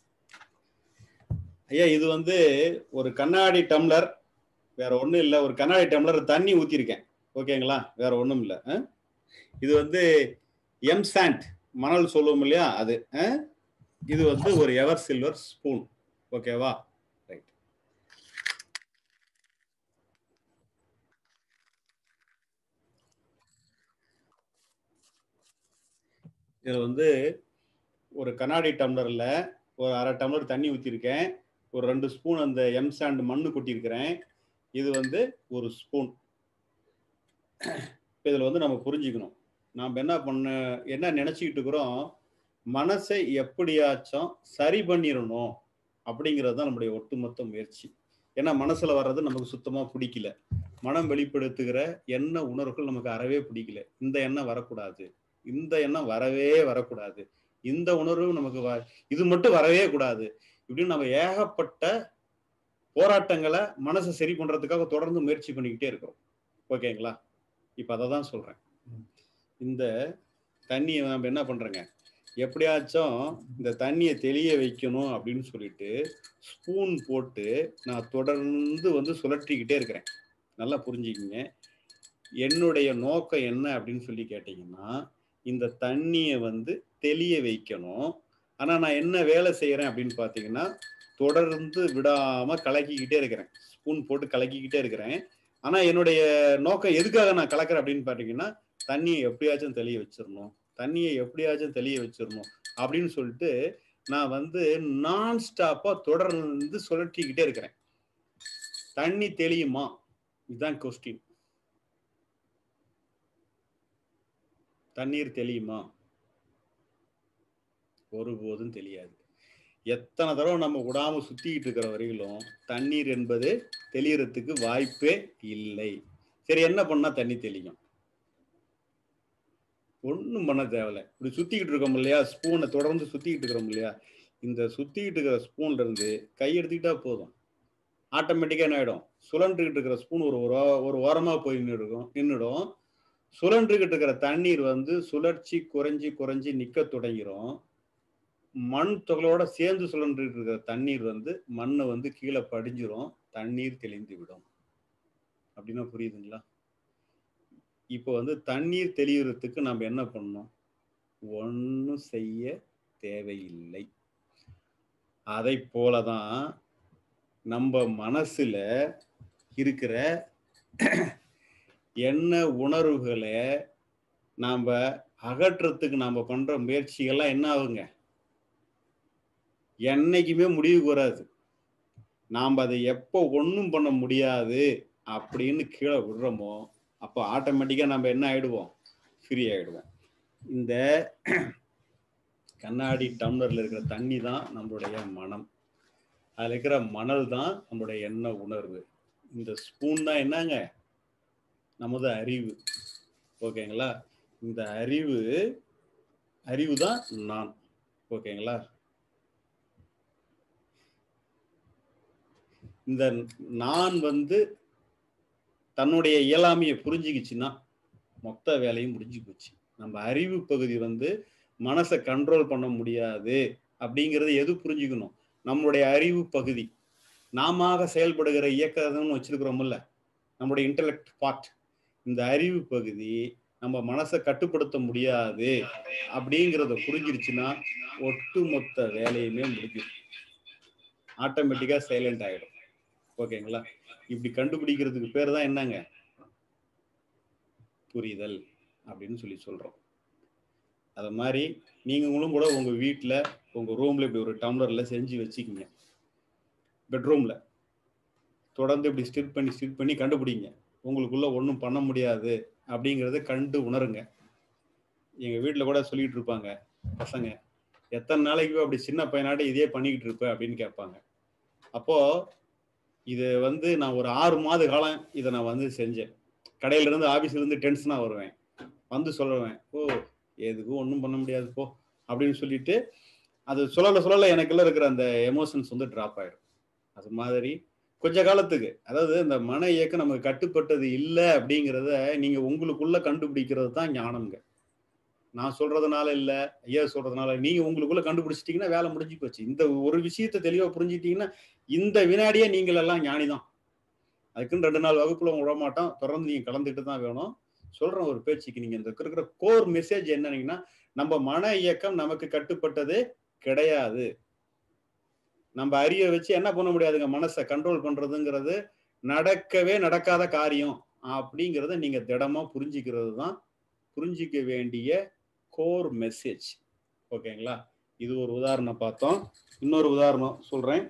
ஐயா இது வந்து ஒரு கண்ணாடி டம்ளர் வேற ஒண்ணும் இல்ல ஒரு கண்ணாடி டம்ளர் தண்ணி ஊத்திருக்கேன் ஓகேங்களா வேற ஒண்ணும் இல்ல அஹ்? இது வந்து எம் சாண்ட் மணல் சொல்லுவோம் இல்லையா அது அஹ்? இது வந்து ஒரு எவர் சில்வர் ஸ்பூன் ஓகேவா ரைட் இதுல வந்து ஒரு கண்ணாடி டம்ளர்ல ஒரு அரை டம்ளர் தண்ணி ஊற்றிருக்கேன் ஒரு ரெண்டு ஸ்பூன் அந்த எம் சாண்ட் மண்ணு கொட்டியிருக்கிறேன் இது வந்து ஒரு ஸ்பூன் இதில் வந்து நம்ம புரிஞ்சுக்கணும் நாம் என்ன பண்ண என்ன நினச்சிக்கிட்டு இருக்கிறோம் மனசை எப்படியாச்சும் சரி பண்ணிடணும் அப்படிங்கிறது தான் நம்முடைய ஒட்டுமொத்த முயற்சி ஏன்னா மனசுல வர்றது நமக்கு சுத்தமா பிடிக்கல மனம் வெளிப்படுத்துகிற எண்ண உணர்வுகள் நமக்கு அறவே பிடிக்கல இந்த எண்ணம் வரக்கூடாது இந்த எண்ணம் வரவே வரக்கூடாது இந்த உணர்வு நமக்கு வ இது மட்டும் வரவே கூடாது இப்படின்னு நம்ம ஏகப்பட்ட போராட்டங்களை மனசை சரி பண்றதுக்காக தொடர்ந்து முயற்சி பண்ணிக்கிட்டே இருக்கிறோம் ஓகேங்களா இப்ப அதை தான் சொல்றேன் இந்த தண்ணியை நம்ம என்ன பண்றேங்க எப்படியாச்சும் இந்த தண்ணியை தெளிய வைக்கணும் அப்படின்னு சொல்லிட்டு ஸ்பூன் போட்டு நான் தொடர்ந்து வந்து சுழற்றிக்கிட்டே இருக்கிறேன் நல்லா புரிஞ்சுக்கிங்க என்னுடைய நோக்கம் என்ன அப்படின்னு சொல்லி கேட்டிங்கன்னா இந்த தண்ணியை வந்து தெளிய வைக்கணும் ஆனால் நான் என்ன வேலை செய்கிறேன் அப்படின்னு பார்த்தீங்கன்னா தொடர்ந்து விடாம கலக்கிக்கிட்டே இருக்கிறேன் ஸ்பூன் போட்டு கலக்கிக்கிட்டே இருக்கிறேன் ஆனால் என்னுடைய நோக்கம் எதுக்காக நான் கலக்கிறேன் அப்படின்னு பார்த்தீங்கன்னா தண்ணியை எப்படியாச்சும் தெளிய வச்சிடணும் தண்ணியை எப்படியாச்சும் தெளிய வச்சிடணும் அப்படின்னு சொல்லிட்டு நான் வந்து நான் ஸ்டாப்பா தொடர்ந்து சுழற்றிக்கிட்டே இருக்கிறேன் தண்ணி தெளியுமா இதுதான் கொஸ்டின் தண்ணீர் தெளியுமா ஒருபோதும் தெரியாது எத்தனை தடவை நம்ம விடாம சுத்திக்கிட்டு இருக்கிற வரையிலும் தண்ணீர் என்பது தெளியறதுக்கு வாய்ப்பே இல்லை சரி என்ன பண்ணா தண்ணி தெளியும் ஒன்றும் பண்ண தேவையில்ல இப்படி சுத்திக்கிட்டு இருக்கோம் இல்லையா ஸ்பூனை தொடர்ந்து சுத்திக்கிட்டு இருக்கிறோம் இல்லையா இந்த சுத்திக்கிட்டு இருக்கிற ஸ்பூன்ல இருந்து கை எடுத்துக்கிட்டா போதும் ஆட்டோமேட்டிக்கா என்ன ஆயிடும் சுழன்றுகிட்டு இருக்கிற ஸ்பூன் ஒரு ஒரு ஓ- ஒரு ஓரமா போய் நின்றுடும் நின்றுடும் சுழன்றுகிட்டு இருக்கிற தண்ணீர் வந்து சுழற்சி குறைஞ்சி குறைஞ்சி நிக்க தொடங்கிரும் மண் துகளோட சேர்ந்து சுழன்றுகிட்டு இருக்கிற தண்ணீர் வந்து மண்ணை வந்து கீழே படிஞ்சிரும் தண்ணீர் தெளிந்து விடும் அப்படின்னா புரியுதுங்களா இப்போ வந்து தண்ணீர் தெளிவுறதுக்கு நம்ம என்ன பண்ணணும் ஒன்றும் செய்ய தேவையில்லை அதை போலதான் நம்ம மனசுல இருக்கிற என்ன உணர்வுகளை நாம் அகற்றுறதுக்கு நாம் பண்ற முயற்சிகள்லாம் என்ன ஆகுங்க என்னைக்குமே முடிவுக்கு வராது நாம் அதை எப்போ ஒன்றும் பண்ண முடியாது அப்படின்னு கீழே விடுறோமோ அப்போ ஆட்டோமேட்டிக்காக நம்ம என்ன ஆயிடுவோம் ஃப்ரீ ஆயிடுவோம் இந்த கண்ணாடி டம்ளர்ல இருக்கிற தண்ணி தான் நம்மளுடைய மனம் அதில் இருக்கிற மணல் தான் நம்மளுடைய எண்ண உணர்வு இந்த ஸ்பூன் தான் என்னங்க நமது அறிவு ஓகேங்களா இந்த அறிவு அறிவு தான் நான் ஓகேங்களா இந்த நான் வந்து தன்னுடைய இயலாமையை புரிஞ்சுக்கிச்சுன்னா மொத்த வேலையும் முடிஞ்சு போச்சு நம்ம அறிவு பகுதி வந்து மனசை கண்ட்ரோல் பண்ண முடியாது அப்படிங்கிறது எது புரிஞ்சுக்கணும் நம்மளுடைய அறிவு பகுதி நாம செயல்படுகிற இயக்கம்னு வச்சிருக்கிறோம்ல நம்மளுடைய இன்டலெக்ட் பார்ட் இந்த அறிவு பகுதி நம்ம மனசை கட்டுப்படுத்த முடியாது அப்படிங்கிறத புரிஞ்சிருச்சுன்னா ஒட்டுமொத்த வேலையுமே முடிஞ்சிடும் ஆட்டோமேட்டிக்கா சைலண்ட் ஆயிடும் ஓகேங்களா இப்படி கண்டுபிடிக்கிறதுக்கு பேர் தான் என்னங்க புரிதல் அப்படின்னு சொல்லி சொல்றோம் அது மாதிரி நீங்களும் கூட உங்க வீட்டில் உங்க ரூம்ல இப்படி ஒரு டம்ளர்ல செஞ்சு வச்சுக்கிங்க பெட்ரூம்ல தொடர்ந்து இப்படி ஸ்டிட் பண்ணி ஸ்டிட் பண்ணி கண்டுபிடிங்க உங்களுக்குள்ள ஒன்றும் பண்ண முடியாது அப்படிங்கிறத கண்டு உணருங்க எங்க வீட்டில் கூட சொல்லிட்டு இருப்பாங்க பசங்க எத்தனை நாளைக்கு அப்படி சின்ன பையனாட்ட இதே பண்ணிக்கிட்டு இருப்ப அப்படின்னு கேட்பாங்க அப்போ இது வந்து நான் ஒரு ஆறு மாத காலம் இதை நான் வந்து செஞ்சேன் கடையில இருந்து ஆபீஸ்ல இருந்து டென்ஷனா வருவேன் வந்து சொல்லுவேன் ஓ எதுக்கும் ஒன்றும் பண்ண முடியாது போ அப்படின்னு சொல்லிட்டு அது சொல்லல சொல்லல எனக்குள்ள இருக்கிற அந்த எமோஷன்ஸ் வந்து டிராப் ஆயிடும் அது மாதிரி கொஞ்ச காலத்துக்கு அதாவது இந்த மன இயக்கம் நமக்கு கட்டுப்பட்டது இல்லை அப்படிங்கிறத நீங்க உங்களுக்குள்ள கண்டுபிடிக்கிறது தான் ஞானம்ங்க நான் சொல்றதுனால இல்ல ஐயா சொல்றதுனால நீங்க உங்களுக்குள்ள கண்டுபிடிச்சிட்டீங்கன்னா வேலை முடிஞ்சு போச்சு இந்த ஒரு விஷயத்த தெளிவா புரிஞ்சுட்டீங்கன்னா இந்த வினாடியே நீங்கள் எல்லாம் ஞானி தான் அதுக்குன்னு ரெண்டு நாள் வகுப்புல விட மாட்டோம் தொடர்ந்து நீங்க கலந்துட்டு தான் வேணும் சொல்றேன் ஒரு பேச்சுக்கு நீங்க இந்த இருக்கிற கோர் மெசேஜ் என்னன்னீங்கன்னா நம்ம மன இயக்கம் நமக்கு கட்டுப்பட்டது கிடையாது நம்ம அறிவை வச்சு என்ன பண்ண முடியாதுங்க மனசை கண்ட்ரோல் பண்றதுங்கிறது நடக்கவே நடக்காத காரியம் அப்படிங்கிறத நீங்க திடமா புரிஞ்சுக்கிறது தான் புரிஞ்சிக்க வேண்டிய கோர் மெசேஜ் ஓகேங்களா இது ஒரு உதாரணம் பார்த்தோம் இன்னொரு உதாரணம் சொல்றேன்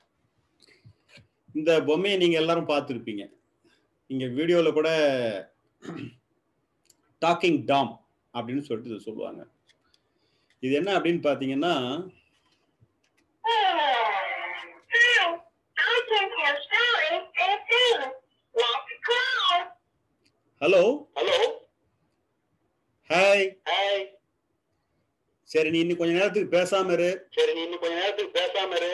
இந்த பொம்மையை நீங்க எல்லாரும் பார்த்துருப்பீங்க இங்க வீடியோல கூட டாக்கிங் டாம் அப்படின்னு சொல்லிட்டு இதை சொல்லுவாங்க இது என்ன அப்படின்னு பாத்தீங்கன்னா ஹலோ ஹலோ ஹாய் ஹாய் சரி நீ இன்னும் கொஞ்ச நேரத்துக்கு பேசாம இரு சரி நீ இன்னும் கொஞ்ச நேரத்துக்கு பேசாம இரு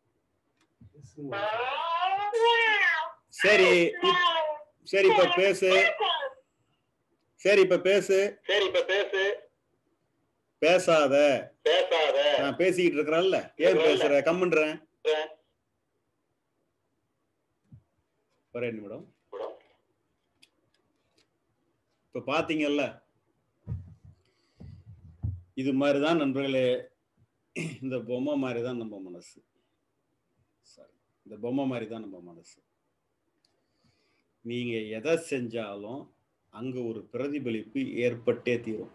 சரி இப்- சரி இப்ப பேசு சரி இப்ப பேசு சரி இப்ப பேசு பேசாத பேசாத நான் பேசிக்கிட்டு இருக்கிறேன்ல ஏன் பேசுற கம்முன்றேன் ஒரே நிமிடம் இப்ப பாத்தீங்கல்ல இது மாதிரிதான் நண்பர்களே இந்த பொம்மை மாதிரி தான் நம்ம மனசு சாரி இந்த பொம்மை மாதிரி தான் நம்ம மனசு நீங்க எதை செஞ்சாலும் அங்க ஒரு பிரதிபலிப்பு ஏற்பட்டே தீரும்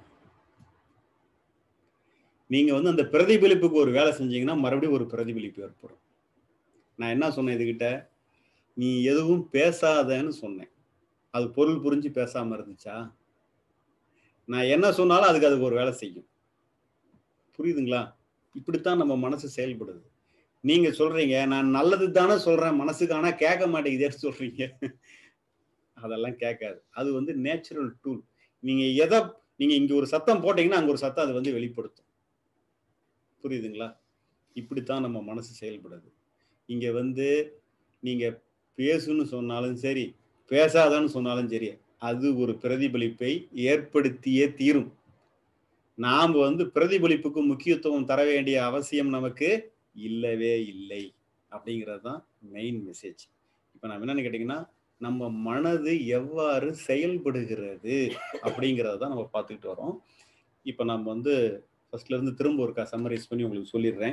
நீங்க வந்து அந்த பிரதிபலிப்புக்கு ஒரு வேலை செஞ்சீங்கன்னா மறுபடியும் ஒரு பிரதிபலிப்பு ஏற்படும் நான் என்ன சொன்னேன் இதுகிட்ட நீ எதுவும் பேசாதன்னு சொன்னேன் அது பொருள் புரிஞ்சு பேசாம இருந்துச்சா நான் என்ன சொன்னாலும் அதுக்கு அதுக்கு ஒரு வேலை செய்யும் புரியுதுங்களா இப்படித்தான் நம்ம மனசு செயல்படுது நீங்க சொல்றீங்க நான் நல்லது தானே சொல்றேன் மனசுக்கு ஆனா கேட்க மாட்டேங்குதே சொல்றீங்க அதெல்லாம் கேட்காது அது வந்து நேச்சுரல் டூல் நீங்க எதை நீங்க இங்க ஒரு சத்தம் போட்டீங்கன்னா அங்க ஒரு சத்தம் அது வந்து வெளிப்படுத்தும் புரியுதுங்களா இப்படித்தான் நம்ம மனசு செயல்படுது இங்க வந்து நீங்க பேசுன்னு சொன்னாலும் சரி பேசாதன்னு சொன்னாலும் சரி அது ஒரு பிரதிபலிப்பை ஏற்படுத்தியே தீரும் நாம் வந்து பிரதிபலிப்புக்கு முக்கியத்துவம் தர வேண்டிய அவசியம் நமக்கு இல்லவே இல்லை அப்படிங்கிறது தான் மெயின் மெசேஜ் இப்போ நான் என்னன்னு கேட்டிங்கன்னா நம்ம மனது எவ்வாறு செயல்படுகிறது அப்படிங்கிறத தான் நம்ம பார்த்துக்கிட்டு வரோம் இப்போ நம்ம வந்து ஃபர்ஸ்ட்ல இருந்து திரும்ப ஒருக்கா சம்மரைஸ் பண்ணி உங்களுக்கு சொல்லிடுறேன்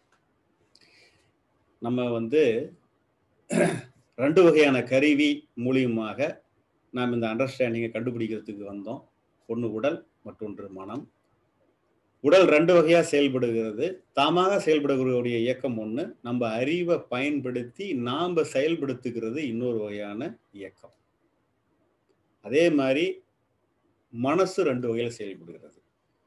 நம்ம வந்து ரெண்டு வகையான கருவி மூலியமாக நாம் இந்த அண்டர்ஸ்டாண்டிங்கை கண்டுபிடிக்கிறதுக்கு வந்தோம் ஒன்று உடல் மற்றொன்று மனம் உடல் ரெண்டு வகையா செயல்படுகிறது தாமாக செயல்படக்கூடிய இயக்கம் ஒன்று நம்ம அறிவை பயன்படுத்தி நாம் செயல்படுத்துகிறது இன்னொரு வகையான இயக்கம் அதே மாதிரி மனசு ரெண்டு வகையில செயல்படுகிறது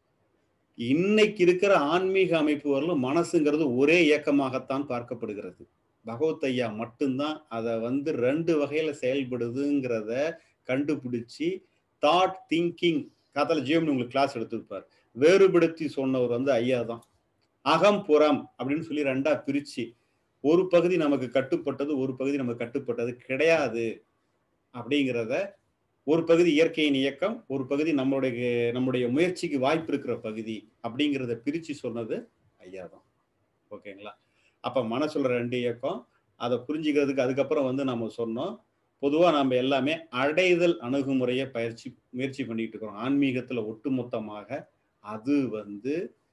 இன்னைக்கு இருக்கிற ஆன்மீக அமைப்பு வரலும் மனசுங்கிறது ஒரே இயக்கமாகத்தான் பார்க்கப்படுகிறது பகவத் ஐயா மட்டும்தான் அதை வந்து ரெண்டு வகையில செயல்படுதுங்கிறத கண்டுபிடிச்சி தாட் திங்கிங் காத்தால ஜியோம்னு உங்களுக்கு கிளாஸ் எடுத்திருப்பார் வேறுபடுத்தி சொன்னவர் வந்து ஐயா தான் அகம் புறம் அப்படின்னு சொல்லி ரெண்டா பிரிச்சு ஒரு பகுதி நமக்கு கட்டுப்பட்டது ஒரு பகுதி நமக்கு கட்டுப்பட்டது கிடையாது அப்படிங்கிறத ஒரு பகுதி இயற்கையின் இயக்கம் ஒரு பகுதி நம்மளுடைய நம்முடைய முயற்சிக்கு வாய்ப்பு இருக்கிற பகுதி அப்படிங்கிறத பிரிச்சு சொன்னது ஐயா தான் ஓகேங்களா அப்ப மனசுல ரெண்டு இயக்கம் அதை புரிஞ்சுக்கிறதுக்கு அதுக்கப்புறம் வந்து நம்ம சொன்னோம் பொதுவா நம்ம எல்லாமே அடைதல் அணுகுமுறையை பயிற்சி முயற்சி பண்ணிட்டு இருக்கிறோம் ஆன்மீகத்துல ஒட்டுமொத்தமாக அது வந்து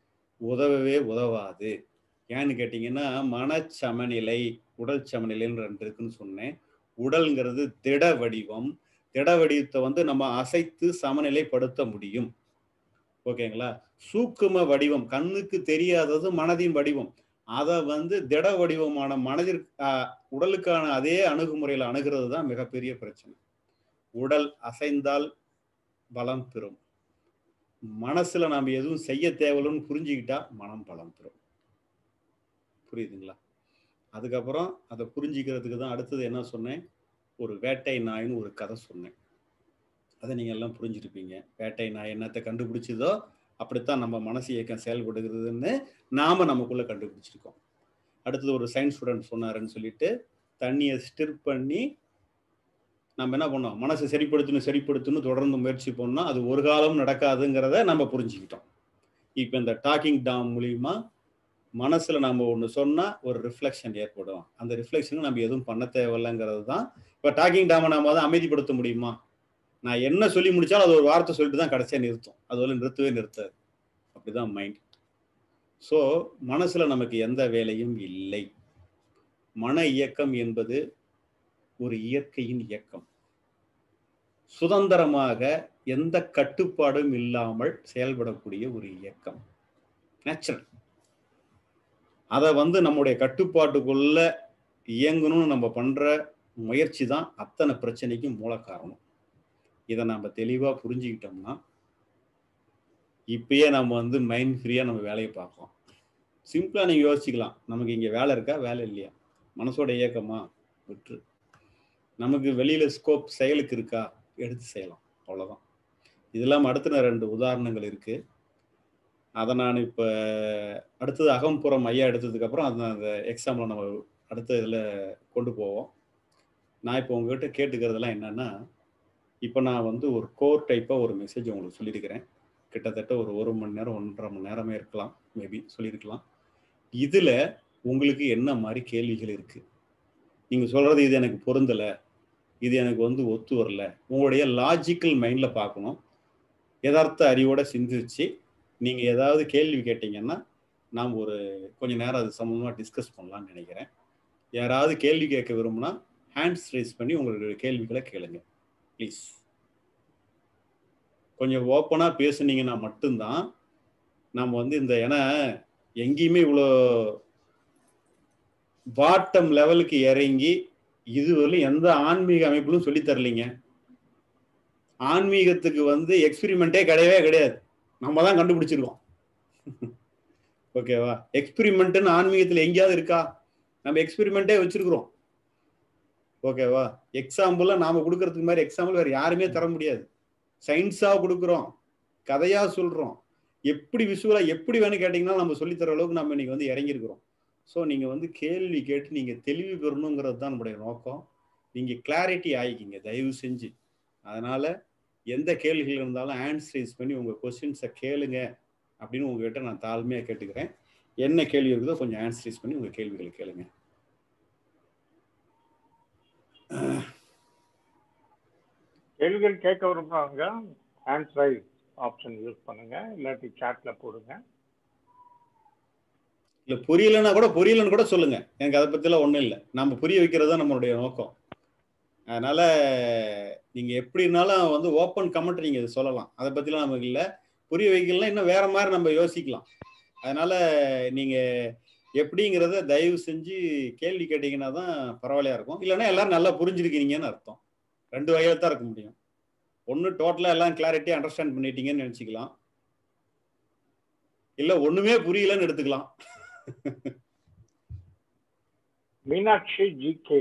உதவவே உதவாது ஏன்னு கேட்டீங்கன்னா மனச்சமநிலை உடல் சமநிலைன்னு ரெண்டு இருக்குன்னு சொன்னேன் உடல்ங்கிறது திட வடிவம் திட வடிவத்தை வந்து நம்ம அசைத்து சமநிலைப்படுத்த முடியும் ஓகேங்களா சூக்கும வடிவம் கண்ணுக்கு தெரியாதது மனதின் வடிவம் அதை வந்து திட வடிவமான மனதிற்கு உடலுக்கான அதே அணுகுமுறையில் அணுகிறது தான் மிகப்பெரிய பிரச்சனை உடல் அசைந்தால் பலம் பெறும் மனசுல நாம் எதுவும் செய்ய தேவையில்லைன்னு புரிஞ்சுக்கிட்டா மனம் பலம் பெறும் புரியுதுங்களா அதுக்கப்புறம் அதை புரிஞ்சுக்கிறதுக்கு தான் அடுத்தது என்ன சொன்னேன் ஒரு வேட்டை நாயின்னு ஒரு கதை சொன்னேன் அதை நீங்க எல்லாம் புரிஞ்சிருப்பீங்க வேட்டை நாய் என்னத்தை கண்டுபிடிச்சதோ அப்படித்தான் நம்ம மனசு இயக்கம் செயல்படுகிறதுன்னு நாம நமக்குள்ள கண்டுபிடிச்சிருக்கோம் அடுத்தது ஒரு சயின்ஸ் ஸ்டூடெண்ட் சொன்னாருன்னு சொல்லிட்டு தண்ணியை ஸ்டிர் பண்ணி நம்ம என்ன பண்ணோம் மனசை சரிப்படுத்தணும் சரிப்படுத்தணும் தொடர்ந்து முயற்சி பண்ணோம் அது ஒரு காலம் நடக்காதுங்கிறத நம்ம புரிஞ்சுக்கிட்டோம் இப்போ இந்த டாக்கிங் டாம் மூலியமா மனசுல நம்ம ஒன்று சொன்னா ஒரு ரிஃப்ளெக்ஷன் ஏற்படும் அந்த ரிஃப்ளெக்ஷனுக்கு நம்ம எதுவும் பண்ண தேவையில்லைங்கிறது தான் இப்போ டாக்கிங் டாமை நம்ம தான் அமைதிப்படுத்த முடியுமா நான் என்ன சொல்லி முடிச்சாலும் அது ஒரு வார்த்தை சொல்லிட்டு தான் கடைசியாக நிறுத்தும் அது வந்து நிறுத்தவே நிறுத்தாது அப்படிதான் மைண்ட் ஸோ மனசுல நமக்கு எந்த வேலையும் இல்லை மன இயக்கம் என்பது ஒரு இயற்கையின் இயக்கம் சுதந்திரமாக எந்த கட்டுப்பாடும் இல்லாமல் செயல்படக்கூடிய ஒரு இயக்கம் நேச்சுரல் அதை வந்து நம்முடைய கட்டுப்பாட்டுக்குள்ள இயங்கணும்னு நம்ம பண்ற முயற்சி தான் அத்தனை பிரச்சனைக்கும் மூல காரணம் இதை நம்ம தெளிவா புரிஞ்சுக்கிட்டோம்னா இப்பயே நம்ம வந்து மைண்ட் ஃப்ரீயா நம்ம வேலையை பார்க்கலாம் சிம்பிளா நீங்க யோசிச்சுக்கலாம் நமக்கு இங்க வேலை இருக்கா வேலை இல்லையா மனசோட இயக்கமா விட்டுரு நமக்கு வெளியில ஸ்கோப் செயலுக்கு இருக்கா எடுத்து செய்யலாம் அவ்வளவுதான் இது இல்லாமல் அடுத்த ரெண்டு உதாரணங்கள் இருக்கு அதை நான் இப்போ அடுத்தது அகம்புறம் ஐயா எடுத்ததுக்கு அப்புறம் அதை அந்த எக்ஸாம்ல நம்ம அடுத்த இதில் கொண்டு போவோம் நான் இப்போ உங்ககிட்ட கேட்டுக்கிறதெல்லாம் என்னன்னா இப்போ நான் வந்து ஒரு கோர் டைப்பாக ஒரு மெசேஜ் உங்களுக்கு சொல்லியிருக்கிறேன் கிட்டத்தட்ட ஒரு ஒரு மணி நேரம் ஒன்றரை மணி நேரமே இருக்கலாம் மேபி சொல்லியிருக்கலாம் இதில் உங்களுக்கு என்ன மாதிரி கேள்விகள் இருக்கு நீங்கள் சொல்றது இது எனக்கு பொருந்தலை இது எனக்கு வந்து ஒத்து வரல உங்களுடைய லாஜிக்கல் மைண்டில் பார்க்கணும் யதார்த்த அறிவோட சிந்திச்சு நீங்கள் ஏதாவது கேள்வி கேட்டீங்கன்னா நாம் ஒரு கொஞ்ச நேரம் அது சம்மந்தமாக டிஸ்கஸ் பண்ணலாம்னு நினைக்கிறேன் யாராவது கேள்வி கேட்க விரும்புனா ஹேண்ட்ஸ் ரைஸ் பண்ணி உங்களுடைய கேள்விகளை கேளுங்க ப்ளீஸ் கொஞ்சம் ஓப்பனாக பேசுனீங்கன்னா மட்டும்தான் நாம் வந்து இந்த ஏன்னா எங்கேயுமே இவ்வளோ பாட்டம் லெவலுக்கு இறங்கி இதுவரையிலும் எந்த ஆன்மீக அமைப்பிலும் சொல்லி தரலைங்க ஆன்மீகத்துக்கு வந்து எக்ஸ்பிரிமெண்ட்டே கிடையவே கிடையாது நம்ம தான் கண்டுபிடிச்சிருக்கோம் ஓகேவா எக்ஸ்பிரிமெண்ட்னு ஆன்மீகத்தில் எங்கேயாவது இருக்கா நம்ம எக்ஸ்பிரிமெண்ட்டே வச்சிருக்கிறோம் ஓகேவா எக்ஸாம்பிள் நாம கொடுக்கறதுக்கு மாதிரி எக்ஸாம்பிள் வேற யாருமே தர முடியாது சயின்ஸா கொடுக்குறோம் கதையா சொல்றோம் எப்படி விஷுவலா எப்படி வேணும் கேட்டீங்கன்னா நம்ம சொல்லித்தர அளவுக்கு நம்ம இன்னைக்கு வந்து இறங்கியிருக்கிறோம் ஸோ நீங்க வந்து கேள்வி கேட்டு நீங்க தெளிவு பெறணுங்கிறது தான் நம்முடைய நோக்கம் நீங்க கிளாரிட்டி ஆகிக்கிங்க தயவு செஞ்சு அதனால எந்த கேள்விகள் இருந்தாலும் ஆன்சரைஸ் பண்ணி உங்க கொஸ்டின்ஸை கேளுங்க அப்படின்னு உங்ககிட்ட நான் தாழ்மையா கேட்டுக்கிறேன் என்ன கேள்வி இருக்குதோ கொஞ்சம் ஆன்சரைஸ் பண்ணி உங்க கேள்விகளை கேளுங்க கேள்விகள் கேட்க விரும்புறவங்க ஹேண்ட்ஸ் ரைஸ் ஆப்ஷன் யூஸ் பண்ணுங்க இல்லாட்டி சாட்ல போடுங்க இல்ல புரியலன்னா கூட புரியலன்னு கூட சொல்லுங்க எனக்கு அதை பத்திலாம் ஒண்ணும் இல்லை நம்ம புரிய வைக்கிறது தான் நம்மளுடைய நோக்கம் அதனால நீங்க எப்படினாலும் வந்து ஓப்பன் கமெண்ட் நீங்க இது சொல்லலாம் அதை பத்திலாம் நமக்கு இல்லை புரிய வைக்கலாம் இன்னும் வேற மாதிரி நம்ம யோசிக்கலாம் அதனால நீங்க எப்படிங்கிறத தயவு செஞ்சு கேள்வி கேட்டீங்கன்னா தான் பரவாயில்லையா இருக்கும் இல்லைன்னா எல்லாரும் நல்லா புரிஞ்சிருக்கீங்கன்னு அர்த்தம் ரெண்டு வகையில தான் இருக்க முடியும் ஒன்று டோட்டலா எல்லாம் கிளாரிட்டி அண்டர்ஸ்டாண்ட் பண்ணிட்டீங்கன்னு நினைச்சுக்கலாம் இல்ல ஒண்ணுமே புரியலன்னு எடுத்துக்கலாம் மீனாட்சி ஜி கே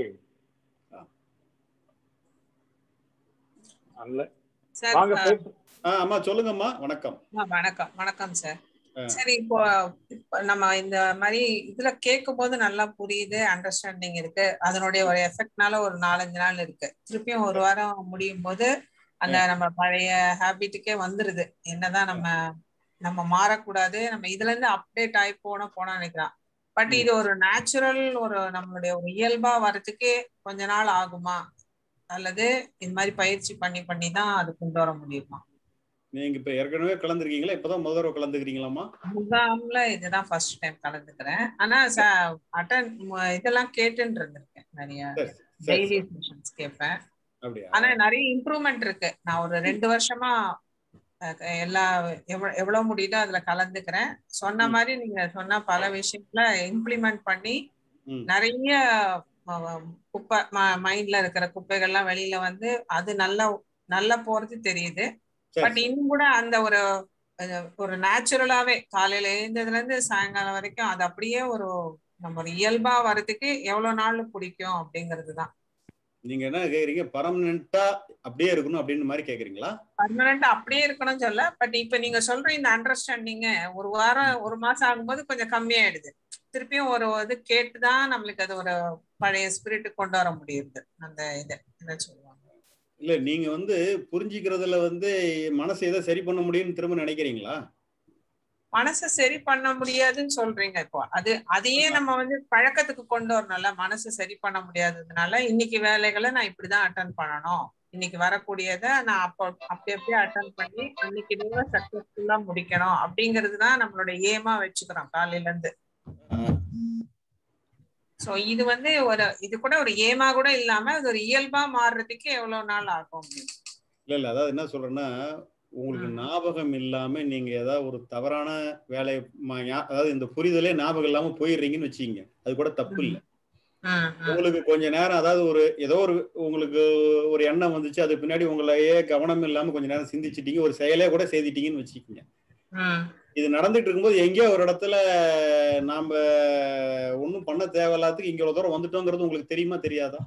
அல்ல சார் வாங்க ஆ, பேசு ஆ அம்மா சொல்லுங்கம்மா வணக்கம் ஆ, வணக்கம் வணக்கம் சார் ஆ. சரி இப்போ இப்போ நம்ம இந்த மாதிரி இதுல கேட்கும் போது நல்லா புரியுது அண்டர்ஸ்டாண்டிங் இருக்கு அதனுடைய ஒரு எஃபெக்ட்னால ஒரு நாலஞ்சு நாள் இருக்கு திருப்பியும் ஒரு வாரம் முடியும் போது அந்த நம்ம பழைய ஹேபிட்டுக்கே வந்துருது என்னதான் நம்ம நம்ம மாறக்கூடாது நம்ம இதுல இருந்து அப்டேட் ஆகி போன போனா நினைக்கிறான் பட் இது ஒரு நேச்சுரல் ஒரு நம்மளுடைய ஒரு இயல்பா வர்றதுக்கு கொஞ்ச நாள் ஆகுமா அல்லது இது மாதிரி பயிற்சி பண்ணி பண்ணி தான் அது கொண்டு வர முடியுமா நீங்க இப்ப ஏற்கனவே கலந்துருக்கீங்களா இப்பதான் முதல் தடவை கலந்துக்கிறீங்களாம்மா முகாம்ல இதுதான் ஃபர்ஸ்ட் டைம் கலந்துக்கிறேன் ஆனா அட்டன் இதெல்லாம் கேட்டுன்னு இருந்திருக்கேன் நிறைய சரி, சரி, டெய்லி சரி. செஷன்ஸ் கேட்பேன் அப்படியா ஆனா நிறைய இம்ப்ரூவ்மெண்ட் இருக்கு நான் ஒரு ரெண்டு வருஷமா அஹ், எல்லா எவ்வளவு எவ்வளவு முடியுதோ அதுல கலந்துக்கிறேன் சொன்ன ம். மாதிரி நீங்க சொன்ன பல விஷயங்கள இம்ப்ளிமெண்ட் பண்ணி ம். நிறைய அஹ், குப்பை மைண்ட்ல இருக்கிற குப்பைகள்லாம் வெளியில வந்து அது நல்லா நல்லா போறது தெரியுது சரி, பட் சரி. இன்னும் கூட அந்த ஒரு அஹ், ஒரு நேச்சுரலாவே காலையில எழுந்ததுல இருந்து சாயங்காலம் வரைக்கும் அது அப்படியே ஒரு நம்ம ஒரு இயல்பா வர்றதுக்கு எவ்வளவு நாள் பிடிக்கும் அப்படிங்கிறது தான் நீங்க என்ன கேக்குறீங்க பர்மனண்டா அப்படியே இருக்கணும் அப்படின்னு மாதிரி கேக்குறீங்களா பர்மனண்ட் அப்படியே இருக்கணும்னு சொல்ல பட் இப்ப நீங்க சொல்ற இந்த அண்டர்ஸ்டாண்டிங்க ஒரு வாரம் ஒரு மாசம் ஆகும்போது கொஞ்சம் கம்மியாயிடுது திருப்பியும் ஒரு இது கேட்டுதான் நம்மளுக்கு அது ஒரு பழைய ஸ்பிரிட் கொண்டு வர முடியுது அந்த இது என்ன சொல்லுவாங்க இல்ல நீங்க வந்து புரிஞ்சுக்கிறதுல வந்து மனசை எதை சரி பண்ண முடியும்னு திரும்ப நினைக்கிறீங்களா மனசை சரி பண்ண முடியாதுன்னு சொல்றீங்க இப்போ அது அதையே நம்ம வந்து பழக்கத்துக்கு கொண்டு வரணும்ல மனசு சரி பண்ண முடியாததுனால இன்னைக்கு வேலைகளை நான் இப்படிதான் அட்டன் பண்ணணும் இன்னைக்கு வரக்கூடியதை நான் அப்போ அப்படி அப்படியே அட்டன் பண்ணி அன்னைக்கு சக்சஸ்ஃபுல்லா முடிக்கணும் அப்படிங்கிறது தான் நம்மளோட ஏமா வச்சுக்கிறோம் காலையில இருந்து சோ இது வந்து ஒரு இது கூட ஒரு ஏமா கூட இல்லாம அது ஒரு இயல்பா மாறுறதுக்கு எவ்வளவு நாள் ஆகும் இல்ல இல்ல அதாவது என்ன சொல்றேன்னா உங்களுக்கு ம். ஞாபகம் இல்லாம நீங்க ஏதாவது ஒரு தவறான வேலை ம- ஞா- அதாவது இந்த புரிதலே ஞாபகம் இல்லாம போயிடுறீங்கன்னு வச்சுக்கீங்க அது கூட தப்பு இல்லை ம், ம், உங்களுக்கு கொஞ்ச நேரம் அதாவது ஒரு ஏதோ ஒரு உங்களுக்கு ஒரு எண்ணம் வந்துச்சு அது பின்னாடி உங்களையே கவனம் இல்லாம கொஞ்ச நேரம் சிந்திச்சிட்டீங்க ஒரு செயலே கூட செய்துட்டீங்கன்னு வச்சுக்கோங்க ம். இது நடந்துட்டு இருக்கும்போது எங்கேயோ ஒரு இடத்துல நாம ஒன்றும் பண்ண தேவையில்லாததுக்கு இங்க ஒரு தூரம் வந்துட்டோங்கிறது உங்களுக்கு தெரியுமா தெரியாதா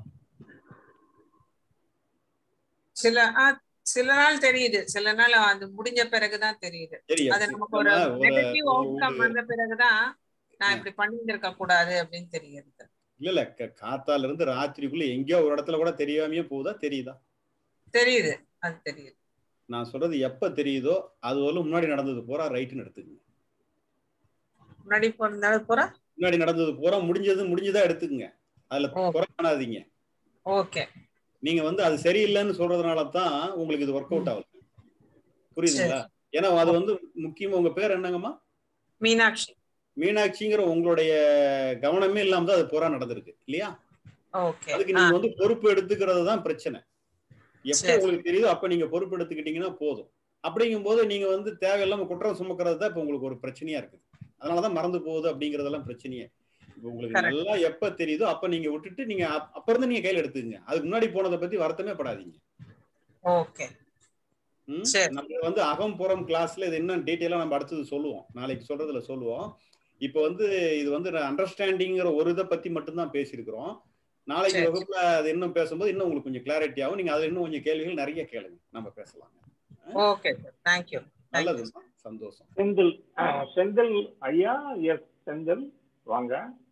சில ஆ, சில நாள் தெரியுது சில நாள் அது முடிஞ்ச பிறகுதான் தெரியுது தெரியாது அது நமக்கு ஒரு நம்ம ஒரு- நெகட்டிவ் ஒரு- அவுட்கம் வந்த பிறகுதான் நான் இப்படி பண்ணியிருக்க கூடாது அப்படின்னு தெரியுது இல்ல இல்ல க- காத்தால இருந்து ராத்திரிக்குள்ள எங்கேயோ ஒரு இடத்துல கூட தெரியாமையே போகுதா தெரியுதா தெரியுது அது தெரியுது நான் சொல்றது எப்ப தெரியுதோ அது வரலும் முன்னாடி நடந்தது பூரா ரைட்டுன்னு எடுத்துக்கங்க முன்னாடி போறதால பூரா முன்னாடி நடந்தது பூரா முடிஞ்சது முடிஞ்சதா எடுத்துக்கங்க அதுல ஓ. குறை காணாதீங்க ஓகே நீங்க வந்து அது சரியில்லைன்னு சொல்றதுனால தான் உங்களுக்கு இது ஒர்க் அவுட் ஆகுது புரியுதுங்களா ஏன்னா அது வந்து முக்கியமா உங்க பேர் என்னங்கம்மா மீனாட்சி மீனாட்சிங்கிற உங்களுடைய கவனமே இல்லாம தான் அது பூரா நடந்திருக்கு இல்லையா ஓகே அதுக்கு நீங்க வந்து பொறுப்பு எடுத்துக்கிறது தான் பிரச்சனை எப்ப சரி. உங்களுக்கு தெரியுதோ அப்ப நீங்க பொறுப்பு எடுத்துக்கிட்டீங்கன்னா போதும் அப்படிங்கும் போது நீங்க வந்து தேவையில்லாம குற்றம் சுமக்கிறது தான் இப்ப உங்களுக்கு ஒரு பிரச்சனையா இருக்குது அதனாலதான் மறந்து போகுது அப்படிங்கறதெல்லாம் பிரச்சனையே இப்ப உங்களுக்கு Correct. நல்லா எப்ப தெரியுதோ அப்ப நீங்க விட்டுட்டு நீங்க அப்- அப்ப இருந்து நீங்க கையில எடுத்துக்கங்க அதுக்கு முன்னாடி போனதை பத்தி வருத்தமே படாதீங்க ஓகே ம்? சரி. நம்ம வந்து அகம் புறம் கிளாஸ்ல இது இன்னும் டீட்டெயிலா நம்ம அடுத்தது சொல்லுவோம் நாளைக்கு சொல்றதுல சொல்லுவோம் இப்போ வந்து இது வந்து அண்டர்ஸ்டாண்டிங்கிற ஒரு இதை பத்தி மட்டும்தான் பேசியிருக்கிறோம் நாளைக்கு சரி. வகுப்புல அது இன்னும் பேசும்போது இன்னும் உங்களுக்கு கொஞ்சம் கிளாரிட்டி ஆகும் நீங்க அதுல இன்னும் கொஞ்சம் கேள்விகள் நிறைய கேளுங்க நம்ம பேசலாம் ஓகே சார் தேங்க்யூ நல்லது சந்தோஷம் செந்தில் அஹ், செந்தில் ஐயா எஸ் செந்தில் வாங்க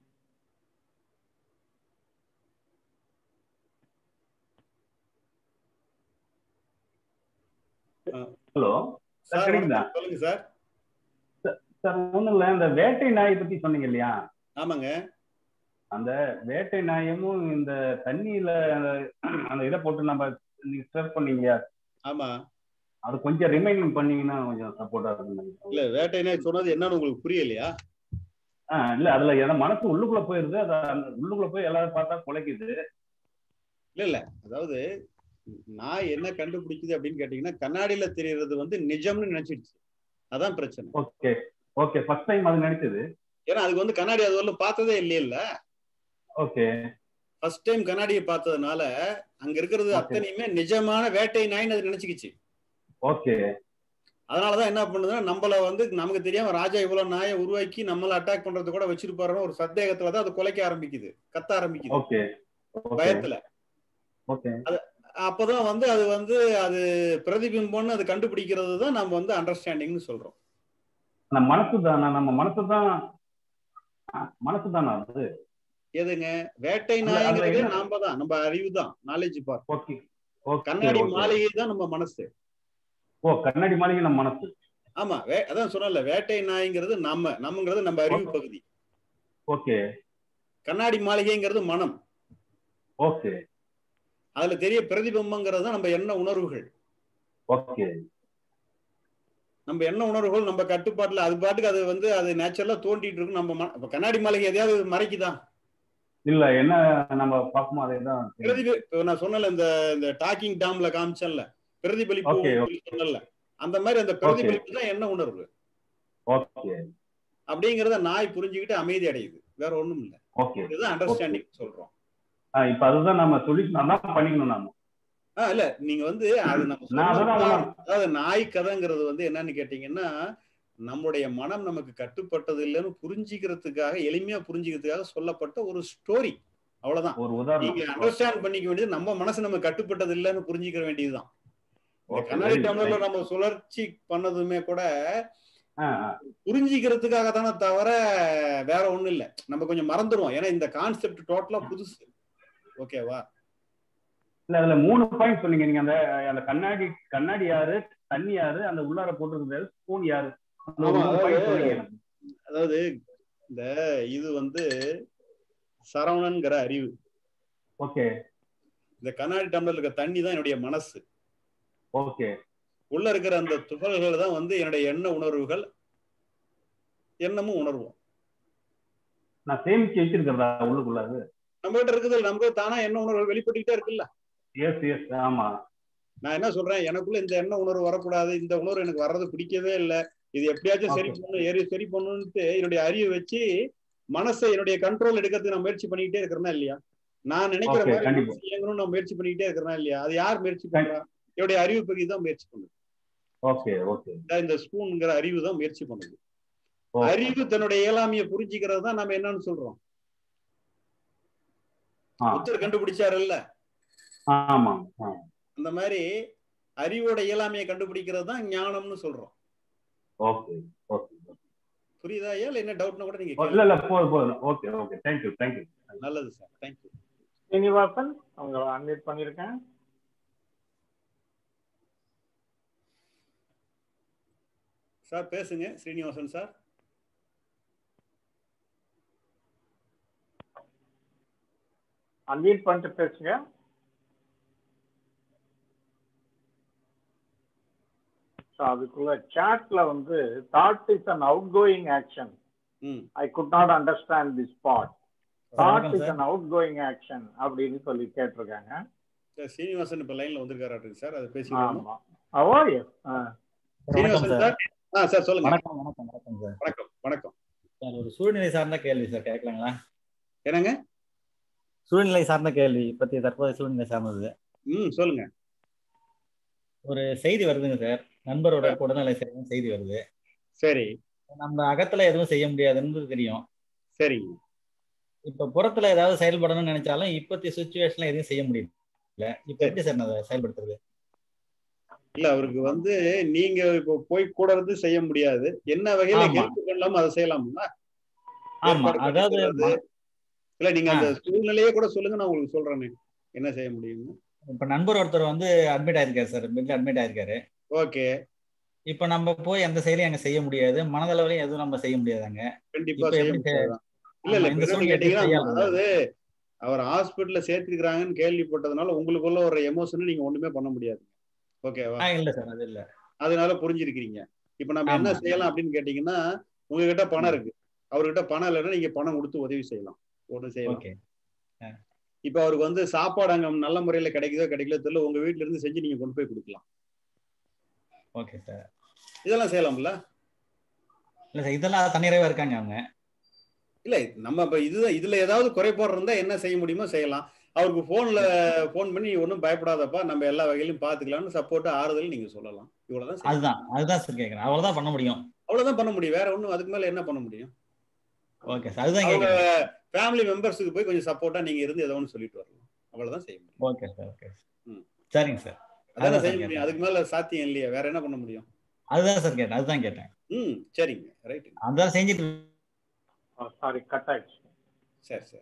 ஹலோ சார் சரிங்களா? வணக்கம். சொல்லுங்க சார் சார் ஒண்ணும் இல்ல இந்த வேட்டை நாய் பத்தி சொன்னீங்க இல்லையா ஆமாங்க அந்த வேட்டை நாயமும் இந்த தண்ணியில அந்த- அந்த இதை போட்டு நம்ம நீங்க சர்வ் பண்ணீங்க ஆமா அது கொஞ்சம் ரிமைண்டிங் பண்ணீங்கன்னா கொஞ்சம் சப்போர்ட்டா இருக்கும் இல்ல வேட்டை நாய் சொன்னது என்னன்னு உங்களுக்கு புரியலையா ஆ இல்ல அதுல ஏன்னா மனசு உள்ளுக்குள்ள போயிருது அது அந்த உள்ளுக்குள்ள போய் எல்லாரும் பார்த்தா குலைக்குது இல்ல இல்ல அதாவது நாய் என்ன கண்டுபிடிக்குது அப்படின்னு கேட்டீங்கன்னா கண்ணாடியில தெரியறது வந்து நிஜம்னு நினைச்சிடுச்சு அதான் பிரச்சனை ஓகே ஓகே ஃபர்ஸ்ட் டைம் அது நினைச்சது ஏன்னா அதுக்கு வந்து கண்ணாடி அது வரலும் பார்த்ததே இல்லையில்ல ஓகே ஃபர்ஸ்ட் டைம் கண்ணாடியை பார்த்ததுனால அங்க இருக்கிறது Okay. அத்தனையுமே நிஜமான வேட்டை நாய்ன்னு அது நினைச்சுக்கிச்சு ஓகே அதனாலதான் என்ன பண்ணுதுன்னா நம்மள வந்து நமக்கு தெரியாம ராஜா இவ்வளவு நாயை உருவாக்கி நம்மள அட்டாக் பண்றது கூட வச்சிருப்பாருன்னு ஒரு சந்தேகத்துல தான் அது குலைக்க ஆரம்பிக்குது கத்த ஆரம்பிக்குது ஓகே பயத்துல ஓகே அப்பதான் வந்து அது வந்து அது பிரதிபிம்பம்னு அது கண்டுபிடிக்கிறது தான் நம்ம வந்து அண்டர்ஸ்டாண்டிங்னு சொல்றோம் நம்ம மனசு தானா நம்ம மனசு தான் மனசு தானா அது எதுங்க வேட்டை இல்ல, அதுல நாய்ங்கிறதே என்ன- நாம தான் நம்ம அறிவு தான் நாலேஜ் பார்ட் ஓகே ஓகே கண்ணாடி ஓகே. மாளிகை தான் நம்ம மனசு ஓ கண்ணாடி மாளிகை நம்ம மனசு ஆமா வே அதான் சொன்னல வேட்டை நாய்ங்கிறது நம்ம நம்மங்கிறது நம்ம அறிவு Okay. பகுதி ஓகே கண்ணாடி மாளிகைங்கிறது மனம் ஓகே அதுல தெரிய பிரதிபிம்பங்கிறது தான் நம்ம எண்ண உணர்வுகள் ஓகே நம்ம எண்ண உணர்வுகள் நம்ம கட்டுப்பாட்டுல அது பாட்டுக்கு அது வந்து அது நேச்சுரலா தோண்டிட்டு இருக்கும் நம்ம ம- அப்ப கண்ணாடி மாளிகை எதையாவது மறைக்குதா இல்ல என்ன நம்ம பார்ப்போம் அதே தான் பிரதிபி இப்ப நான் சொன்னல இந்த இந்த டாக்கிங் டாம்ல காமிச்சேன்ல பிரதிபலிப்பு Okay, உணர்வு சொன்னல அந்த மாதிரி அந்த பிரதிபலிப்பு தான் என்ன உணர்வு ஓகே அப்படிங்கறத நாய் புரிஞ்சுக்கிட்டு அமைதி அடையுது வேற ஒண்ணும் இல்ல ஓகே இதுதான் அண்டர்ஸ்டாண்டிங் சொல்றோம் இப்ப அதுதான் நம்ம சொல்யூஷன் தான் பண்ணிக்கணும் நாம ஆஹ் இல்ல நீங்க வந்து அது நம்ம நான் சொன்ன அதான் உதாரணம், அதாவது நாய் கதைங்கிறது வந்து என்னன்னு கேட்டீங்கன்னா நம்முடைய மனம் நமக்கு கட்டுப்பட்டது இல்லைன்னு புரிஞ்சுக்கிறதுக்காக எளிமையா புரிஞ்சுக்கிறதுக்காக சொல்லப்பட்ட ஒரு ஸ்டோரி அவ்வளவுதான் ஒரு நீங்க உதாரணம் அண்டர்ஸ்டாண்ட் பண்ணிக்க வேண்டியது நம்ம மனசு நம்ம கட்டுப்பட்டது இல்லைன்னு புரிஞ்சுக்கிற வேண்டியதுதான் இந்த Okay, கண்ணாடி very good. டம்ளர்ல நம்ம சுழற்சி பண்ணதுமே கூட ஆ, ஆ. புரிஞ்சுக்கிறதுக்காக தானே தவிர வேற ஒண்ணும் இல்ல நம்ம கொஞ்சம் மறந்துடுவோம் ஏன்னா இந்த கான்செப்ட் டோட்டலா புதுசு ஓகேவா இல்ல அதுல மூணு பாயிண்ட் சொன்னீங்க நீங்க அந்த அந்த கண்ணாடி கண்ணாடி யாரு தண்ணி யாரு அந்த உள்ளார போட்டிருக்கிறது ஸ்பூன் யாரு அந்த ஒரு ஆமா, மூணு point அதாவது- சொன்னீங்க எனக்கு. அதாவது இந்த இது வந்து சரவணன்கிற அறிவு ஓகே இந்த கண்ணாடி டம்ளர்ல இருக்க தண்ணி தான் என்னுடைய மனசு ஓகே உள்ள இருக்கிற அந்த துகள்கள் தான் வந்து என்னுடைய எண்ண உணர்வுகள் எண்ணமும் உணர்வோம் நான் சேமிச்சு வச்சிருக்கிறதா உள்ளுக்குள்ள அது நம்ம கிட்ட இருக்குது நமக்கு தானா எண்ண உணர்வுகள் வெளிப்பட்டுக்கிட்டே இருக்குல்ல எஸ் எஸ் ஆமா நான் என்ன சொல்றேன் எனக்குள்ள இந்த எண்ண உணர்வு வரக்கூடாது இந்த உணர்வு எனக்கு வர்றது பிடிக்கவே இல்லை இது எப்படியாச்சும் சரி Okay. பண்ணணும் ஏறி சரி பண்ணணும்ட்டு என்னுடைய அறிவை வச்சு மனசை என்னுடைய கண்ட்ரோல் எடுக்கிறதுக்கு நான் முயற்சி பண்ணிக்கிட்டே இருக்கிறேனா இல்லையா நான் நினைக்கிற Okay, மாதிரி கண்டிப்பா. மனசு இயங்கணும்னு நான் முயற்சி பண்ணிக்கிட்டே இருக்கிறேனா இல்லையா அது யார் முயற்சி பண்றா என்னுடைய அறிவு பகுதி தான் முயற்சி பண்ணுது ஓகே ஓகே இதான் இந்த ஸ்பூன்ங்கிற அறிவு தான் முயற்சி பண்ணுது ஓகே. அறிவு தன்னுடைய இயலாமையை புரிஞ்சுக்கிறது தான் நம்ம என்னன்னு சொல்றோம் ஆ, புத்தர் கண்டுபிடிச்சாரு இல்ல ஆமா ஆ. அந்த மாதிரி அறிவோட இயலாமையை கண்டுபிடிக்கிறது தான் ஞானம்னு சொல்றோம் ஓகே ஓகே புரியுதா ஐயா இல்ல என்ன டவுட்னா கூட நீங்க இல்ல கேளுங்க. இல்ல போதும் போதும் ஓகே ஓகே தேங்க்யூ தேங்க்யூ நல்லது சார் தேங்க்யூ ஸ்ரீனிவாசன் உங்களை அன்மியூட் பண்ணியிருக்கேன் சார் பேசுங்க ஸ்ரீனிவாசன் சார் அன்மியூட் பண்ணிட்டு பேசுங்க ஸோ அதுக்குள்ள சாட்ல வந்து that is an out going action hmm I could not understand this part that வணக்கம் is sir an out going action அப்படின்னு சொல்லி கேட்டிருக்காங்க சார் ஸ்ரீனிவாசன் இப்ப லைன்ல வந்திருக்காரு சார் அதை பேசிக்கலாமா ஆமா ஓ எஸ் வணக்கம் Srinivasan sir sir ah sir சொல்லுங்க வணக்கம் வணக்கம் வணக்கம் சார் வணக்கம் வணக்கம் சார் ஒரு சூழ்நிலை சார்ந்த கேள்வி சார் கேட்கலாங்களா என்னங்க சூழ்நிலை சார்ந்த கேள்வி பத்தி தற்போதைய சூழ்நிலை சார்ந்தது ம் சொல்லுங்க ஒரு செய்தி வருதுங்க சார் நண்பரோட உடல்நிலை சரியில்லைன்னு செய்தி வருது சரி நம்ம அகத்துல எதுவும் செய்ய முடியாதுன்னு தெரியும் சரிங்க இப்ப புறத்துல ஏதாவது செயல்படணும்னு நினைச்சாலும் இப்பத்தி சுச்சுவேஷன்ல எதுவும் செய்ய முடியல இப்ப எப்படி சார் நான் அதை செயல்படுத்துறது இல்ல அவருக்கு வந்து நீங்க இப்போ போய் கூட இருந்து செய்ய முடியாது என்ன வகையில ஆமா. ஹெல்ப் பண்ணலாமோ அதை செய்யலாம்ல ஆமா ஏற்பாடு அதாவது பண்ணிக்கிறது. இல்ல நீங்க ஆ. அந்த சூழ்நிலையே கூட சொல்லுங்க நான் உங்களுக்கு சொல்றேனே என்ன செய்ய முடியும்னு இப்ப நண்பர் ஒருத்தர் வந்து அட்மிட் ஆயிருக்காரு சார் பெட்ல அட்மிட் ஆயிருக்காரு ஓகே இப்ப நம்ம போய் எந்த செயலையும் அங்க செய்ய முடியாது மனதளவுலயும் எதுவும் நம்ம செய்ய முடியாதாங்க கண்டிப்பா இப்ப செய்ய எப்படி முடியாதுதான். இல்ல இல்ல ஆமா, இப்ப இந்த என்னன்னு சூழ்நிலை எப்படி கேட்டீங்கன்னா கையாளுறது? அதாவது அவர் ஹாஸ்பிட்டல்ல சேர்த்திருக்கிறாங்கன்னு கேள்விப்பட்டதுனால உங்களுக்குள்ள ஒரு எமோஷன் நீங்க ஒண்ணுமே பண்ண முடியாது ஓகேவா ஆ இல்ல சார் அது இல்ல அதனால புரிஞ்சிருக்கிறீங்க இப்ப நம்ம என்ன ஆமா. செய்யலாம் அப்படின்னு கேட்டீங்கன்னா உங்ககிட்ட பணம் இருக்கு அவர்கிட்ட பணம் இல்லைன்னா நீங்க பணம் கொடுத்து உதவி செய்யலாம் ஒண்ணு செய்யலாம் ஓகே இப்ப அவருக்கு வந்து சாப்பாடு அங்க நல்ல முறையில கிடைக்குதோ கிடைக்கல தெரியல உங்க வீட்ல இருந்து செஞ்சு நீங்க கொண்டு போய் கொடுக்கலாம் ஓகே சார் இதெல்லாம் செய்யலாம்ல இல்ல சார் இதெல்லாம் தன்னிறைவா இருக்காங்க அவங்க இல்ல நம்ம இப்ப இதுதான் இதுல ஏதாவது குறைபாடு இருந்தா என்ன செய்ய முடியுமோ செய்யலாம் அவருக்கு போன்ல போன் பண்ணி ஒன்றும் பயப்படாதப்பா நம்ம எல்லா வகையிலும் பாத்துக்கலாம்னு சப்போர்ட் ஆறுதல் நீங்க சொல்லலாம் இவ்வளவுதான் செய்யலாம். அதுதான் அதுதான் சார் கேக்குறேன் அவ்வளவுதான் பண்ண முடியும் அவ்வளவுதான் பண்ண முடியும் வேற ஒண்ணும் அதுக்கு மேல என்ன பண்ண முடியும் ஓகே சார் அதுதான் அவங்க கேக்குறேன் ஃபேமிலி மெம்பர்ஸுக்கு போய் கொஞ்சம் சப்போர்ட்டா நீங்க இருந்து ஏதோ ஒன்று சொல்லிட்டு வரலாம் அவ்வளவுதான் செய்ய முடியும் ஓகே சார் ஓகே ம். சரிங்க சார் அதான அதான் செய்ய சார் முடியும் கேட்டேன். அதுக்கு மேல சாத்தியம் இல்லையா வேற என்ன பண்ண முடியும் அதுதான் சார் கேட்டேன் அதுதான் கேட்டேன் ம் சரிங்க ரைட் அதான் செஞ்சுட்டு சாரி கட் ஆயிடுச்சு சரி சரி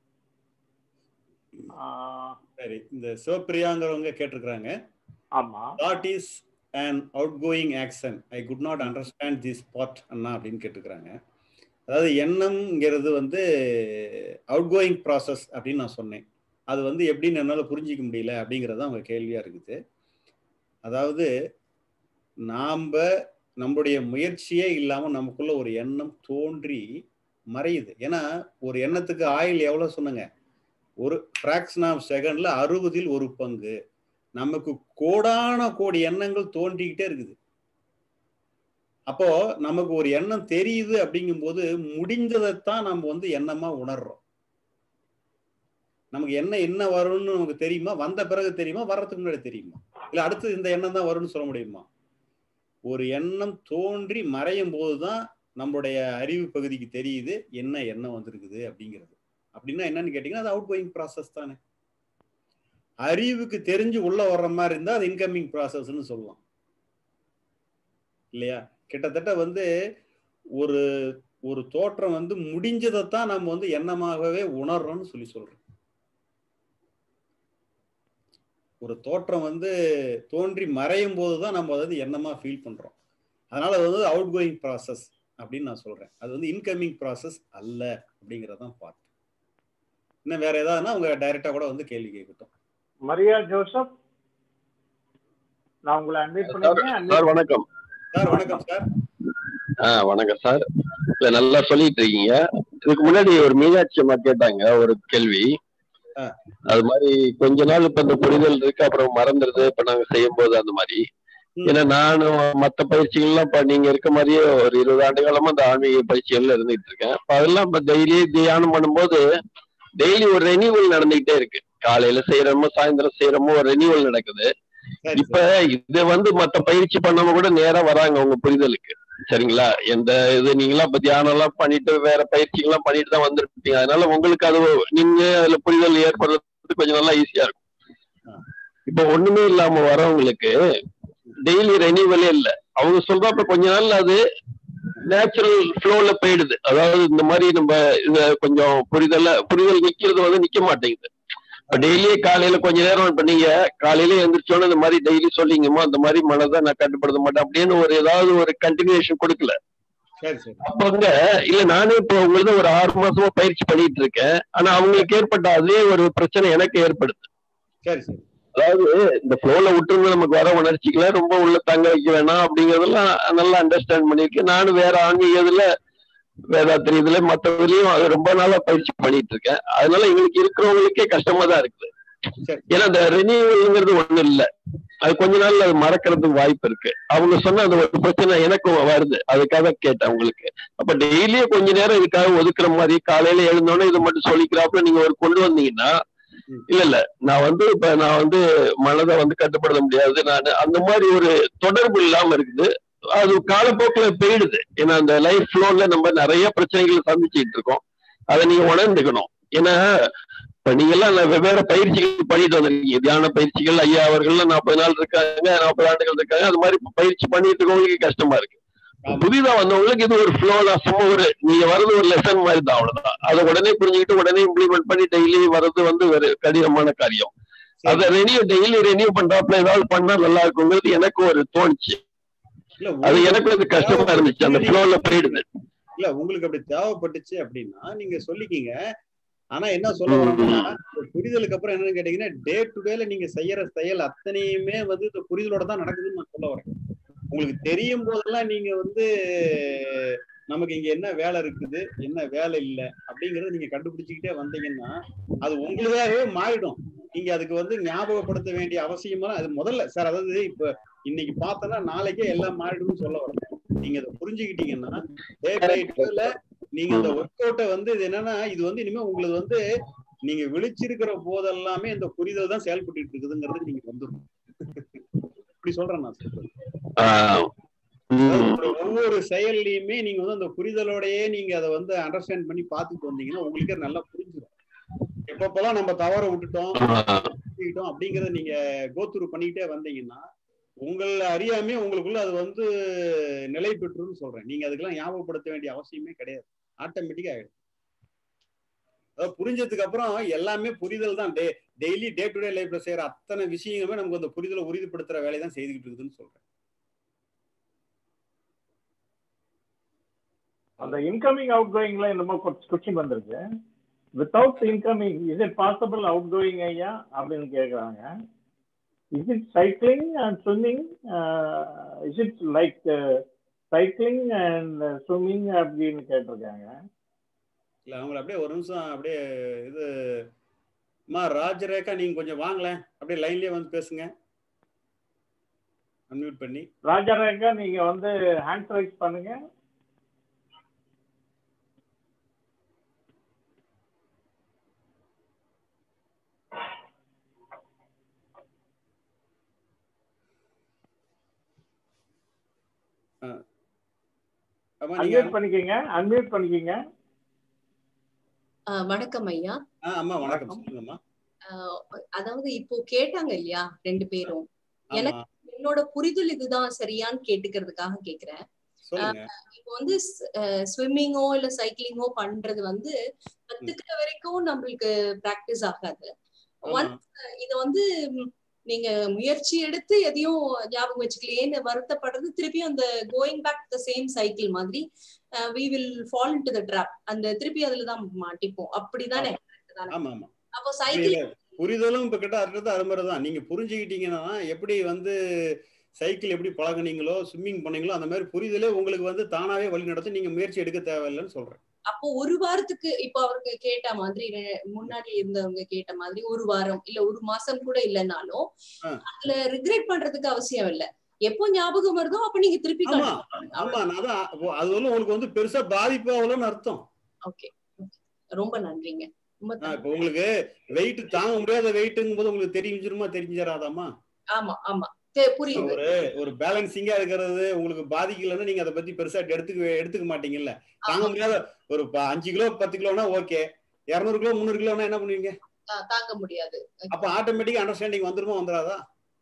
ஆஹ் சரி இந்த சிவப்பிரியாங்கிறவங்க கேட்டிருக்கிறாங்க ஆமா that is and out going action I could not understand this part அண்ணா அப்படின்னு கேட்டிருக்கிறாங்க அதாவது எண்ணம்ங்கிறது வந்து அவுட் கோயிங் ப்ராசஸ் அப்படின்னு நான் சொன்னேன் அது வந்து எப்படின்னு என்னால் புரிஞ்சிக்க முடியல அப்படிங்கிறது அவங்க கேள்வியாக இருக்குது அதாவது நாம் நம்முடைய முயற்சியே இல்லாமல் நமக்குள்ள ஒரு எண்ணம் தோன்றி மறையுது ஏன்னா ஒரு எண்ணத்துக்கு ஆயில் எவ்வளோ சொன்னங்க ஒரு ஃப்ராக்ஷன் ஆஃப் செகண்ட்ல அறுபதில் ஒரு பங்கு நமக்கு கோடான கோடி எண்ணங்கள் தோன்றிக்கிட்டே இருக்குது அப்போ நமக்கு ஒரு எண்ணம் தெரியுது அப்படிங்கும்போது முடிந்ததைத்தான் நம்ம வந்து எண்ணமா உணர்றோம் நமக்கு என்ன என்ன வரும்னு நமக்கு தெரியுமா வந்த பிறகு தெரியுமா வர்றதுக்கு முன்னாடி தெரியுமா இல்ல அடுத்து இந்த எண்ணம் தான் வரும்னு சொல்ல முடியுமா ஒரு எண்ணம் தோன்றி மறையும் போதுதான் நம்மளுடைய அறிவு பகுதிக்கு தெரியுது என்ன எண்ணம் வந்திருக்குது அப்படிங்கிறது அப்படின்னா என்னன்னு கேட்டீங்கன்னா அது அவுட் கோயிங் ப்ராசஸ் தானே அறிவுக்கு தெரிஞ்சு உள்ள வர்ற மாதிரி இருந்தா அது இன்கமிங் ப்ராசஸ்ன்னு சொல்லலாம் இல்லையா கிட்டத்தட்ட வந்து ஒரு ஒரு தோற்றம் வந்து முடிஞ்சதைத்தான் நம்ம வந்து எண்ணமாகவே உணர்றோம்னு சொல்லி சொல்றோம் ஒரு தோற்றம் வந்து தோன்றி மறையும் போது தான் நம்ம அதாவது எண்ணமா ஃபீல் பண்றோம் அதனால அது வந்து அவுட் கோயிங் ப்ராசஸ் அப்படின்னு நான் சொல்றேன் அது வந்து இன்கமிங் ப்ராசஸ் அல்ல அப்படிங்கறதான் பார்ட் இன்னும் வேற ஏதாவதுன்னா அவங்க டைரக்டா கூட வந்து கேள்வி கேட்கட்டும் மரியா ஜோசப் நான் உங்களை அன்வைட் பண்ணிருக்கேன் சார் வணக்கம் சார் வணக்கம் சார் ஆ வணக்கம் சார் இல்ல நல்லா சொல்லிட்டு இருக்கீங்க இதுக்கு முன்னாடி ஒரு மீனாட்சி அம்மா கேட்டாங்க ஒரு கேள்வி ஆ. அது மாதிரி கொஞ்ச நாள் இப்ப இந்த புரிதல் இருக்கு அப்புறம் மறந்துடுது இப்ப நாங்க செய்யும் போது அந்த மாதிரி ம். ஏன்னா நானும் மத்த பயிற்சிகள்லாம் இப்ப நீங்க இருக்க மாதிரியே ஒரு இருபது ஆண்டு காலமா இந்த ஆன்மீக பயிற்சிகள்ல இருந்துட்டு இருக்கேன் இப்ப அதெல்லாம் இப்ப டெய்லி தியானம் பண்ணும்போது டெய்லி ஒரு ரெனியூவல் நடந்துகிட்டே இருக்கு காலையில செய்யறோமோ சாயந்தரம் செய்யறோமோ ஒரு ரெனியூவல் நடக்குது சரி இப்ப இது வந்து மத்த பயிற்சி பண்ணவங்க கூட நேரா வராங்க உங்க புரிதலுக்கு சரிங்களா எந்த இது நீங்களாம் இப்ப தியானம் எல்லாம் பண்ணிட்டு வேற பயிற்சிகள்லாம் பண்ணிட்டு தான் வந்திருப்பீங்க அதனால உங்களுக்கு அது நீங்க அதுல புரிதல் ஏற்படுறது கொஞ்சம் நல்லா ஈஸியா இருக்கும் இப்ப ஒண்ணுமே இல்லாம வரவங்களுக்கு டெய்லி ரெனியூவலே இல்ல அவங்க சொல்றப்ப கொஞ்ச நாள்ல அது நேச்சுரல் ஃப்ளோல போயிடுது அதாவது இந்த மாதிரி நம்ம இத கொஞ்சம் புரிதல புரிதல் நிக்கிறது வந்து நிக்க மாட்டேங்குது இப்ப டெய்லியே காலையில கொஞ்ச நேரம் இப்ப நீங்க காலையில எந்திரிச்சோன்னு இந்த மாதிரி டெய்லி சொல்லிங்கம்மா அந்த மாதிரி மனதை நான் கட்டுப்படுத்த மாட்டேன் அப்படின்னு ஒரு ஏதாவது ஒரு கண்டினியூஷன் கொடுக்கல சரி சரி அப்ப வந்து இல்ல நானே இப்போ உங்களுக்கு ஒரு ஆறு மாசமா பயிற்சி பண்ணிட்டு இருக்கேன் ஆனா அவங்களுக்கு ஏற்பட்ட அதே ஒரு பிரச்சனை எனக்கு ஏற்படுது சரி சரி அதாவது இந்த ஃப்ளோல விட்டுருந்து நமக்கு வர உணர்ச்சிகளை ரொம்ப உள்ள தங்க வைக்க வேணாம் அப்படிங்கறதெல்லாம் நல்லா அண்டர்ஸ்டாண்ட் பண்ணிருக்கேன் நானும் வேற ஆன்மீக இதுல வேதாத்திரி இதுல மத்ததுலயும் அது ரொம்ப நாளா பயிற்சி பண்ணிட்டு இருக்கேன் அதனால எங்களுக்கு இருக்கிறவங்களுக்கே கஷ்டமா தான் இருக்குது சரி ஏன்னா இந்த ரெனியூவல்ங்கிறது ஒண்ணு இல்ல அது கொஞ்ச நாள்ல அது மறக்கிறதுக்கு வாய்ப்பு இருக்கு அவங்க சொன்ன அந்த ஒரு பிரச்சனை எனக்கும் வருது அதுக்காக கேட்டேன் உங்களுக்கு அப்ப டெய்லியும் கொஞ்ச நேரம் இதுக்காக ஒதுக்குற மாதிரி காலையில எழுந்தோடனே இதை மட்டும் சொல்லிக்கிறாப்புல நீங்க ஒரு கொண்டு வந்தீங்கன்னா ம். இல்ல இல்ல நான் வந்து இப்ப நான் வந்து மனதை வந்து கட்டுப்படுத்த முடியாது நான் அந்த மாதிரி ஒரு தொடர்பு இல்லாம இருக்குது அது காலப்போக்குல போயிடுது ஏன்னா அந்த லைஃப் ஃப்ளோல நம்ம நிறைய பிரச்சனைகளை சந்திச்சுட்டு இருக்கோம் அதை நீங்க உணர்ந்துக்கணும் ஏன்னா இப்ப நீங்க எல்லாம் நான் வெவ்வேறு பயிற்சிகள் பண்ணிட்டு வந்திருக்கீங்க தியான பயிற்சிகள் ஐயா அவர்கள் நாற்பது நாள் இருக்காங்க நாற்பது ஆண்டுகள் இருக்காங்க அது மாதிரி பயிற்சி பண்ணிட்டு இருக்கவங்களுக்கு கஷ்டமா இருக்கு ஆமா. புதிதா வந்தவங்களுக்கு இது ஒரு ஃப்ளோ தான் சும்மா ஒரு நீங்க வர்றது ஒரு லெசன் மாதிரி தான் அவ்வளவுதான் அதை உடனே புரிஞ்சுக்கிட்டு உடனே இம்ப்ளிமெண்ட் பண்ணி டெய்லி வர்றது வந்து ஒரு கடினமான காரியம் அதை ரெனியூ டெய்லி ரெனியூ பண்றாப்புல ஏதாவது பண்ணா நல்லா இருக்குங்கிறது எனக்கு ஒரு தோணுச்சு இல்ல அது உங்களுக்கு எனக்கு வந்து கஷ்டமா இருந்துச்சு அந்த ஃப்ளோல போயிடுது இல்ல உங்களுக்கு அப்படி தேவைப்பட்டுச்சு அப்படின்னா நீங்க சொல்லிக்கிங்க ஆனா என்ன சொல்ல வரோம்னா இந்த புரிதலுக்கு அப்புறம் என்னன்னு கேட்டீங்கன்னா டே டு டேல நீங்க செய்யற செயல் அத்தனையுமே வந்து இந்த புரிதலோட தான் நடக்குதுன்னு நான் சொல்ல வரேன் உங்களுக்கு தெரியும் போதெல்லாம் நீங்க வந்து நமக்கு இங்க என்ன வேலை இருக்குது என்ன வேலை இல்லை அப்படிங்கறத நீங்க கண்டுபிடிச்சுக்கிட்டே வந்தீங்கன்னா அது உங்களுதாகவே மாறிடும் நீங்க அதுக்கு வந்து ஞாபகப்படுத்த வேண்டிய அவசியமெல்லாம் அது முதல்ல சார் அதாவது இப்ப இன்னைக்கு பார்த்தோன்னா நாளைக்கே எல்லாம் மாறிடும்னு சொல்ல வரேன் நீங்க அதை புரிஞ்சுக்கிட்டீங்கன்னா டே பை டேல நீங்க இந்த ஒர்க் அவுட்டை வந்து இது என்னன்னா இது வந்து இனிமே உங்களுக்கு வந்து நீங்க விழிச்சிருக்கிற போதெல்லாமே இந்த புரிதல் தான் செயல்பட்டு இருக்குதுங்கிறது நீங்க வந்துடும் இப்படி சொல்றேன் நான் சொல்றேன் ஆஹ் அதாவது உம் உங்களோட ஒவ்வொரு செயல்லையுமே நீங்க வந்து அந்த புரிதலோடயே நீங்க அதை வந்து அண்டர்ஸ்டாண்ட் பண்ணி பார்த்துட்டு வந்தீங்கன்னா உங்களுக்கே நல்லா புரிஞ்சிடும் எப்பப்பெல்லாம் நம்ம தவற விட்டுட்டோம் ஆஹ் பண்ணிக்கிட்டோம் அப்படிங்கறத நீங்க கோத்துரு பண்ணிக்கிட்டே வந்தீங்கன்னா உங்கள் அறியாமே உங்களுக்குள்ள அது வந்து நிலை பெற்றுன்னு சொல்றேன் நீங்க அதுக்கெல்லாம் ஞாபகப்படுத்த வேண்டிய அவசியமே கிடையாது ஆட்டோமேட்டிக்கா ஆயிடும் அதாவது புரிஞ்சதுக்கு அப்புறம் எல்லாமே புரிதல் தான் day daily day to day லைஃப்ல செய்யற அத்தனை விஷயங்களுமே நமக்கு அந்த புரிதலை உறுதிப்படுத்துற வேலையை தான் செய்துக்கிட்டு இருக்குதுன்னு சொல்றேன் அந்த இன்கமிங் அவுட் கோயிங்ல என்னமோ கொஸ்டின் வந்திருக்கு without incoming is it possible out going ஐயா அப்படின்னு கேக்குறாங்க is it cycling and swimming is it like cycling and swimming அப்படின்னு கேட்டிருக்காங்க இல்ல அவங்கள அப்படியே ஒரு நிமிஷம் அப்படியே இது அம்மா ராஜரேகா நீங்க கொஞ்சம் வாங்களேன் அப்படியே லைன்லயே வந்து பேசுங்க அன்மியூட் பண்ணி ராஜாரேகா நீங்க வந்து ஹேண்ட் ரைஸ் பண்ணுங்க அம்மா நீங்க அன்மியூட் பண்ணிக்கங்க அன்மியூட் பண்ணிக்கங்க ஆஹ் வணக்கம் ஐயா ஆ, அம்மா வணக்கம் சொல்லுங்கம்மா ஆஹ் அதாவது இப்போ கேட்டாங்க இல்லையா ரெண்டு பேரும் ஆமா எனக்கு என்னோட புரிதல் இதுதான் சரியான்னு கேட்டுக்கிறதுக்காக கேக்குறேன் சொல்லுங்க இப்போ வந்து ஸ்விம்மிங்கோ இல்ல சைக்கிளிங்கோ பண்றது வந்து கத்துக்கிற வரைக்கும் நம்மளுக்கு பிராக்டிஸ் ஆகாது ஆமா ஒன்ஸ் இத வந்து ம், நீங்க முயற்சி எடுத்து எதையும் ஞாபகம் வச்சுக்கலையேன்னு வருத்தப்படுறது திருப்பியும் அந்த going back the same cycle மாதிரி we will fall into the trap அந்த திருப்பி அதுல தான் மாட்டிப்போம் அப்படிதானே தானே? ஆமா ஆமா அப்போ சைக்கிள் இல்ல, புரிதலும் இப்ப கிட்ட அடுத்தது அது மாதிரிதான் நீங்க புரிஞ்சுக்கிட்டீங்கன்னா எப்படி வந்து சைக்கிள் எப்படி பழகுனீங்களோ ஸ்விம்மிங் பண்ணீங்களோ அந்த மாதிரி புரிதலே உங்களுக்கு வந்து தானாவே வழி நடத்தி நீங்க முயற்சி எடுக்க தேவையில்லைன்னு சொல்றேன் அப்போ ஒரு வாரத்துக்கு இப்போ அவருக்கு கேட்ட மாதிரி ரெ- முன்னாடி இருந்தவங்க கேட்ட மாதிரி ஒரு வாரம் இல்ல ஒரு மாசம் கூட இல்லைனாலும் ஆ. அதுல ரிக்ரெட் பண்றதுக்கு அவசியம் இல்ல எப்போ ஞாபகம் வருதோ அப்ப நீங்க திருப்பி ஆமா ஆமா நான் தான் அப்போ அது வந்து உங்களுக்கு வந்து பெருசா பாதிப்பு ஆகலன்னு அர்த்தம் ஓகே ரொம்ப நன்றிங்க ரொம்ப ஆ, thank- இப்ப உங்களுக்கு வெயிட் தாங்க முடியாத வெயிட்டுங்கும் போது உங்களுக்கு தெரிஞ்சிருமா தெரிஞ்சிடாதாமா ஆமா ஆமா தெ- புரியுது ஒரு ஒரு பேலன்சிங்கா இருக்கிறது உங்களுக்கு பாதிக்கலன்னா நீங்க அதை பத்தி பெருசா எடுத்துக்க எடுத்துக்க மாட்டீங்கல்ல தாங்க ஆமா. முடியாத ஒரு ப- அஞ்சு கிலோ பத்து கிலோனா ஓகே இருநூறு கிலோ முந்நூறு கிலோனா என்ன பண்ணுவீங்க ஆ, தாங்க முடியாது அப்ப ஆட்டோமேட்டிக் அண்டர்ஸ்டாண்டிங் வந்துருமா வந்துடாதா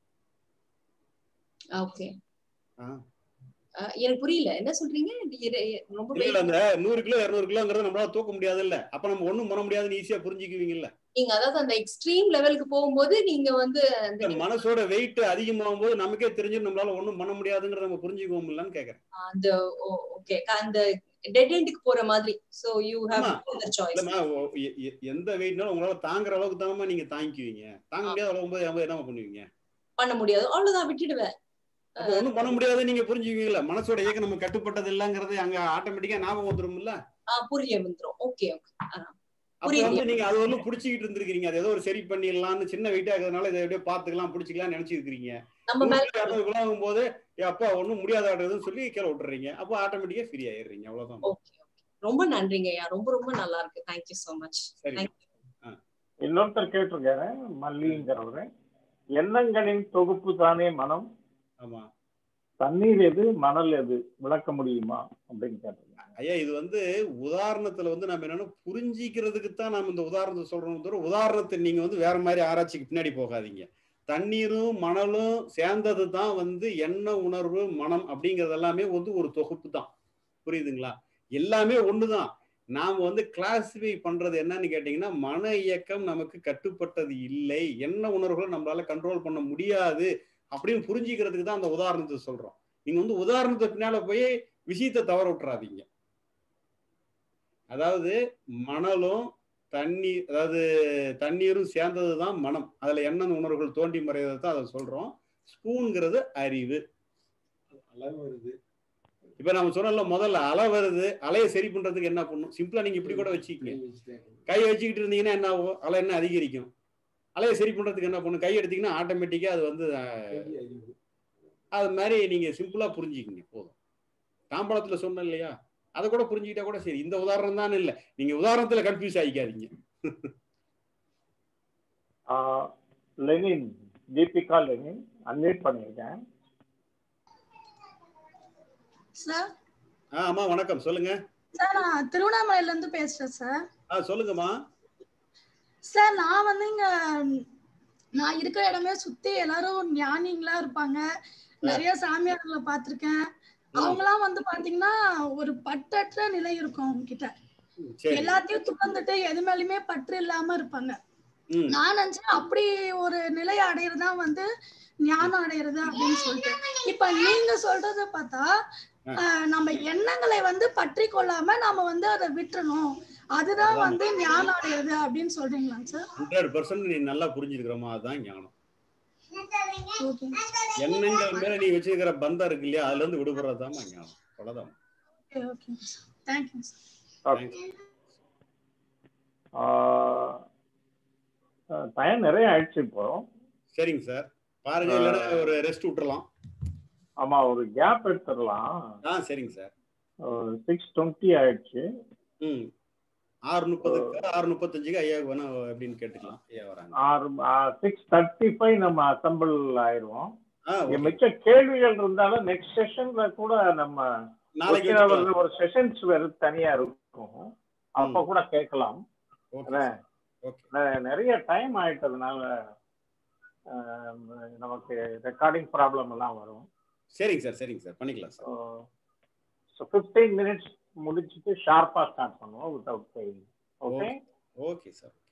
ஓகே ஆ. எனக்கு புரியல என்ன சொல்றீங்க இது இரு- ரொம்ப இல்ல weight- அந்த நூறு கிலோ இருநூறு கிலோங்கிறத நம்மளால தூக்க முடியாது இல்ல அப்ப நம்ம ஒண்ணும் பண்ண முடியாதுன்னு ஈஸியா புரிஞ்சுக்குவீங்கல்ல நீங்க அதாவது அந்த எக்ஸ்ட்ரீம் லெவலுக்கு போகும்போது நீங்க வந்து அந்த இந்த மனசோட வெயிட் அதிகமாகும் போது நமக்கே தெரிஞ்சு நம்மளால ஒண்ணும் பண்ண முடியாதுங்கிறத நம்ம புரிஞ்சுக்குவோம் இல்லன்னு கேக்குறேன் அந்த ஓகே அந்த டெட் எண்டுக்கு போற மாதிரி சோ யூ ஹேவ் ஆமா. சாய்ஸ் இல்லம்மா ஓ- எ- எ- எந்த வெயிட்னாலும் உங்களால தாங்குற அளவுக்கு தானமா நீங்க தாங்கிக்குவீங்க தாங்க முடியாத அளவுக்கு போது நம்ம என்ன பண்ணுவீங்க பண்ண முடியாது அவ்வளவுதான் விட்டுடுவேன் அப்ப ஒண்ணும் பண்ண முடியாது நீங்க புரிஞ்சுக்குவீங்கல்ல மனசோட இயக்கம் நம்ம கட்டுப்பட்டது இல்லங்கிறது அங்க ஆட்டோமேட்டிக்கா ஞாபகம் வந்துரும்ல ஆ, புரிய வந்துரும் ஓகே ஓகே அப்ப புரியுது. வந்து நீங்க அது வந்து புடிச்சுக்கிட்டு இருந்திருக்கீங்க அது ஏதோ ஒரு சரி பண்ணிடலாம்னு சின்ன வெயிட்டா இருக்கிறதுனால இதை எப்படியோ பாத்துக்கலாம் புடிச்சுக்கலாம் நினைச்சிருக்கீங்க நம்ம மேல இரநூறு போது அப்பா ஒண்ணும் முடியாதாடுறதுன்னு சொல்லி கீழே விட்டுறீங்க அப்போ ஆட்டோமேட்டிக்கா ஃப்ரீ ஆயிடுறீங்க அவ்வளவுதான் ஓகே ரொம்ப நன்றிங்க ஐயா ரொம்ப ரொம்ப நல்லா இருக்கு தேங்க்யூ சோ மச் சரி இன்னொருத்தர் கேட்டிருக்காரு மல்லிங்கிறவரு எண்ணங்களின் தொகுப்பு தானே மனம் ஆமா தண்ணீர் எது மணல் எது விளக்க முடியுமா அப்படின்னு கேட்டிருக்காங்க ஐயா இது வந்து உதாரணத்துல வந்து நம்ம என்னன்னா புரிஞ்சிக்கிறதுக்கு தான் நம்ம இந்த உதாரணத்தை சொல்றோம் தவிர உதாரணத்தை நீங்க வந்து வேற மாதிரி ஆராய்ச்சிக்கு பின்னாடி போகாதீங்க தண்ணீரும் மணலும் சேர்ந்தது தான் வந்து எண்ண உணர்வு மனம் அப்படிங்கிறது எல்லாமே வந்து ஒரு தொகுப்பு தான் புரியுதுங்களா எல்லாமே ஒண்ணுதான் நாம வந்து கிளாசிஃபை பண்றது என்னன்னு கேட்டீங்கன்னா மன இயக்கம் நமக்கு கட்டுப்பட்டது இல்லை என்ன உணர்வுகளை நம்மளால கண்ட்ரோல் பண்ண முடியாது அப்படின்னு புரிஞ்சுக்கிறதுக்கு தான் அந்த உதாரணத்தை சொல்றோம் நீங்க வந்து உதாரணத்தை பின்னால போய் விஷயத்தை தவற விட்டுறாதீங்க அதாவது மணலும் தண்ணீர் அதாவது தண்ணீரும் சேர்ந்தது தான் மனம் அதுல எண்ணெய் உணர்வுகள் தோண்டி மறையதை தான் அதை சொல்றோம் ஸ்பூன்ங்கிறது அறிவு அலை வருது இப்ப நம்ம சொன்னல முதல்ல அலை வருது அலையை சரி பண்றதுக்கு என்ன பண்ணும் சிம்பிளா நீங்க இப்படி கூட வச்சுக்கங்க கை வச்சுக்கிட்டு இருந்தீங்கன்னா என்ன ஆகும் அலை என்ன அதிகரிக்கும் அலையை சரி பண்றதுக்கு என்ன பண்ணும் கை எடுத்தீங்கன்னா ஆட்டோமேட்டிக்கா அது வந்து அஹ், அது மாதிரி நீங்க சிம்பிளா புரிஞ்சுக்கிங்க போதும் தாம்பளத்துல சொன்னேன் இல்லையா அதை கூட புரிஞ்சுக்கிட்டா கூட சரி இந்த உதாரணம் தான் இல்ல நீங்க உதாரணத்துல கன்ஃபியூஸ் ஆகிக்காதீங்க ஆஹ் லெனின் தீபிகா லெனின் அன்வைட் பண்ணியிருக்கேன் சார் ஆ அம்மா வணக்கம் சொல்லுங்க சார் நான் திருவண்ணாமலையில இருந்து பேசுறேன் சார் ஆ சொல்லுங்கம்மா சார் நான் வந்து இங்க நான் இருக்கிற இடமே சுத்தி எல்லாரும் ஞானிங்களா இருப்பாங்க நிறைய சாமியார்களை பார்த்திருக்கேன் அவங்கலாம் வந்து பாத்தீங்கன்னா ஒரு பற்றற்ற நிலை இருக்கும் அவங்க கிட்ட சரி எல்லாத்தையும் துறந்துட்டு எது மேலயுமே பற்று இல்லாம இருப்பாங்க ம் நான் நினைச்சேன் அப்படி ஒரு நிலை அடையறதா வந்து ஞானம் அடையிறது அப்படின்னு சொல்லிட்டு இப்ப நீங்க சொல்றத பார்த்தா ஆஹ், நம்ம எண்ணங்களை வந்து பற்றி கொள்ளாம நாம வந்து அதை விட்டுறணும் அதுதான் வந்து ஞானம் அடையிறது அப்படின்னு சொல்றீங்களா சார் ஹண்ட்ரட் பர்சன்ட் நீ நல்லா புரிஞ்சுக்கிறோமா அதுதான் ஞானம் ஓகே எண்ணங்கள் மேல நீ வச்சிருக்கிற பந்தம் இருக்கு இல்லையா அதுல இருந்து விடுபடுறதுதாம்மா ஞானம் அவ்வளவுதான் okay okay thank you sir okay time நிறைய ஆயிடுச்சு இப்போ சரிங்க சார் பாருங்க இல்லைன்னா ஒரு ரெஸ்ட் விட்டுறலாம் ஆமா ஒரு கேப் எடுத்துடலாம் ஆ சரிங்க சார் சிக்ஸ் டுவெண்ட்டி ஆயிடுச்சு ம் ஆறு முப்பதுக்கு ஆறு முப்பத்தஞ்சுக்கு ஐயா வேணா அப்படின்னு கேட்டுக்கலாம் ஐயா வராங்க ஆறு சிக்ஸ் தேர்ட்டி ஃபைவ் நம்ம அசம்பிள் ஆயிடுவோம் ஆ இங்க ஓகே மிச்ச கேள்விகள் இருந்தாலும் நெக்ஸ்ட் செஷன்ல கூட நம்ம நாளைக்கு ஒத்திராவது வச்சுக்கலாம் ஒரு செஷன்ஸ் வேறு தனியா இருக்கும் அப்ப கூட கேட்கலாம் ஓகே என்ன? ஓகே நெ- நிறைய டைம் ஆயிட்டதுனால ஆஹ், நமக்கு ரெக்கார்டிங் ப்ராப்ளம் எல்லாம் வரும் சரிங்க சார் சரிங்க சார் பண்ணிக்கலாம் சார் ஸோ ஃபிஃப்டீன் மினிட்ஸ் முடிச்சுட்டு ஷார்ப்பா ஸ்டார்ட் பண்ணுவோம் without fail okay okay sir